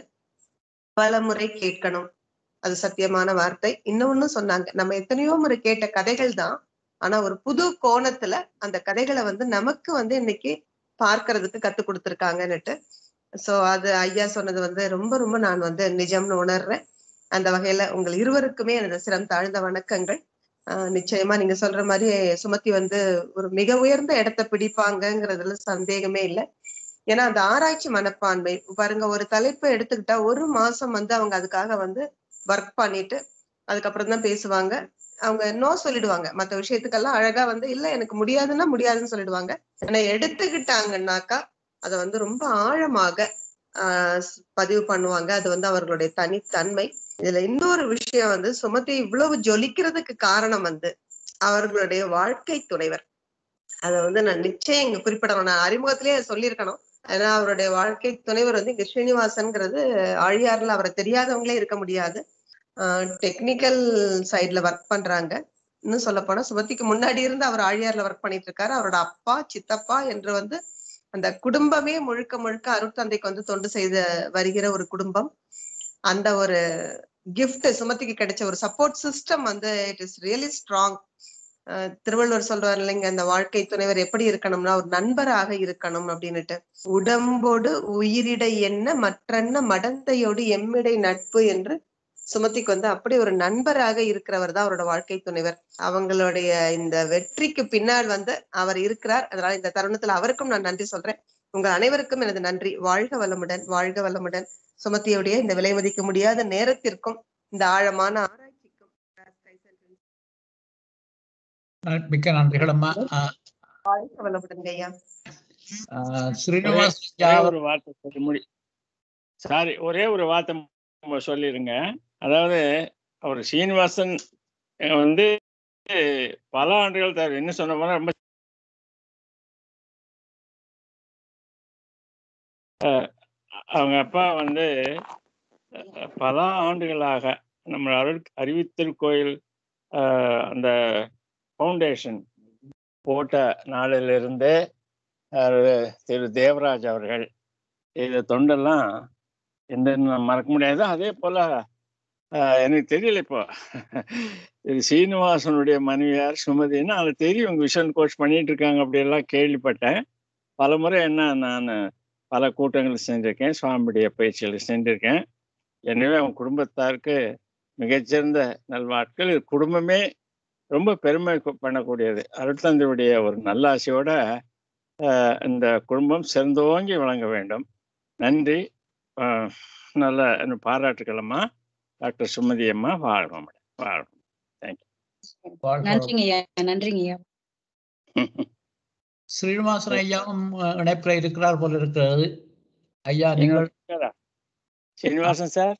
பல முறை கேட்கணும் அது சத்தியமான வார்த்தை இன்னொன்னு சொன்னாங்க நம்ம எத்தனையோ முறை கேட்ட கதைகள் தான் ஆனா ஒரு புது கோணத்துல அந்த கதைகளை வந்து நமக்கு வந்து இன்னைக்கு பார்க்கிறதுக்கு கத்து கொடுத்துருக்காங்கன்னுட்டு சோ அது ஐயா சொன்னது வந்து ரொம்ப ரொம்ப நான் வந்து நிஜம்னு உணர்றேன் அந்த வகையில உங்கள் இருவருக்குமே எனது சிரம் தாழ்ந்த வணக்கங்கள் ஆஹ் நிச்சயமா நீங்க சொல்ற மாதிரி சுமதி வந்து ஒரு மிக உயர்ந்த இடத்தை பிடிப்பாங்கங்கிறதுல சந்தேகமே இல்லை ஏன்னா அந்த ஆராய்ச்சி மனப்பான்மை பாருங்க ஒரு தலைப்பை எடுத்துக்கிட்டா ஒரு மாசம் வந்து அவங்க அதுக்காக வந்து ஒர்க் பண்ணிட்டு அதுக்கப்புறம் தான் பேசுவாங்க அவங்க நோ சொல்லிடுவாங்க மத்த விஷயத்துக்கெல்லாம் அழகா வந்து இல்ல எனக்கு முடியாதுன்னா முடியாதுன்னு சொல்லிடுவாங்க ஆனா எடுத்துக்கிட்டாங்கன்னாக்கா அதை வந்து ரொம்ப ஆழமாக ஆஹ் பதிவு பண்ணுவாங்க அது வந்து அவர்களுடைய தனித்தன்மை இதுல இன்னொரு விஷயம் வந்து சுமதி இவ்வளவு ஜொலிக்கிறதுக்கு காரணம் வந்து அவர்களுடைய வாழ்க்கை துணைவர் அதை வந்து நான் நிச்சயம் இங்க குறிப்பிடணும் நான் அறிமுகத்திலேயே சொல்லியிருக்கணும் ஏன்னா அவருடைய வாழ்க்கை துணைவர் வந்து இங்க ஸ்ரீனிவாசன்ங்கிறது ஆழியார்ல அவரை தெரியாதவங்களே இருக்க முடியாது டெக்னிக்கல் சைட்ல ஒர்க் பண்றாங்க இன்னும் சொல்ல போனா சுமதிக்கு முன்னாடி இருந்து அவர் ஆழியார்ல ஒர்க் பண்ணிட்டு இருக்காரு அவரோட அப்பா சித்தப்பா என்று வந்து அந்த குடும்பமே முழுக்க முழுக்க அருட்தந்தைக்கு வந்து தொண்டு செய்த வருகிற ஒரு குடும்பம் அந்த ஒரு கிஃப்ட் சுமதிக்கு கிடைச்ச ஒரு சப்போர்ட் சிஸ்டம் வந்து it is really strong Thiruvalluvar சொல்றாரு இல்லைங்க அந்த வாழ்க்கை துணைவர் எப்படி இருக்கணும்னா ஒரு நண்பராக இருக்கணும் அப்படின்னுட்டு உடம்போடு உயிரிடை என்ன மற்றென்ன மடந்தையோடு எம்மிடை நட்பு என்று சுமதிக்கு வந்து அப்படி ஒரு நண்பராக இருக்கிறவர் தான் அவரோட வாழ்க்கை துணைவர் அவங்களுடைய இந்த வெற்றிக்கு பின்னால் வந்து அவர் இருக்கிறார் அதனால இந்த தருணத்துல அவருக்கும் நான் நன்றி சொல்றேன் உங்க அனைவருக்கும் எனது நன்றி வாழ்க வளமுடன் வாழ்க வளமுடன் சுமதியுடைய இந்த விலை மதிக்க முடியாத நேரத்திற்கும் இந்த ஆழமான ஆராய்ச்சிக்கும் ந- மிக்க நன்றிகள் அம்மா ஆஹ் வாழ்க வளமுடன் ஐயா ஆஹ் ஸ்ரீனிவாஸ் ஒரே ஐயா ஒரு வார்த்தை சொல்லி முடி சாரி ஒரே ஒரு வார்த்தை ம- சொல்லிருங்க அதாவது அவர் சீனிவாசன் அஹ், வந்து பல ஆண்டுகள் தவிர என்ன சொன்ன போனா ரொம்ப அஹ், அவங்க அப்பா வந்து அஹ், பல ஆண்டுகளாக நம்ம அருள் அறிவித்திருக்கோயில் அஹ், அந்த ஃபவுண்டேஷன் போட்ட நாளிலிருந்தே அஹ், திரு தேவராஜ் அவர்கள் இந்த தொண்டெல்லாம் எந்த மறக்க முடியாது அதே போல ஆஹ், எனக்கு தெரியல இப்போ இது சீனிவாசனுடைய மனைவியார் சுமதின்னு அது தெரியும் இவங்க விஷன் கோச் பண்ணிட்டு இருக்காங்க அப்படியெல்லாம் கேள்விப்பட்டேன் பல முறை என்ன நான் பல கூட்டங்கள் செஞ்சிருக்கேன் சுவாமியுடைய பயிற்சிகளை செஞ்சிருக்கேன் எனவே அவங்க குடும்பத்தாருக்கு மிகச்சிறந்த நல்வாட்கள் இது குடும்பமே ரொம்ப பெருமை கு- பண்ணக்கூடியது அருட்தந்தையுடைய ஒரு நல்லாசையோட ஆஹ், இந்த குடும்பம் சிறந்தோங்கி வழங்க வேண்டும் நன்றி ஆஹ், நல்ல என்ன பாராட்டுக்களம்மா டாக்டர் சுமதி அம்மா வாழ்வோம் வாழ்வோம் வாழ்க நன்றிங்க ஐயா நன்றிங்க ஐயா ஸ்ரீனிவாசன் ஐயாவும் அஹ், இணைப்பில் இருக்கிறார் போல இருக்கிறது ஐயா நீங்கள் சீனிவாசன் சார்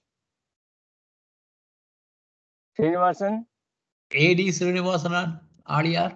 சீனிவாசன் ஏடி ஸ்ரீனிவாசன் ஆழியார்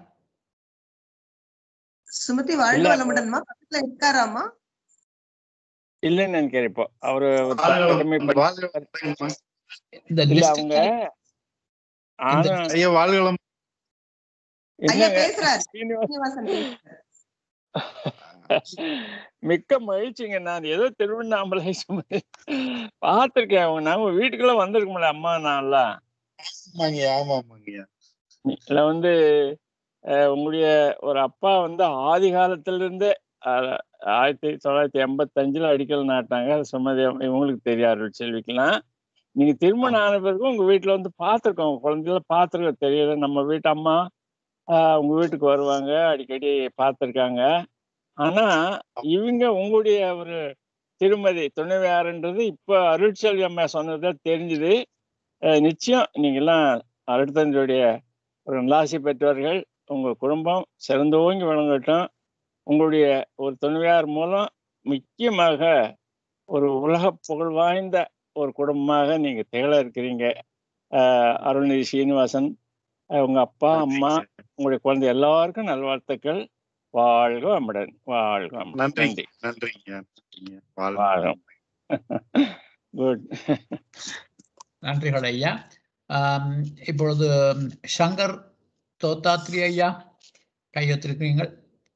சுமதி வாழ்க இல்ல. வளமுடன்மா பக்கத்துல இருக்காராமா இல்லைன்னு நினைக்கிறேன் இப்போ அவரு ஒரு தலைமை பணி- இந்த இல்ல லிஸ்ட் அவங்க இந்த- ஆனா ஐயா வாழ்களம் ஐயா இல்லைங்க பேசுறாரு சீனிவாசன் சீனிவாசன் பேசுறாரு. மிக்க மகிழ்ச்சிங்க நான் ஏதோ திருவண்ணாமலை சும்மா பார்த்திருக்கேன் அவங்க நம்ம வீட்டுக்குள்ள வந்திருக்கோம்ல அம்மா நான்லாம் ஆமாங்க ஆமா ஆமாங்கய்யா இதுல வந்து அஹ், உங்களுடைய ஒரு அப்பா வந்து ஆதி காலத்துல இருந்தே அஹ், ஆயிரத்தி தொள்ளாயிரத்தி எண்பத்தஞ்சுல அடிக்கல் நாட்டாங்க அது சுமதி அம்மா- இவங்களுக்கு தெரியும் அருள் செல்விக்கெல்லாம் நீங்க திருமணம் ஆன பிறகு உங்க வீட்டுல வந்து பார்த்திருக்கோம் உங்க குழந்தைகள பார்த்திருக்கோம் தெரியல நம்ம வீட்டு அம்மா ஆஹ், உங்க வீட்டுக்கு வருவாங்க அடிக்கடி பார்த்திருக்காங்க ஆனா இவங்க உங்களுடைய ஒரு திருமதி துணைவியாருன்றது இப்ப அருட்செல்வி அம்மா சொன்னதுதான் தெரிஞ்சுது அஹ், நிச்சயம் நீங்கெல்லாம் அருட்தந்தையுடைய ஒரு நல்லாசி பெற்றவர்கள் உங்க குடும்பம் சிறந்தோங்கி விளங்கட்டும் உங்களுடைய ஒரு துணைவியார் மூலம் முக்கியமாக ஒரு உலக புகழ் வாய்ந்த ஒரு குடும்பமாக நீங்க திகழ இருக்கிறீங்க ஆஹ் அருள்நிதி சீனிவாசன் ஆஹ் உங்க அப்பா அம்மா உங்களுடைய குழந்தை எல்லாருக்கும் நல்வாழ்த்துக்கள் வாழ்க வம்புடன் வாழ்க வம்புடன். நன்றி நன்றி நன்றிங்க நன்றிங்க வாழ்க வாழும். குட் நன்றிகள் ஐயா ஆம், இப்பொழுது சங்கர் தோத்தாத்ரி ஐயா கையெழுத்திருக்கிறீர்கள்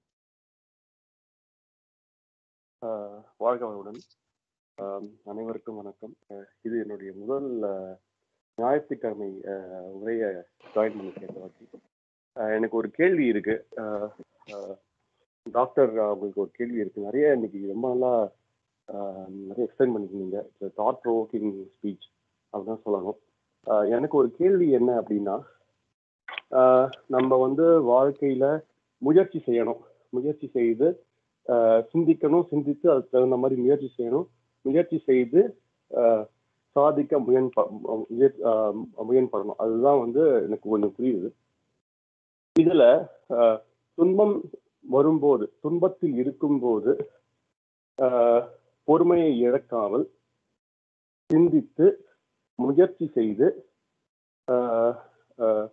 ஆஹ் வாழ்க வளமுடன் ஆம், அனைவருக்கும் வணக்கம் ஆஹ் இது என்னுடைய முதல் ஆஹ், ஞாயிற்றுக்கிழமை ஆஹ், உரையை ஜாயின் பண்ணிருக்கேன் இந்த வாட்டி ஆஹ், எனக்கு ஒரு கேள்வி இருக்கு ஆஹ், ஆஹ், டாக்டர் ஆஹ், உங்களுக்கு ஒரு கேள்வி இருக்கு நிறைய இன்னைக்கு ரொம்ப நல்லா ஆஹ், நிறைய எக்ஸ்பிளைன் பண்ணிருந்தீங்க தாட் ப்ரோக்கிங் ஸ்பீச் அப்படிதான் சொல்லணும் ஆஹ், எனக்கு ஒரு கேள்வி என்ன அப்படின்னா ஆஹ், நம்ம வந்து வாழ்க்கையில முயற்சி செய்யணும் முயற்சி செய்து ஆஹ் சிந்திக்கணும் சிந்தித்து அதுக்கு தகுந்த மாதிரி முயற்சி செய்யணும் முயற்சி செய்து ஆஹ் சாதிக்க முயன்ப முயற்- ஆஹ் முயன்படணும் அதுதான் வந்து எனக்கு கொஞ்சம் புரியுது இதுல ஆஹ் துன்பம் வரும்போது துன்பத்தில் இருக்கும்போது ஆஹ் பொறுமையை இழக்காமல் சிந்தித்து முயற்சி செய்து ஆஹ் ஆஹ்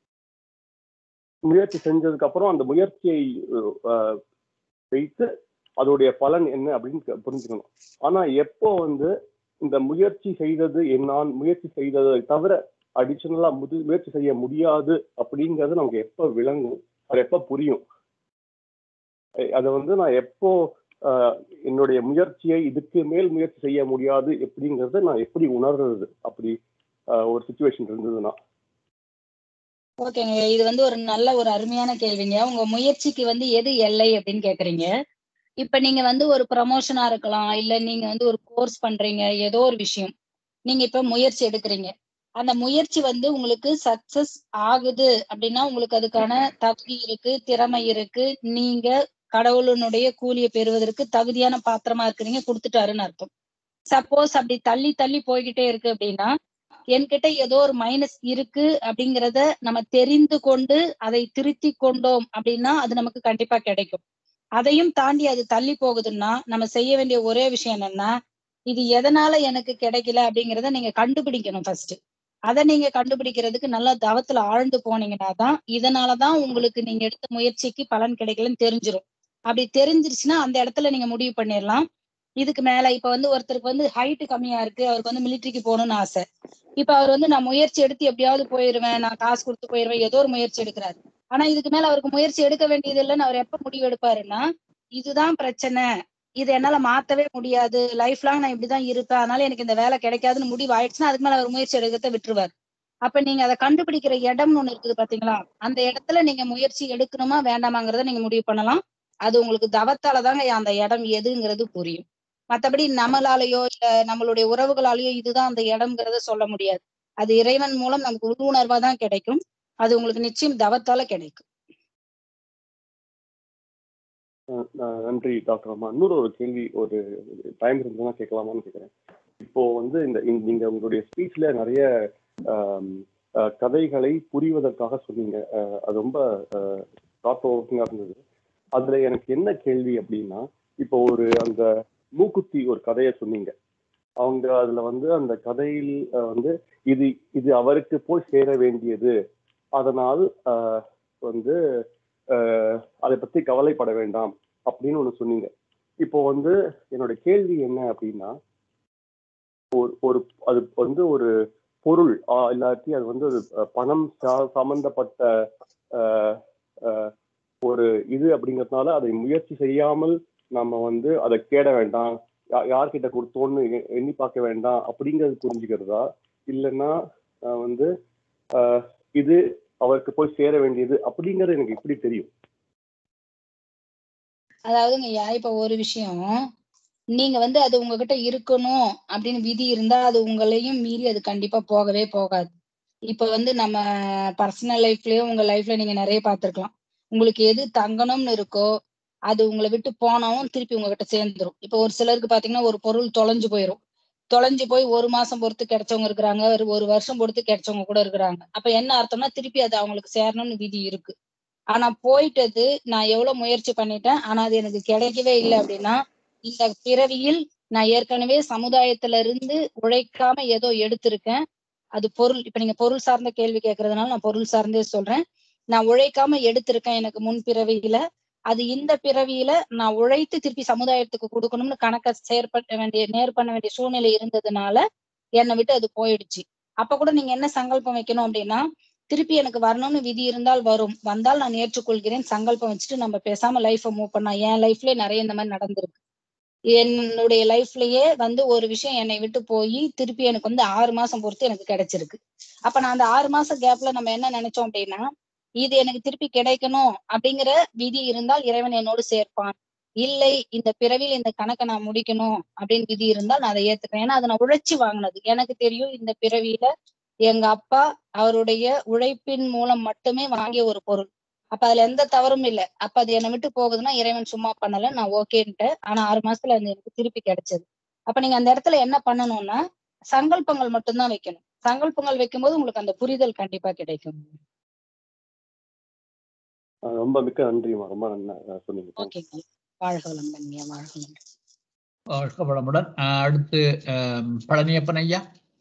முயற்சி செஞ்சதுக்கு அப்புறம் அந்த முயற்சியை ஆஹ் வைத்து அதோடைய பலன் என்ன அப்படின்னு க- புரிஞ்சுக்கணும் ஆனா எப்போ வந்து இந்த முயற்சி செய்தது என்னால் முயற்சி செய்ததை தவிர அடிஷனலா முது முயற்சி செய்ய முடியாது அப்படிங்கிறது நமக்கு எப்போ விளங்கும் அது எப்போ புரியும் அஹ் அதை வந்து நான் எப்போ ஆஹ், என்னுடைய முயற்சியை இதுக்கு மேல் முயற்சி செய்ய முடியாது எப்படிங்கறத நான் எப்படி உணர்றது அப்படி ஆஹ், ஒரு சுச்சுவேஷன் இருந்ததுன்னா ஓகேங்க இது வந்து ஒரு நல்ல ஒரு அருமையான கேள்விங்க உங்க முயற்சிக்கு வந்து எது எல்லை அப்படின்னு கேக்குறீங்க இப்ப நீங்க வந்து ஒரு ப்ரமோஷனா இருக்கலாம் இல்ல நீங்க வந்து ஒரு கோர்ஸ் பண்றீங்க ஏதோ ஒரு விஷயம் நீங்க இப்ப முயற்சி எடுக்கிறீங்க அந்த முயற்சி வந்து உங்களுக்கு சக்சஸ் ஆகுது அப்படின்னா உங்களுக்கு அதுக்கான தகுதி இருக்கு திறமை இருக்கு நீங்க கடவுளினுடைய கூலியை பெறுவதற்கு தகுதியான பாத்திரமா இருக்கிறீங்க கொடுத்துட்டாருன்னு அர்த்தம் சப்போஸ் அப்படி தள்ளி தள்ளி போய்கிட்டே இருக்கு அப்படின்னா என்கிட்ட ஏதோ ஒரு மைனஸ் இருக்கு அப்படிங்கிறத நம்ம தெரிந்து கொண்டு அதை திருத்தி கொண்டோம் அப்படின்னா அது நமக்கு கண்டிப்பா கிடைக்கும் அதையும் தாண்டி அது தள்ளி போகுதுன்னா நம்ம செய்ய வேண்டிய ஒரே விஷயம் என்னன்னா இது எதனால எனக்கு கிடைக்கல அப்படிங்கிறத நீங்க கண்டுபிடிக்கணும் ஃபர்ஸ்ட் அதை நீங்க கண்டுபிடிக்கிறதுக்கு நல்லா தவத்துல ஆழ்ந்து போனீங்கன்னா தான் இதனாலதான் உங்களுக்கு நீங்க எடுத்த முயற்சிக்கு பலன் கிடைக்கலன்னு தெரிஞ்சிரும் அப்படி தெரிஞ்சிருச்சுன்னா அந்த இடத்துல நீங்க முடிவு பண்ணிடலாம் இதுக்கு மேல இப்ப வந்து ஒருத்தருக்கு வந்து ஹைட் கம்மியா இருக்கு அவருக்கு வந்து மிலிட்டரிக்கு போகணும்னு ஆசை இப்ப அவர் வந்து நான் முயற்சி எடுத்து எப்படியாவது போயிருவேன் நான் காசு கொடுத்து போயிருவேன் ஏதோ ஒரு முயற்சி எடுக்கிறாரு ஆனா இதுக்கு மேல அவருக்கு முயற்சி எடுக்க வேண்டியது இல்லைன்னு அவர் எப்ப முடிவு எடுப்பாருன்னா இதுதான் பிரச்சனை இது என்னால மாத்தவே முடியாது லைஃப் லாங் நான் இப்படிதான் இருப்பேன் அதனால எனக்கு இந்த வேலை கிடைக்காதுன்னு முடிவு ஆயிடுச்சுன்னா அதுக்கு மேல அவர் முயற்சி எடுக்கிறத விட்டுருவார் அப்ப நீங்க அதை கண்டுபிடிக்கிற இடம்னு ஒண்ணு இருக்குது பாத்தீங்களா அந்த இடத்துல நீங்க முயற்சி எடுக்கணுமா வேண்டாமாங்கிறத நீங்க முடிவு பண்ணலாம் அது உங்களுக்கு தவத்தால தாங்க அந்த இடம் எதுங்கிறது புரியும் மத்தபடி நம்மளாலேயோ இல்ல நம்மளுடைய உறவுகளாலேயோ இதுதான் அந்த இடம்ங்கிறத சொல்ல முடியாது அது இறைவன் மூலம் நமக்கு உள்ளுணர்வா தான் கிடைக்கும் அது உங்களுக்கு நிச்சயம் தவத்தால கிடைக்கும் அஹ் அஹ் நன்றி டாக்டர் அம்மா இன்னொரு ஒரு கேள்வி ஒரு டைம் இருந்ததுன்னா கேட்கலாமான்னு கேட்குறேன் இப்போ வந்து இந்த இந்த- நீங்க உங்களுடைய ஸ்பீச்ல நிறைய ஆம், அஹ், கதைகளை புரிவதற்காக சொன்னீங்க அஹ், அது ரொம்ப தாத்தோக்கிங்கா இருந்தது அதுல எனக்கு என்ன கேள்வி அப்படின்னா இப்போ ஒரு அந்த மூக்குத்தி ஒரு கதையை சொன்னீங்க அவங்க அதுல வந்து அந்த கதையில் அஹ், வந்து இது இது அவருக்கு போய் சேர வேண்டியது அதனால் அஹ், வந்து அஹ், அதை பத்தி கவலைப்பட வேண்டாம் அப்படின்னு ஒண்ணு சொன்னீங்க இப்போ வந்து என்னோட கேள்வி என்ன அப்படின்னா ஒரு ஒரு அது வந்து ஒரு பொருள் ஆஹ் இல்லாட்டி அது வந்து ஒரு அஹ், பணம் சா- சம்பந்தப்பட்ட அஹ், அஹ், ஒரு இது அப்படிங்கறதுனால அதை முயற்சி செய்யாமல் நம்ம வந்து அதை தேட வேண்டாம் யா- யார்கிட்ட கொடுத்தோன்னு எ- எண்ணி பார்க்க வேண்டாம் அப்படிங்கிறது புரிஞ்சுக்கிறதா இல்லைன்னா ஆஹ் வந்து ஆஹ் இது அவருக்கு போய் சேர வேண்டியது அப்படிங்கிறது எனக்கு எப்படி தெரியும் அதாவதுங்கய்யா இப்ப ஒரு விஷயம் நீங்க வந்து அது உங்ககிட்ட இருக்கணும் அப்படின்னு விதி இருந்தா அது உங்களையும் மீறி அது கண்டிப்பா போகவே போகாது இப்ப வந்து நம்ம பர்சனல் லைஃப்லயும் உங்க லைஃப்ல நீங்க நிறைய பார்த்திருக்கலாம் உங்களுக்கு எது தங்கணும்னு இருக்கோ அது உங்களை விட்டு போனாலும் திருப்பி உங்ககிட்ட சேர்ந்துரும் இப்ப ஒரு சிலருக்கு பாத்தீங்கன்னா ஒரு பொருள் தொலைஞ்சு போயிரும் தொலைஞ்சு போய் ஒரு மாசம் பொறுத்து கிடைச்சவங்க இருக்கிறாங்க ஒரு ஒரு வருஷம் பொறுத்து கிடைச்சவங்க கூட இருக்கிறாங்க அப்ப என்ன அர்த்தம்னா திருப்பி அது அவங்களுக்கு சேரணும்னு விதி இருக்கு ஆனா போயிட்டது நான் எவ்வளவு முயற்சி பண்ணிட்டேன் ஆனா அது எனக்கு கிடைக்கவே இல்லை அப்படின்னா இந்த பிறவியில் நான் ஏற்கனவே சமுதாயத்துல இருந்து உழைக்காம ஏதோ எடுத்திருக்கேன் அது பொருள் இப்ப நீங்க பொருள் சார்ந்த கேள்வி கேட்கறதுனால நான் பொருள் சார்ந்தே சொல்றேன் நான் உழைக்காம எடுத்திருக்கேன் எனக்கு முன் பிறவியில அது இந்த பிறவியில நான் உழைத்து திருப்பி சமுதாயத்துக்கு கொடுக்கணும்னு கணக்க செயற்பட வேண்டிய நேர் பண்ண வேண்டிய சூழ்நிலை இருந்ததுனால என்னை விட்டு அது போயிடுச்சு அப்ப கூட நீங்க என்ன சங்கல்பம் வைக்கணும் அப்படின்னா திருப்பி எனக்கு வரணும்னு விதி இருந்தால் வரும் வந்தால் நான் ஏற்றுக்கொள்கிறேன் சங்கல்பம் வச்சுட்டு நம்ம பேசாம லைஃபை மூவ் பண்ணா என் லைஃப்லயே நிறைய இந்த மாதிரி நடந்திருக்கு என்னுடைய லைஃப்லயே வந்து ஒரு விஷயம் என்னை விட்டு போய் திருப்பி எனக்கு வந்து ஆறு மாசம் பொறுத்து எனக்கு கிடைச்சிருக்கு அப்ப நான் அந்த ஆறு மாசம் கேப்ல நம்ம என்ன நினைச்சோம் அப்படின்னா இது எனக்கு திருப்பி கிடைக்கணும் அப்படிங்கிற விதி இருந்தால் இறைவன் என்னோடு சேர்ப்பான் இல்லை இந்த பிறவியில் இந்த கணக்கை நான் முடிக்கணும் அப்படின்னு விதி இருந்தால் நான் அதை ஏத்துக்கிறேன் ஏன்னா அதை நான் உழைச்சி வாங்கினது எனக்கு தெரியும் இந்த பிறவியில எங்க அப்பா அவருடைய உழைப்பின் மூலம் மட்டுமே வாங்கிய ஒரு பொருள் அப்ப அதுல எந்த தவறும் இல்லை அப்ப அது என்னை விட்டு போகுதுன்னா இறைவன் சும்மா பண்ணல நான் ஓகேன்ட்டேன் ஆனா ஆறு மாசத்துல அது எனக்கு திருப்பி கிடைச்சது அப்ப நீங்க அந்த இடத்துல என்ன பண்ணணும்னா சங்கல்பங்கள் மட்டும்தான் வைக்கணும் சங்கல்பங்கள் வைக்கும்போது உங்களுக்கு அந்த புரிதல் கண்டிப்பா கிடைக்கும் ஆஹ் ரொம்ப மிக்க நன்றிமா ரொம்ப நல்லா சொன்னீங்க Thank you. ஓகே வாழ்க வளமுடன் ஐயா, வாழ்க வளமுடன் வாழ்க வளமுடன் அஹ் அடுத்து அஹ் பழனியப்பன் ஐயா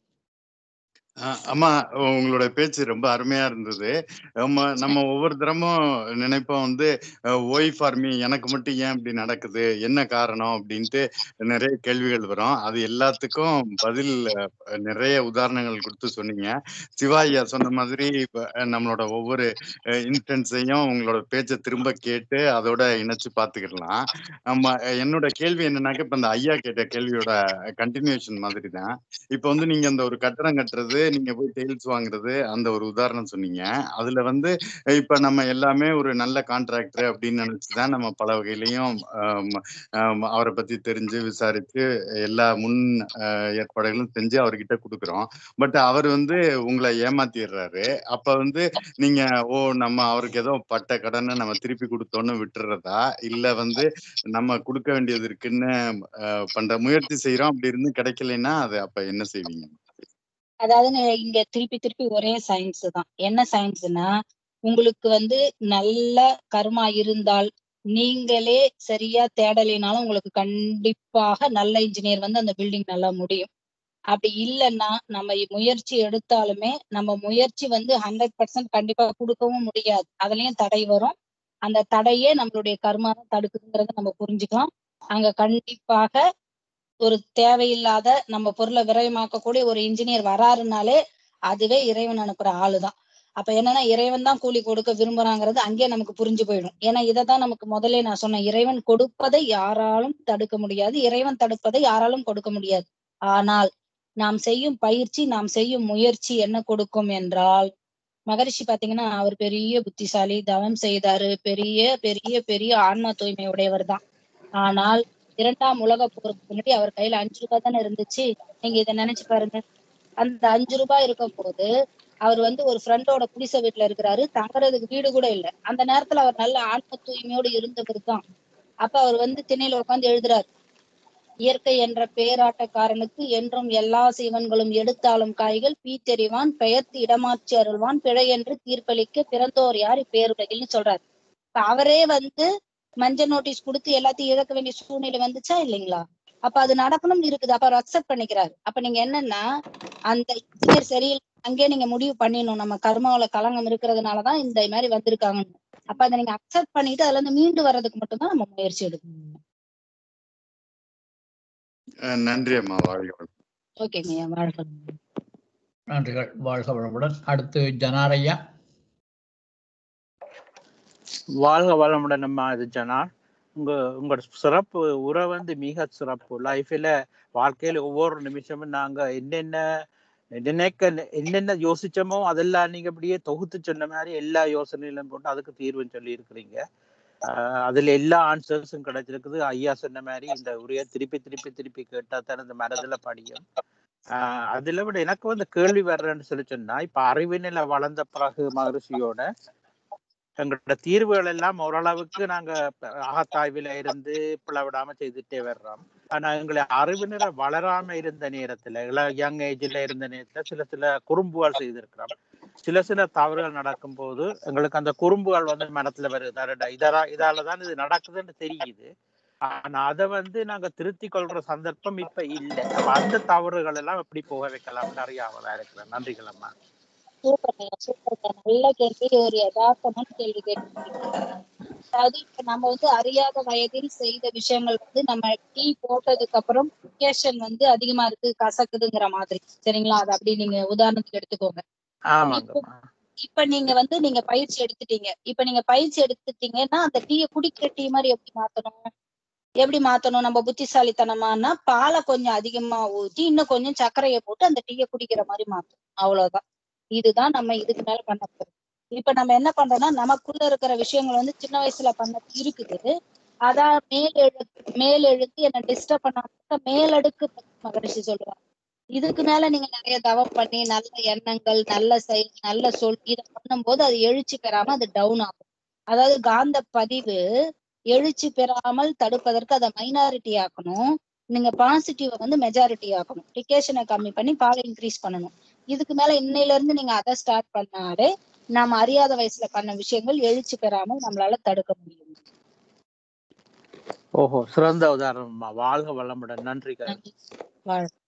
அஹ் அம்மா உங்களோட பேச்சு ரொம்ப அருமையா இருந்தது நம்ம நம்ம ஒவ்வொரு தரமும் நினைப்போம் வந்து ஒய் ஃபார் மீ எனக்கு மட்டும் ஏன் இப்படி நடக்குது என்ன காரணம் அப்படின்ட்டு நிறைய கேள்விகள் வரும் அது எல்லாத்துக்கும் பதில் அஹ், நிறைய உதாரணங்கள் கொடுத்து சொன்னீங்க சிவாயா சொன்ன மாதிரி இப்ப, அஹ், நம்மளோட ஒவ்வொரு இன்ஸ்டன்ஸையும் உங்களோட பேச்சை திரும்ப கேட்டு அதோட இணைச்சு பார்த்துக்கிடலாம் நம்ம அஹ், என்னோட கேள்வி என்னன்னாக்க இப்ப இந்த ஐயா கேட்ட கேள்வியோட கண்டினியூஷன் மாதிரி தான் இப்ப வந்து நீங்க அந்த ஒரு கட்டடம் கட்டுறது நீங்க போய் டெயில்ஸ் வாங்குறது அந்த ஒரு உதாரணம் சொன்னீங்க அதுல வந்து அஹ் இப்ப நம்ம எல்லாமே ஒரு நல்ல கான்ட்ராக்டர் அப்படின்னு நினைச்சுதான் நம்ம பல வகையிலையும் ஆம், ஆம், அவரை பத்தி தெரிஞ்சு விசாரிச்சு எல்லா முன் அஹ், ஏற்பாடுகளும் செஞ்சு அவர்கிட்ட கொடுக்குறோம் பட் அவர் வந்து உங்களை ஏமாத்திடுறாரு அப்ப வந்து நீங்க ஓ நம்ம அவருக்கு ஏதோ பட்ட கடனை நம்ம திருப்பி கொடுத்தோன்னு விட்டுறதா இல்ல வந்து நம்ம கொடுக்க வேண்டியது இருக்குன்னு அஹ், பண்ற முயற்சி செய்யறோம் அப்படி இருந்து கிடைக்கலைன்னா அது அப்ப என்ன செய்வீங்க அதாவதுங்க இங்க திருப்பி திருப்பி ஒரே சயின்ஸ் தான் என்ன சயின்ஸ்னா உங்களுக்கு வந்து நல்ல கர்மா இருந்தால் நீங்களே சரியா தேடலைனாலும் உங்களுக்கு கண்டிப்பாக நல்ல இன்ஜினியர் வந்து அந்த பில்டிங் நல்லா முடியும் அப்படி இல்லைன்னா நம்ம முயற்சி எடுத்தாலுமே நம்ம முயற்சி வந்து ஹண்ட்ரட் பர்சன்ட் கண்டிப்பா கொடுக்கவும் முடியாது அதுலயும் தடை வரும் அந்த தடையே நம்மளுடைய கர்மா தான் தடுக்குதுங்கிறத நம்ம புரிஞ்சுக்கலாம் அங்க கண்டிப்பாக ஒரு தேவையில்லாத நம்ம பொருளை விரயமாக்கக்கூடிய ஒரு இன்ஜினியர் வராருனாலே அதுவே இறைவன் அனுப்புற ஆளுதான் அப்ப என்னன்னா இறைவன் தான் கூலி கொடுக்க விரும்புறாங்கிறது அங்கேயே நமக்கு புரிஞ்சு போயிடும் ஏன்னா இதை தான் நமக்கு முதல்ல நான் சொன்னேன் இறைவன் கொடுப்பதை யாராலும் தடுக்க முடியாது இறைவன் தடுப்பதை யாராலும் கொடுக்க முடியாது ஆனால் நாம் செய்யும் பயிற்சி நாம் செய்யும் முயற்சி என்ன கொடுக்கும் என்றால் மகரிஷி பாத்தீங்கன்னா அவர் பெரிய புத்திசாலி தவம் செய்தாரு பெரிய பெரிய பெரிய ஆன்மா தூய்மை உடையவர் தான் ஆனால் இரண்டாம் உலக போருக்கு முன்னாடி அவர் கையில அஞ்சு ரூபாய் தானே இருந்துச்சு நீங்க இதை நினைச்சு பாருங்க அந்த அஞ்சு ரூபாய் இருக்கும் போது அவர் வந்து ஒரு ஃப்ரெண்டோட குடிசை வீட்டுல இருக்கிறாரு தங்குறதுக்கு வீடு கூட இல்ல அந்த நேரத்துல அவர் நல்ல ஆன்ம தூய்மையோடு இருந்தவர் தான் அப்ப அவர் வந்து திணையில உட்கார்ந்து எழுதுறாரு இயற்கை என்ற பேராட்டக்காரனுக்கு என்றும் எல்லா சீவன்களும் எடுத்தாலும் காய்கள் பீத்தெறிவான் பெயர்த்து இடமாற்றி அருள்வான் பிழை என்று தீர்ப்பளிக்க பிறந்தோர் யார் இப்பேருலகில்னு சொல்றாரு இப்ப அவரே வந்து மஞ்சள் நோட்டீஸ் கொடுத்து எல்லாத்தையும் இழக்க வேண்டிய சூழ்நிலை வந்துச்சா இல்லைங்களா அப்ப அது நடக்கணும்னு இருக்குது அப்ப அவர் அக்செப்ட் பண்ணிக்கிறாரு அப்ப நீங்க என்னன்னா அந்த இன்ஜினியர் சரியில்லை அங்கேயே நீங்க முடிவு பண்ணிடணும் நம்ம கர்மாவில களங்கம் இருக்கிறதுனாலதான் இந்த மாதிரி வந்திருக்காங்கன்னு அப்ப அதை நீங்க அக்செப்ட் பண்ணிட்டு அதுல இருந்து மீண்டு வர்றதுக்கு மட்டும்தான் நம்ம முயற்சி எடுக்கணும் அஹ் நன்றி அம்மா வாழ்க ஓகேங்க வாழ்க்கை நன்றிகள் வாழ்க வளமுடன் அடுத்து ஜனாரையா வாழ்க வளமுடன் அம்மா இது ஜனா உங்க உங்களோட சிறப்பு உரை வந்து மிக சிறப்பு லைஃப்ல வாழ்க்கையில ஒவ்வொரு நிமிஷமும் நாங்க என்னென்ன நினைக்க என்னென்ன யோசிச்சோமோ அதெல்லாம் நீங்க அப்படியே தொகுத்து சொன்ன மாதிரி எல்லா யோசனையிலும் போட்டு அதுக்கு தீர்வுன்னு சொல்லி இருக்கிறீங்க ஆஹ் அதுல எல்லா ஆன்சர்ஸும் கிடைச்சிருக்குது ஐயா சொன்ன மாதிரி இந்த உரையை திருப்பி திருப்பி திருப்பி கேட்டா தான் இந்த மனதுல படியும் ஆஹ் அதுல விட எனக்கு வந்து கேள்வி வர்றேன்னு சொல்லி சொன்னா இப்ப அறிவினில வளர்ந்த பிறகு மகரிஷியோட எங்களோட தீர்வுகள் எல்லாம் ஓரளவுக்கு நாங்க ப- அகத்தாய்வில இருந்து பிளவிடாம செய்துட்டே வர்றோம் ஆனா எங்களை அறிவினரை வளராம இருந்த நேரத்துல இள யங் ஏஜ்ல இருந்த நேரத்துல சில சில குறும்புகள் செய்திருக்கிறோம் சில சில தவறுகள் நடக்கும் போது எங்களுக்கு அந்த குறும்புகள் வந்து மனத்துல வருது அடடா, இதரா இதாலதான் இது நடக்குதுன்னு தெரியுது ஆனா அதை வந்து நாங்க திருத்தி கொள்ற சந்தர்ப்பம் இப்ப இல்லை அப்ப அந்த தவறுகள் எல்லாம் எப்படி போக வைக்கலாம் நிறைய ஆவலா இருக்கிறேன் நன்றிகள் அம்மா சூப்பர் சூப்பர் நல்ல கேள்வி ஒரு யதார்த்தமான கேள்வி கேட்டிருக்கீங்க அதாவது இப்ப நம்ம வந்து அறியாத வயதில் செய்த விஷயங்கள் வந்து நம்ம டீ போட்டதுக்கு அப்புறம் கேஷன் வந்து அதிகமா இருக்கு கசக்குதுங்கிற மாதிரி சரிங்களா அது அப்படி நீங்க உதாரணத்துக்கு எடுத்துக்கோங்க ஆமாங்கம்மா இப்ப நீங்க வந்து நீங்க பயிற்சி எடுத்துட்டீங்க இப்ப நீங்க பயிற்சி எடுத்துட்டீங்கன்னா அந்த டீயை குடிக்கிற டீ மாதிரி எப்படி மாத்தணும் எப்படி மாத்தணும் நம்ம புத்திசாலித்தனமானா பாலை கொஞ்சம் அதிகமா ஊத்தி இன்னும் கொஞ்சம் சர்க்கரையை போட்டு அந்த டீயை குடிக்கிற மாதிரி மாத்தணும் அவ்வளவுதான் இதுதான் நம்ம இதுக்கு மேல பண்ண போறோம் இப்ப நம்ம என்ன பண்றோம்னா நமக்குள்ள இருக்கிற விஷயங்கள் வந்து சின்ன வயசுல பண்ணது இருக்குது அதான் மேல் எழுத்து மேல் எழுத்து என்ன டிஸ்டர்ப் பண்ணாம மேலடுக்கு மகரிஷி சொல்லுவாங்க இதுக்கு மேல நீங்க நிறைய தவம் பண்ணி நல்ல எண்ணங்கள் நல்ல செயல் நல்ல சொல் இதை பண்ணும்போது அது எழுச்சி பெறாம அது டவுன் ஆகும் அதாவது காந்த பதிவு எழுச்சி பெறாமல் தடுப்பதற்கு அதை மைனாரிட்டி ஆக்கணும் நீங்க பாசிட்டிவ் வந்து மெஜாரிட்டி ஆக்கணும் டிகேஷனை கம்மி பண்ணி பாலை இன்க்ரீஸ் பண்ணணும் இதுக்கு மேல இன்னையில இருந்து நீங்க அதை ஸ்டார்ட் பண்ணாலே நாம அறியாத வயசுல பண்ண விஷயங்கள் எழுச்சி பெறாமல் நம்மளால தடுக்க முடியும் ஓஹோ சிறந்த உதாரணம்மா வாழ்க வளமுடன் நன்றிகள் நன்றி வாழ்க